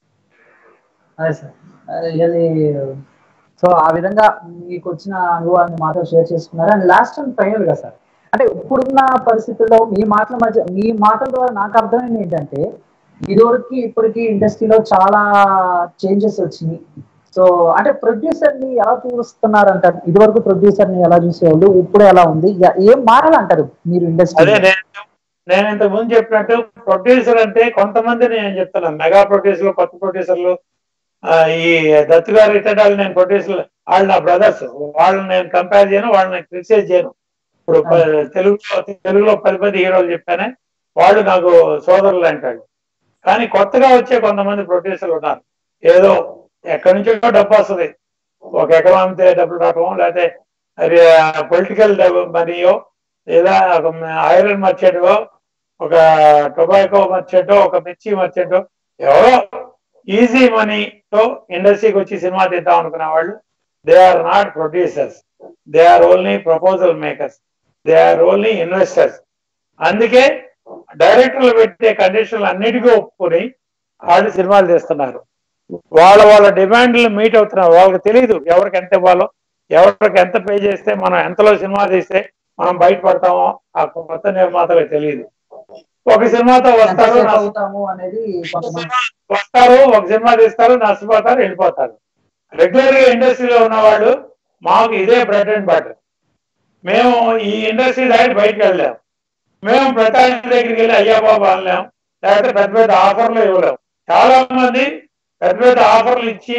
Speaker 1: అదే సార్ రియల్లీ సో ఆ విధంగా మీకు వచ్చిన అనుభవాన్ని మాతో షేర్ చేసుకున్నారు అండ్ లాస్ట్ అండ్ ఫైనల్ గా సార్ అంటే ఇప్పుడున్న పరిస్థితుల్లో మీ మాటల మధ్య మీ మాటల ద్వారా నాకు అర్థమైంది ఏంటంటే ఇదివరకు ఇప్పటికి ఇండస్ట్రీలో చాలా చేంజెస్ వచ్చినాయి సో అంటే ప్రొడ్యూసర్ ని ఎలా చూస్తున్నారు అంటారు ఇదివరకు ప్రొడ్యూసర్ ని ఎలా చూసేవాళ్ళు ఇప్పుడు ఎలా ఉంది ఎ- ఏం మారాలంటారు మీరు
Speaker 2: అదే
Speaker 1: ఇండస్ట్రీ
Speaker 2: నేను నేను ఇంతకు ముందు చెప్పినట్టు ప్రొడ్యూసర్ అంటే కొంతమంది నేను చెప్తున్నాను మెగా ప్రొడ్యూసర్లు కొత్త ప్రొడ్యూసర్లు ఆ, ఈ దత్తు గారు రిటైర్డ్ వాళ్ళు నేను ప్రొడ్యూసర్ వాళ్ళు నా బ్రదర్స్ వాళ్ళని నేను కంపేర్ చేయను వాళ్ళని క్రిటిసైజ్ చేయను ఇప్పుడు ప- తెలుగులో తెలుగులో పది పది హీరోలు చెప్పానే వాళ్ళు నాకు సోదరులు అంటాడు కానీ కొత్తగా వచ్చే కొంతమంది ప్రొడ్యూసర్లు ఉన్నారు ఏదో ఎక్కడి నుంచో డబ్బు వస్తుంది ఒక ఎకరం అమ్మితే డబ్బులు రావటం లేకపోతే పొలిటికల్ మనీయో లేదా ఒక ఐరన్ మర్చెంటో ఒక టొబాకో మర్చెంటో ఒక మిర్చి మర్చెంటో ఎవరో ఈజీ మనీతో ఇండస్ట్రీకి వచ్చి సినిమా తీద్దాం అనుకునే వాళ్ళు they are not producers they are only proposal makers they are only investors అందుకే డైరెక్టర్లు పెట్టే కండిషన్లు అన్నిటికీ ఒప్పుకొని వాళ్ళు సినిమాలు తీస్తున్నారు వాళ్ళ వాళ్ళ డిమాండ్లు మీట్ అవుతున్నారు వాళ్ళకి తెలియదు ఎవరికి ఎంత ఇవ్వాలో ఎవరికి ఎంత పే చేస్తే మనం ఎంతలో సినిమా తీస్తే మనం బయటపడతామో ఆ కొత్త నిర్మాతలకు తెలియదు ఒక సినిమాతో వస్తారు
Speaker 1: ఎంతసేపు
Speaker 2: నష్ట-
Speaker 1: అవుతాము అనేది కొంతమంది
Speaker 2: వస్తారు ఒక సినిమా తీస్తారు నష్టపోతారు వెళ్ళిపోతారు రెగ్యులర్ గా ఇండస్ట్రీలో ఉన్నవాళ్ళు మాకు ఇదే బ్రెడ్ అండ్ బటర్ మేము ఈ ఇండస్ట్రీ దాటి బయటకు వెళ్ళాం మేము ప్రతి ఆయన దగ్గరికి వెళ్ళి అయ్యా బాబు అనలేం లేకపోతే పెద్ద పెద్ద ఆఫర్లు ఇవ్వలేం చాలా మంది పెద్ద పెద్ద ఆఫర్లు ఇచ్చి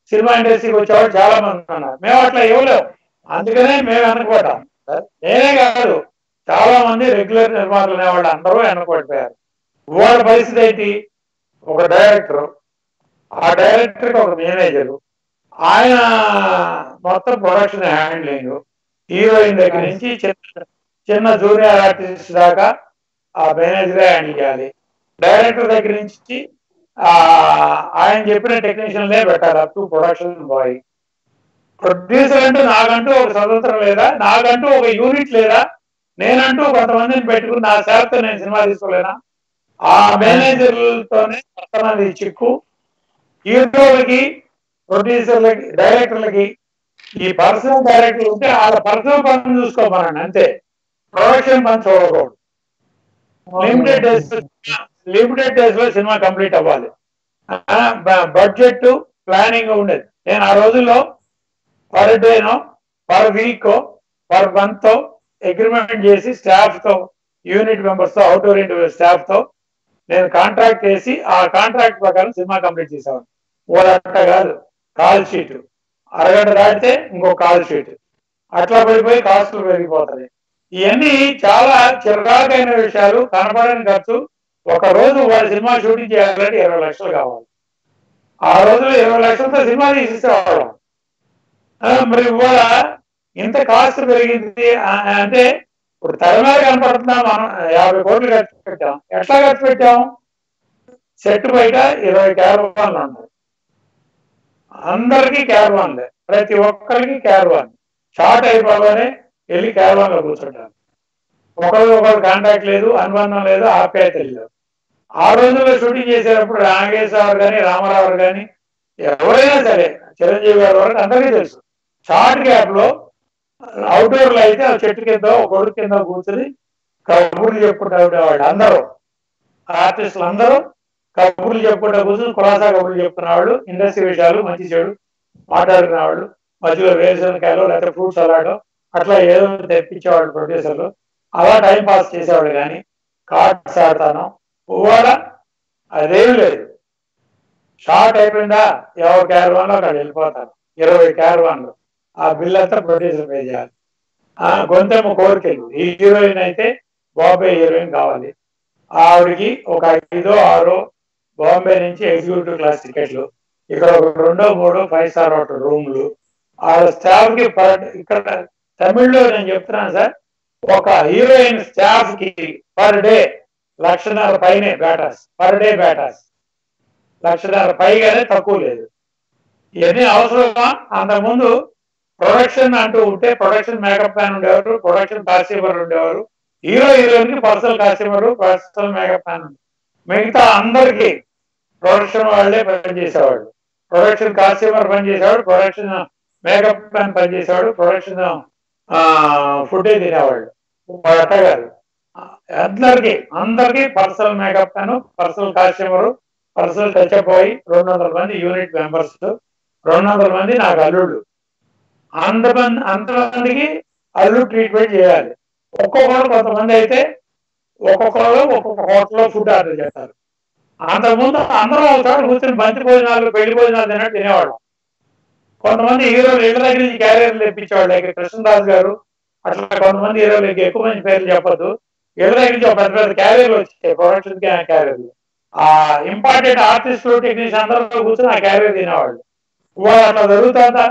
Speaker 2: సినిమా ఇండస్ట్రీకి వచ్చేవాళ్ళు చాలా మంది ఉన్నారు మేము అట్లా ఇవ్వలేము అందుకనే మేము వెనకబడ్డాం నేనే కాదు చాలా మంది రెగ్యులర్ నిర్మాతలు అనేవాళ్ళు అందరూ వెనకబడిపోయారు వాళ్ళ పరిస్థితి ఏంటి ఒక డైరెక్టర్ ఆ డైరెక్టర్ ఒక మేనేజర్ ఆయన మొత్తం ప్రొడక్షన్ హ్యాండ్లింగ్ హీరోయిన్ దగ్గర నుంచి చిన్న చిన్న జూనియర్ ఆర్టిస్ట్ దాకా ఆ మేనేజరే హ్యాండిల్ చేయాలి డైరెక్టర్ దగ్గర నుంచి ఆ ఆయన చెప్పిన టెక్నీషియన్లే పెట్టాలి up to production boy producer అంటూ నాకంటూ ఒక స్వతంత్రం లేదా నాకంటూ ఒక యూనిట్ లేదా నేనంటూ కొంతమందిని పెట్టుకుని నా శాఖతో నేను సినిమా తీసుకోలేనా ఆ మేనేజర్లతోనే పక్కనది చిక్కు హీరోలకి ప్రొడ్యూసర్లకి డైరెక్టర్లకి ఈ పర్సనల్ డైరెక్టర్ ఉంటే వాళ్ళ పర్సనల్ పని చూసుకోమనండి అంతే ప్రొడక్షన్ పని చూడకూడదు లిమిటెడ్ డేస్ లిమిటెడ్ డేస్ లో సినిమా కంప్లీట్ అవ్వాలి బడ్జెట్ ప్లానింగ్ ఉండేది నేను ఆ రోజుల్లో పర్ డేనో per week per month agreement చేసి స్టాఫ్ తో యూనిట్ మెంబర్స్ తో అవుట్ ఓరియంట్ స్టాఫ్ తో నేను కాంట్రాక్ట్ చేసి ఆ కాంట్రాక్ట్ ప్రకారం సినిమా కంప్లీట్ చేసేవాడిని ఓడంట కాదు కాల్ షీట్ అరగంట దాటితే ఇంకో కాల్ షీట్ అట్లా పడిపోయి కాస్టులు పెరిగిపోతాయి ఇవన్నీ చాలా చిరకాకైన విషయాలు కనపడని ఖర్చు ఒక రోజు వాడి సినిమా షూటింగ్ చేయాలంటే ఇరవై లక్షలు కావాలి ఆ రోజుల్లో ఇరవై లక్షలతో సినిమా తీసేసేవాళ్ళం ఆ, మరి ఇవాళ ఇంత కాస్ట్ పెరిగింది ఆ, అంటే ఇప్పుడు తెర మీద కనపడుతున్నా మనం యాభై కోట్లు ఖర్చు పెట్టాం ఎట్లా ఖర్చు పెట్టాం సెట్ బయట ఇరవై క్యారవాన్లు ఉన్నాయి అందరికీ క్యారవాన్లే ప్రతి ఒక్కరికి క్యారవాన్ షార్ట్ అయిపోగానే వెళ్ళి క్యారవాన్ లో కూర్చుంటారు ఒకరు ఒకరు కాంటాక్ట్ లేదు అనుబంధం లేదు ఆప్యాయత లేదు ఆ రోజుల్లో షూటింగ్ చేసేటప్పుడు నాగేశ్వర కానీ రామారావు కానీ ఎవరైనా సరే చిరంజీవి గారి వరకు అందరికీ తెలుసు షార్ట్ గ్యాప్ లో అవుట్డోర్ లో అయితే ఆ చెట్టు కింద ఒక గొడుగు కింద కూర్చుని కబుర్లు చెప్పుకుంటూ ఉండేవాళ్ళు అందరూ ఆర్టిస్టులు అందరూ కబుర్లు చెప్పుకుంటూ కూర్చుని కులాసా కబుర్లు చెప్పుకునే వాళ్ళు ఇండస్ట్రీ విషయాలు మంచి చెడు మాట్లాడుకునే వాళ్ళు మధ్యలో వేరుశనకాయలు లేకపోతే ఫ్రూట్స్ అలాడో అట్లా ఏదో తెప్పించేవాళ్ళు ప్రొడ్యూసర్లు అలా టైం పాస్ చేసేవాళ్ళు కానీ కార్డ్స్ ఆడతాను పువ్వాడ అదేం లేదు షార్ట్ అయిపోయిందా ఎవరు క్యారవాన్లో అక్కడ వెళ్ళిపోతారు ఇరవై క్యారవాన్లు ఆ బిల్ అంతా ప్రొడ్యూసర్ పే చేయాలి ఆ గొంతెమ్మ కోరికలు ఈ హీరోయిన్ అయితే బాంబే హీరోయిన్ కావాలి ఆవిడకి ఒక ఐదో ఆరో బాంబే నుంచి ఎగ్జిక్యూటివ్ క్లాస్ టికెట్లు ఇక్కడ ఒక రెండో మూడో ఫైవ్ స్టార్ హోటల్ రూమ్లు ఆ స్టాఫ్ కి పర్ ఇక్కడ తమిళ్లో నేను చెప్తున్నాను సార్ ఒక హీరోయిన్ స్టాఫ్ కి పర్ డే లక్షన్నర పైనే బ్యాటాస్ పర్ డే బ్యాటాస్ లక్షన్నర పైగానే తక్కువ లేదు ఇవన్నీ అవసరమా అంతకుముందు ప్రొడక్షన్ అంటూ ఉంటే ప్రొడక్షన్ మేకప్ మ్యాన్ ఉండేవారు ప్రొడక్షన్ కాస్ట్యూమర్ ఉండేవారు హీరో హీరోయిన్ కి personal costumer personal makeup man మిగతా అందరికి ప్రొడక్షన్ వాళ్ళే పనిచేసేవాళ్ళు ప్రొడక్షన్ కాస్ట్యూమర్ పనిచేసేవాడు ప్రొడక్షన్ మేకప్ మ్యాన్ పనిచేసేవాడు ప్రొడక్షన్ ఫుడ్ తినేవాళ్ళు వాళ్ళు అట్ట కాదు అందరికి అందరికి personal makeup man personal costumer personal touch up పోయి రెండు వందల మంది యూనిట్ మెంబర్స్ రెండు వందల మంది నాకు అల్లుళ్ళు అంతమంది అంతమందికి అల్లు ట్రీట్మెంట్ చేయాలి ఒక్కొక్కరు కొంతమంది అయితే ఒక్కొక్కరు ఒక్కొక్క హోటల్లో ఫుడ్ ఆర్డర్ చేస్తారు అంతకుముందు అందరం ఒకసారి కూర్చొని బంతి భోజనాలు పెళ్లి భోజనాలు తిన్నట్టు తినేవాళ్ళం కొంతమంది హీరోలు ఇళ్ళ దగ్గర నుంచి క్యారియర్లు తెప్పించేవాళ్ళు ఇక్కడ కృష్ణదాస్ గారు అట్లా కొంతమంది హీరోలకి ఎక్కువ మంది పేర్లు చెప్పొద్దు ఇళ్ళ దగ్గర నుంచి ఒక పెద్ద పెద్ద క్యారియర్లు వచ్చాయి ప్రొడక్షన్ క్యారియర్లు ఆ ఇంపార్టెంట్ ఆర్టిస్టులు టెక్నీషియన్ అందరూ కూర్చొని ఆ క్యారియర్ తినేవాళ్ళు ఇవాళ అట్లా జరుగుతుందా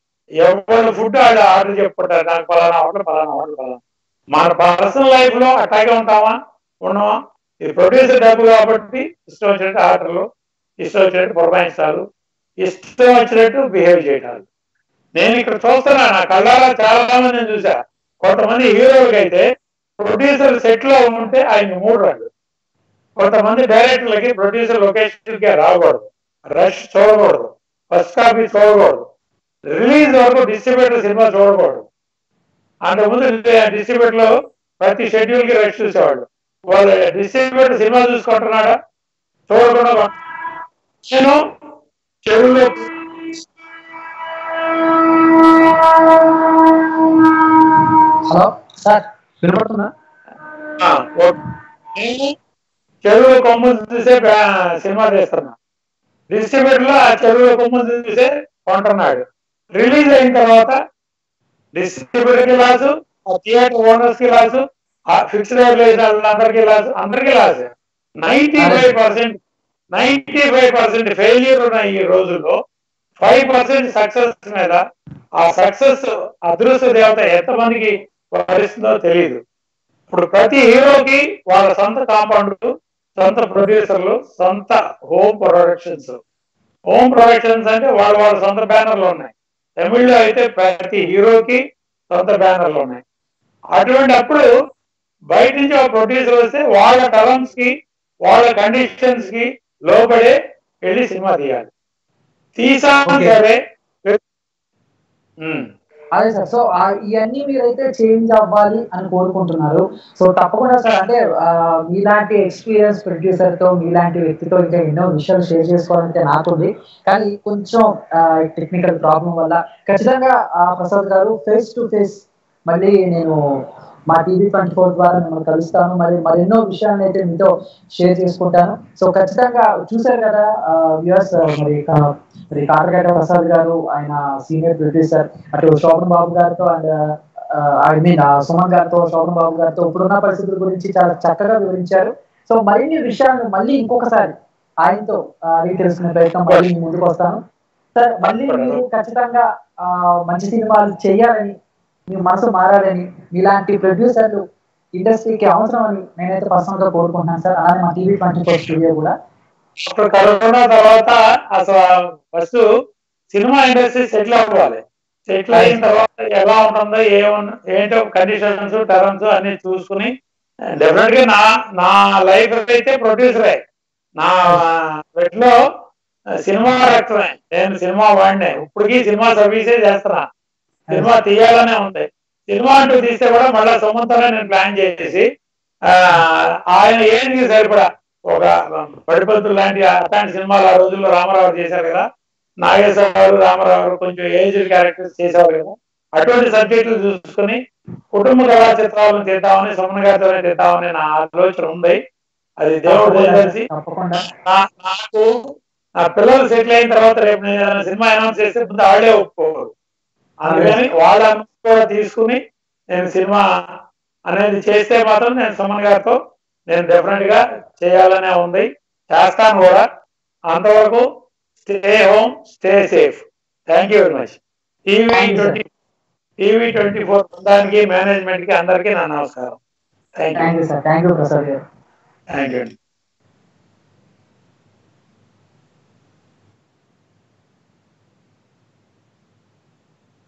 Speaker 2: ఎవరు ఫుడ్ వాళ్ళు ఆర్డర్ చెప్పుకుంటారు నాకు పలానా హోటల్ పలానా హోటల్ పలానా మన పర్సనల్ లైఫ్ లో అట్లాగే ఉంటామా ఉన్నామా ఇది ప్రొడ్యూసర్ డబ్బు కాబట్టి ఇష్టం వచ్చినట్టు ఆర్డర్లు ఇష్టం వచ్చినట్టు పురమాయిస్తారు ఇష్టం వచ్చినట్టు బిహేవ్ చేయటాలు నేను ఇక్కడ చూస్తున్నా నా కళ్ళారా చాలా మందిని చూసా కొంతమంది హీరోలకి అయితే ప్రొడ్యూసర్ సెట్ లో ఉంటే ఆయన మూడు రంగు కొంతమంది డైరెక్టర్లకి ప్రొడ్యూసర్ లొకేషన్ కి రాకూడదు రష్ చూడకూడదు ఫస్ట్ కాపీ చూడకూడదు రిలీజ్ వరకు డిస్ట్రిబ్యూటర్ సినిమా చూడకూడదు అంతకుముందు డిస్ట్రిబ్యూటర్ లో ప్రతి షెడ్యూల్ కి రష్ చూసేవాళ్ళు వాళ్ళు డిస్ట్రిబ్యూటర్ సినిమా చూసుకుంటున్నాడా చూడకుండా నేను చెరువులో
Speaker 1: హలో సార్ వినపడుతుందా
Speaker 2: ఆ, ఓకే. నేను చెరువు కొమ్ములు చూసే బ్యా- సినిమా చేస్తున్నా డిస్ట్రిబ్యూటర్ లో ఆ చెరువు కొమ్ములు చూసే కొంటున్నాడు రిలీజ్ అయిన తర్వాత డిస్ట్రిబ్యూటర్ కి లాసు ఆ థియేటర్ ఓనర్స్ కి లాసు ఆ ఫిక్స్డ్ అందరికీ లాసు అందరికీ loss ninety five percent ninety five percent failure ఉన్న ఈ రోజుల్లో ఫైవ్ పర్సెంట్ సక్సెస్ మీద ఆ సక్సెస్ అదృష్ట దేవత ఎంతమందికి వరిస్తుందో తెలియదు ఇప్పుడు ప్రతి హీరోకి వాళ్ళ సొంత కాంపౌండ్ సొంత ప్రొడ్యూసర్లు సొంత హోమ్ ప్రొడక్షన్స్ హోమ్ ప్రొడక్షన్స్ అంటే వాళ్ళ వాళ్ళ సొంత బ్యానర్లు ఉన్నాయి తమిళ్లో అయితే ప్రతి హీరోకి సొంత బ్యానర్లు ఉన్నాయి అటువంటి అప్పుడు బయట నుంచి ఒక ప్రొడ్యూసర్ వస్తే వాళ్ళ టర్మ్స్ కి వాళ్ళ కండిషన్స్ కి లోబడే వెళ్ళి సినిమా తీయాలి తీసా
Speaker 1: Okay.
Speaker 2: సరే ఉమ్.
Speaker 1: అదే సార్ సో ఆ ఇవన్నీ మీరైతే చేంజ్ అవ్వాలి అని కోరుకుంటున్నారు సో తప్పకుండా సార్ అంటే ఆ, మీలాంటి ఎక్స్పీరియన్స్ ప్రొడ్యూసర్ తో మీలాంటి వ్యక్తితో ఇంకా ఎన్నో విషయాలు షేర్ చేసుకోవాలంటే నాకుంది కానీ కొంచెం టెక్నికల్ ప్రాబ్లం వల్ల ఖచ్చితంగా ఆ, ప్రసాద్ గారు ఫేస్ టు ఫేస్ మళ్ళీ నేను మా టీవీ ట్వంటీ ఫోర్ ద్వారా మిమ్మల్ని కలుస్తాను మరి మరెన్నో విషయాలను అయితే మీతో షేర్ చేసుకుంటాను సో ఖచ్చితంగా చూశారు కదా వ్యూవర్స్ మరి కా- మరి కాకరగడ్డ ప్రసాద్ గారు ఆయన సీనియర్ ప్రొడ్యూసర్ అటు శోభన్ బాబు గారితో అండ్ ఐ మీన్ సుమన్ గారితో శోభన్ బాబు గారితో ఇప్పుడున్న పరిస్థితుల గురించి చాలా చక్కగా వివరించారు సో మరిన్ని విషయాలు మళ్ళీ ఇంకొకసారి ఆయనతో ఆ, అడిగి తెలుసుకునే ప్రయత్నం మళ్ళీ మీ ముందుకు వస్తాను సార్ మళ్ళీ మీరు ఖచ్చితంగా ఆ, మంచి సినిమాలు చేయాలని మీ మనసు మారాలని మీలాంటి ప్రొడ్యూసర్లు ఇండస్ట్రీకి అవసరం అని నేనైతే పర్సనల్ గా కోరుకుంటున్నాను సార్ అలానే మా టీవీ ట్వంటీ ఫోర్ స్టూడియో కూడా
Speaker 2: ఇప్పుడు కరోనా తర్వాత అసలు ఫస్ట్ సినిమా ఇండస్ట్రీ సెటిల్ అవ్వాలి సెటిల్ అయిన తర్వాత ఎలా ఉంటుందో ఏమన్నా ఏంటో కండిషన్స్ టర్మ్స్ అన్ని చూసుకుని డెఫినెట్ గా నా నా లైఫ్ అయితే ప్రొడ్యూసరే నా లో సినిమా రక్తమే నేను సినిమా వాడినే ఇప్పటికీ సినిమా సర్వీసే చేస్తున్నా సినిమా తీయాలనే ఉంది సినిమా అంటూ తీస్తే కూడా మళ్ళీ సొంతంగా నేను ప్లాన్ చేసి ఆ, ఆయన ఏంటి సరిపడా ఒక పడిపత్తులు లాంటి అట్లాంటి సినిమాలు ఆ రోజుల్లో రామారావు చేశారు కదా నాగేశ్వరరావు రామారావు గారు కొంచెం ఏజ్ క్యారెక్టర్స్ చేసేవారు కదా అటువంటి సబ్జెక్టులు చూసుకుని కుటుంబ కళా చిత్రాలను తీద్దామని సుమన్ గారితోనే తీద్దామని నా ఆలోచన ఉంది అది దేవుడు తెలిసి
Speaker 1: తప్పకుండా
Speaker 2: నా- నాకు నా పిల్లలు సెటిల్ అయిన తర్వాత రేపు నేను ఏదైనా సినిమా అనౌన్స్ చేస్తే ముందు వాళ్ళే ఒప్పుకోరు అందుకని వాళ్ళ అనుమతి కూడా తీసుకుని నేను సినిమా అనేది చేస్తే మాత్రం నేను సుమన్ గారితో నేను డెఫినెట్ గా చేయాలనే ఉంది చేస్తాను కూడా అంతవరకు stay home stay safe thank you very much TV
Speaker 1: Thank you, sir.
Speaker 2: Twenty TV twenty four బృందానికి మేనేజ్మెంట్ కి అందరికీ నా నమస్కారం thank
Speaker 1: thank
Speaker 2: you
Speaker 1: you sir thank you Prasad గారు
Speaker 2: థ్యాంక్ యూ